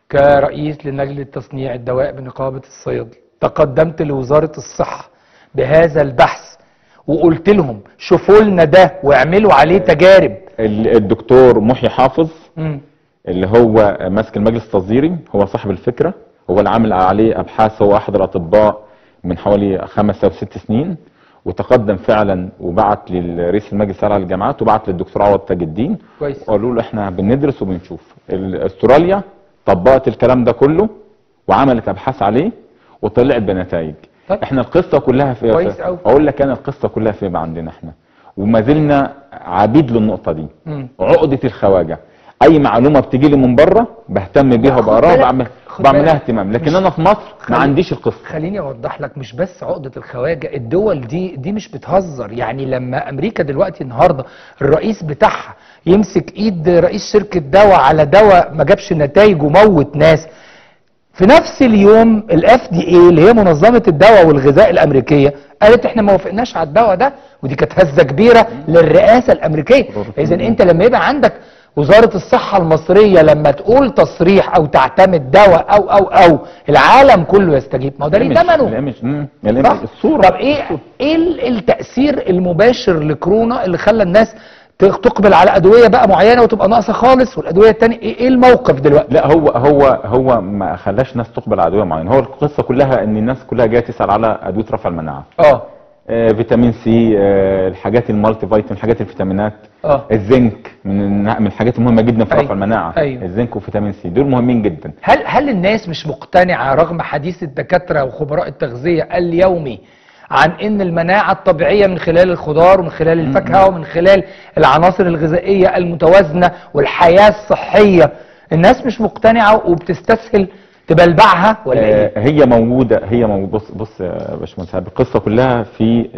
كرئيس للجنة تصنيع الدواء بنقابة الصيادلة تقدمت لوزارة الصحة بهذا البحث وقلت لهم شوفوا لنا ده واعملوا عليه تجارب ال- الدكتور محي حافظ مم. اللي هو ماسك المجلس التصديري هو صاحب الفكره هو اللي عامل عليه ابحاث هو احد الاطباء من حوالي خمس او ست سنين وتقدم فعلا وبعت لرئيس المجلس الاعلى للجامعات وبعت للدكتور عوض تاج الدين كويس وقالوا له احنا بندرس وبنشوف ال- استراليا طبقت الكلام ده كله وعملت ابحاث عليه وطلعت بنتائج طيب. احنا القصه كلها في كويس في- أوي. اقول لك انا القصه كلها في يبقى عندنا احنا وما زلنا عبيد للنقطه دي مم. عقده الخواجه اي معلومه بتجي لي من بره بهتم بيها خد وبقراها بالك- وبعمل خد بعملها بالك. اهتمام لكن مش- انا في مصر ما خلي- عنديش القصه خليني اوضح لك مش بس عقده الخواجه الدول دي دي مش بتهزر يعني لما امريكا دلوقتي النهارده الرئيس بتاعها يمسك ايد رئيس شركه دواء على دواء ما جابش نتائج وموت ناس في نفس اليوم الاف دي اي اللي هي منظمه الدواء والغذاء الامريكيه قالت احنا ما وافقناش على الدواء ده ودي كانت هزه كبيره للرئاسه الامريكيه اذا انت لما يبقى عندك وزاره الصحه المصريه لما تقول تصريح او تعتمد دواء او او او العالم كله يستجيب ما هو ده ليه الإيمج- ثمنه الإيمج مم. الإيمج- صح؟ الصوره طب ايه ايه ال- التاثير المباشر لكورونا اللي خلى الناس ت- تقبل على ادويه بقى معينه وتبقى ناقصه خالص والادويه الثانيه ايه إيه الموقف دلوقتي لا هو هو هو ما خلاش ناس تقبل على ادويه معينه هو القصه كلها ان الناس كلها جايه تسال على ادويه رفع المناعه اه آه فيتامين سي آه الحاجات المالتي فيتامين الحاجات الفيتامينات اه الزنك من النا- من الحاجات المهمه جدا في أيوة. رفع المناعه أيوة. الزنك وفيتامين سي دول مهمين جدا هل هل الناس مش مقتنعه رغم حديث الدكاتره وخبراء التغذيه اليومي عن ان المناعه الطبيعيه من خلال الخضار ومن خلال الفاكهه ومن خلال العناصر الغذائيه المتوازنه والحياه الصحيه الناس مش مقتنعه وبتستسهل تبلبعها ولا ايه؟ آه هي موجوده هي موجوده بص بص يا باشمهندس عادل، القصه كلها في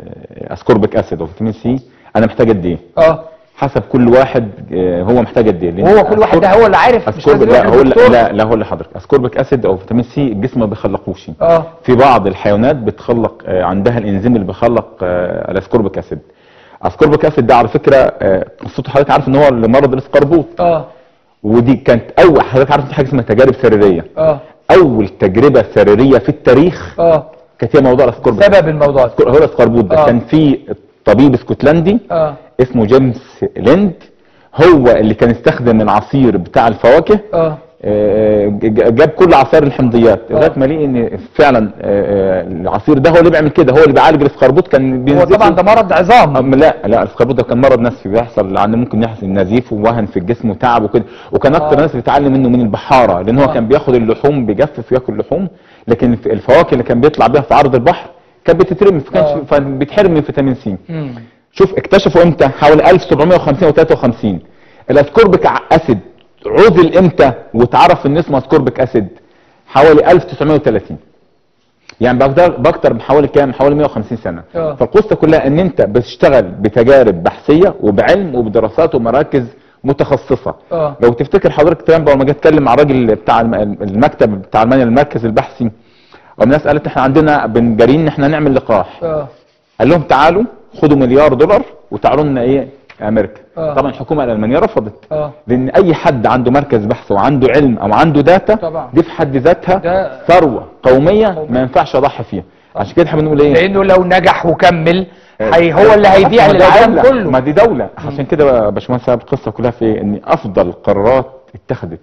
آه اسكوربيك اسيد وفيتامين سي انا محتاج قد ايه اه حسب كل واحد آه هو محتاج قد ايه لأن وهو كل واحد ده هو اللي عارف مش اسكوربيك لازم لا يروح هقول للدكتور. لا لا هقول لحضرتك اسكوربيك اسيد او فيتامين سي الجسم ما بيخلقوش اه في بعض الحيوانات بتخلق آه، عندها الانزيم اللي بيخلق آه، الاسكوربيك اسيد اسكوربيك اسيد ده على فكره آه، قصته حضرتك عارف ان هو لمرض الاسقربوط اه ودي كانت اول حضرتك عارف في حاجه اسمها تجارب سريريه اه اول تجربه سريريه في التاريخ اه كانت هي موضوع الاسكوربيك سبب الموضوع ده. هو الاسقربوط ده آه. كان في طبيب اسكتلندي اه اسمه جيمس ليند هو اللي كان استخدم العصير بتاع الفواكه اه آه، ج- جاب كل عصائر الحمضيات لغايه ما لقي ان فعلا آه، آه، العصير ده هو اللي بيعمل كده هو اللي بيعالج الاسخربوط كان هو بينزفه طبعا ده مرض عظام أم لا لا الاسخربوط ده كان مرض نفسي بيحصل عنده ممكن يحصل نزيف ووهن في الجسم وتعب وكده وكان اكتر آه. ناس بتتعلم منه من البحاره لان هو آه. كان بياخد اللحوم بيجفف وياكل لحوم لكن الف- الفواكه اللي كان بيطلع بيها في عرض البحر كانت بتترمي فكانش آه. فبيتحرم من فيتامين سي مم. شوف اكتشفوا امتى حوالي 1750 و 53 الاسكوربيك اسيد عزل امتى واتعرف ان اسمه اسكوربيك اسيد حوالي 1930 يعني باكتر باكتر بحوالي كام حوالي 150 سنه آه. فالقصه كلها ان انت بتشتغل بتجارب بحثيه وبعلم وبدراسات ومراكز متخصصه اه لو تفتكر حضرتك ترامب اول ما جه اتكلم مع الراجل بتاع الم- المكتب بتاع المانيا المركز البحثي والناس قالت احنا عندنا بنجارين ان احنا نعمل لقاح اه قال لهم تعالوا خدوا مليار دولار وتعالوا لنا ايه امريكا آه. طبعا الحكومه الالمانيه رفضت اه لان اي حد عنده مركز بحث وعنده علم او عنده داتا طبعا. دي في حد ذاتها ده ثروه قوميه ما ينفعش اضحي فيها عشان كده احنا بنقول ايه لانه لو نجح وكمل هي هو اللي هيبيع ما ده للعالم دولة. كله ما دي دوله عشان كده يا باشمهندس سبب القصه كلها في إيه؟ ان افضل قرارات اتخذت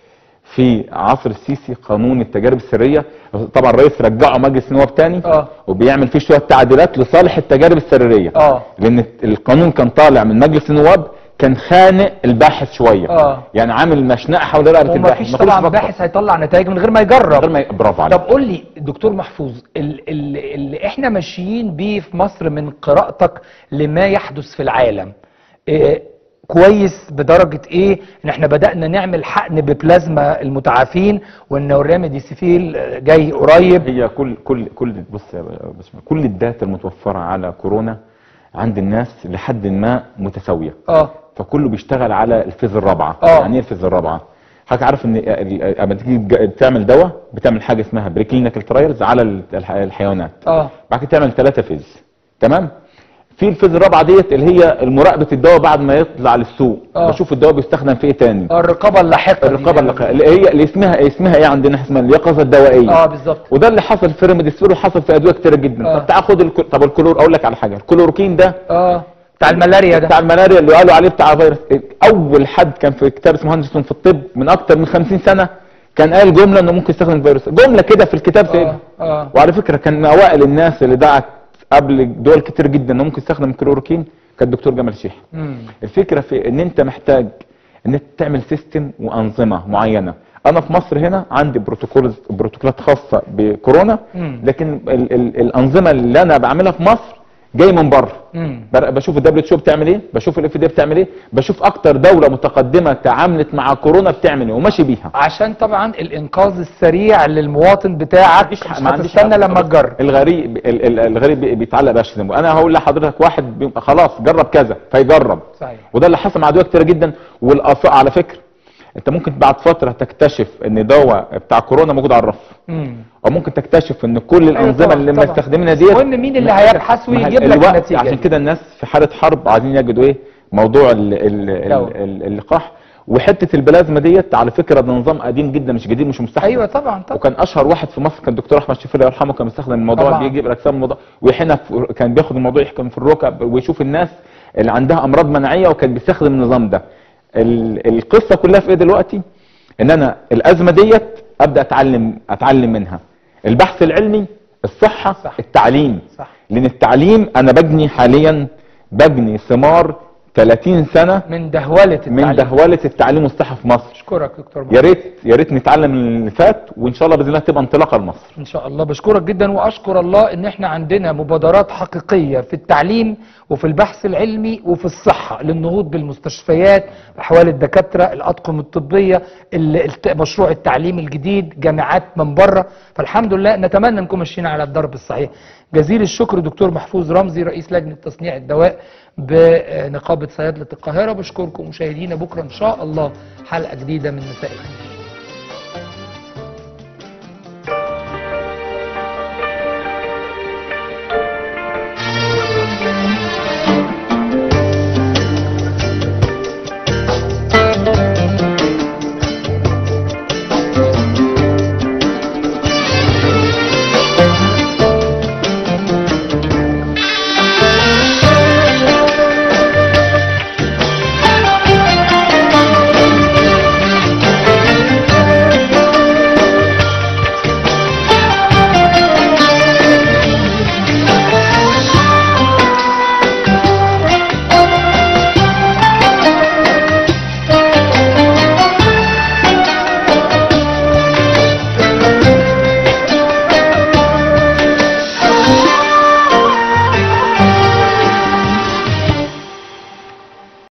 في عصر السيسي قانون التجارب السريه طبعا الرئيس رجعه مجلس نواب تاني اه وبيعمل فيه شويه تعديلات لصالح التجارب السريه اه لان القانون كان طالع من مجلس النواب كان خانق الباحث شويه اه يعني عامل مشنقه حول رقبه الباحث ومفيش ما كلش طبعا فكر. باحث هيطلع نتائج من غير ما يجرب غير ما ي- برافو عليك طب قول لي دكتور محفوظ ال- ال- اللي احنا ماشيين بيه في مصر من قراءتك لما يحدث في العالم إيه كويس بدرجة ايه ان احنا بدأنا نعمل حقن ببلازما المتعافين وان الراميديسيفيل جاي قريب هي كل كل كل بص يا باشمهندس كل الداتا المتوفره على كورونا عند الناس لحد ما متساويه اه فكله بيشتغل على الفيز الرابعه آه. يعني ايه الفيز الرابعه حضرتك عارف ان ال- لما تيجي تج- تعمل دواء بتعمل حاجه اسمها بريكلينيكال ترايلز على ال- الح- الحيوانات اه بعد كده تعمل ثلاثه فيز تمام في الفيز الرابعه ديت اللي هي مراقبه الدواء بعد ما يطلع للسوق آه. بشوف الدواء بيستخدم في ايه تاني آه، الرقابة اللاحقة دي. الرقابه اللي اللي هي اللي اسمها اسمها ايه عندنا اسمها اليقظه الدوائيه اه بالظبط وده اللي حصل في ريميديسفير وحصل في ادويه كتيره جدا آه. طب تعال خد الكل... طب الكلور اقول لك على حاجه الكلوروكين ده اه بتاع الملاريا ده بتاع الملاريا اللي قالوا عليه بتاع فيروس اول حد كان في كتاب اسمه هاندرسون في الطب من اكتر من 50 سنه كان قال جمله انه ممكن يستخدم فيروس جمله كده في الكتاب سيبها اه وعلى فكره كان من اوائل الناس اللي دعت قبل دول كتير جدا انه ممكن يستخدم الكلوروكين كان الدكتور جمال شيح مم. الفكره في ان انت محتاج ان انت تعمل سيستم وانظمه معينه انا في مصر هنا عندي بروتوكول بروتوكولات خاصه بكورونا مم. لكن ال ال الانظمه اللي انا بعملها في مصر جاي من بره مم. بر- بشوف الدبليو اتش بتعمل ايه بشوف الاف دي بتعمل ايه بشوف اكتر دوله متقدمه تعاملت مع كورونا بتعمل ايه وماشي بيها عشان طبعا الانقاذ السريع للمواطن بتاعك مش ما عنديش هتستنى حق. لما تجرب الغريب ال- ال- الغريب بي- بيتعلق بقى شتم. انا هقول لحضرتك واحد بيبقى خلاص جرب كذا فيجرب صحيح وده اللي حصل مع ادويه كتيره جدا والاثار على فكره انت ممكن بعد فتره تكتشف ان دواء بتاع كورونا موجود على الرف مم. او ممكن تكتشف ان كل الانظمه طبعاً، اللي طبعاً. مستخدمينها ديت المهم مين اللي ما- هيبحث ما هي ويجيب لك الوقت النتيجة عشان دي. كده الناس في حاله حرب عايزين يجدوا ايه موضوع ال ال ال دواء. ال اللقاح وحته البلازما ديت على فكره ده نظام قديم جدا مش جديد مش مستحدث ايوه طبعا طبعا وكان اشهر واحد في مصر كان الدكتور احمد شفيق الله يرحمه كان بيستخدم الموضوع طبعاً. بيجيب الاجسام الموضوع ويحينها في- كان بياخد الموضوع يحكم في الركب ويشوف الناس اللي عندها امراض مناعيه وكان بيستخدم النظام ده ال- القصه كلها في ايه دلوقتي ان انا الازمه ديت ابدا اتعلم اتعلم منها البحث العلمي الصحه صح. التعليم صح. لان التعليم انا بجني حاليا بجني ثمار 30 سنه من دهولة التعليم من دهوله التعليم والصحه في مصر اشكرك دكتور يا ريت يا ريت نتعلم من اللي فات وان شاء الله باذن الله تبقى انطلاقه لمصر ان شاء الله بشكرك جدا واشكر الله ان احنا عندنا مبادرات حقيقيه في التعليم وفي البحث العلمي وفي الصحه للنهوض بالمستشفيات احوال الدكاتره الاطقم الطبيه ال- الت- مشروع التعليم الجديد جامعات من بره فالحمد لله نتمنى نكون ماشيين على الدرب الصحيح جزيل الشكر دكتور محفوظ رمزي رئيس لجنه تصنيع الدواء بنقابه صيادله القاهره بشكركم مشاهدينا بكره ان شاء الله حلقه جديده من مساء الخير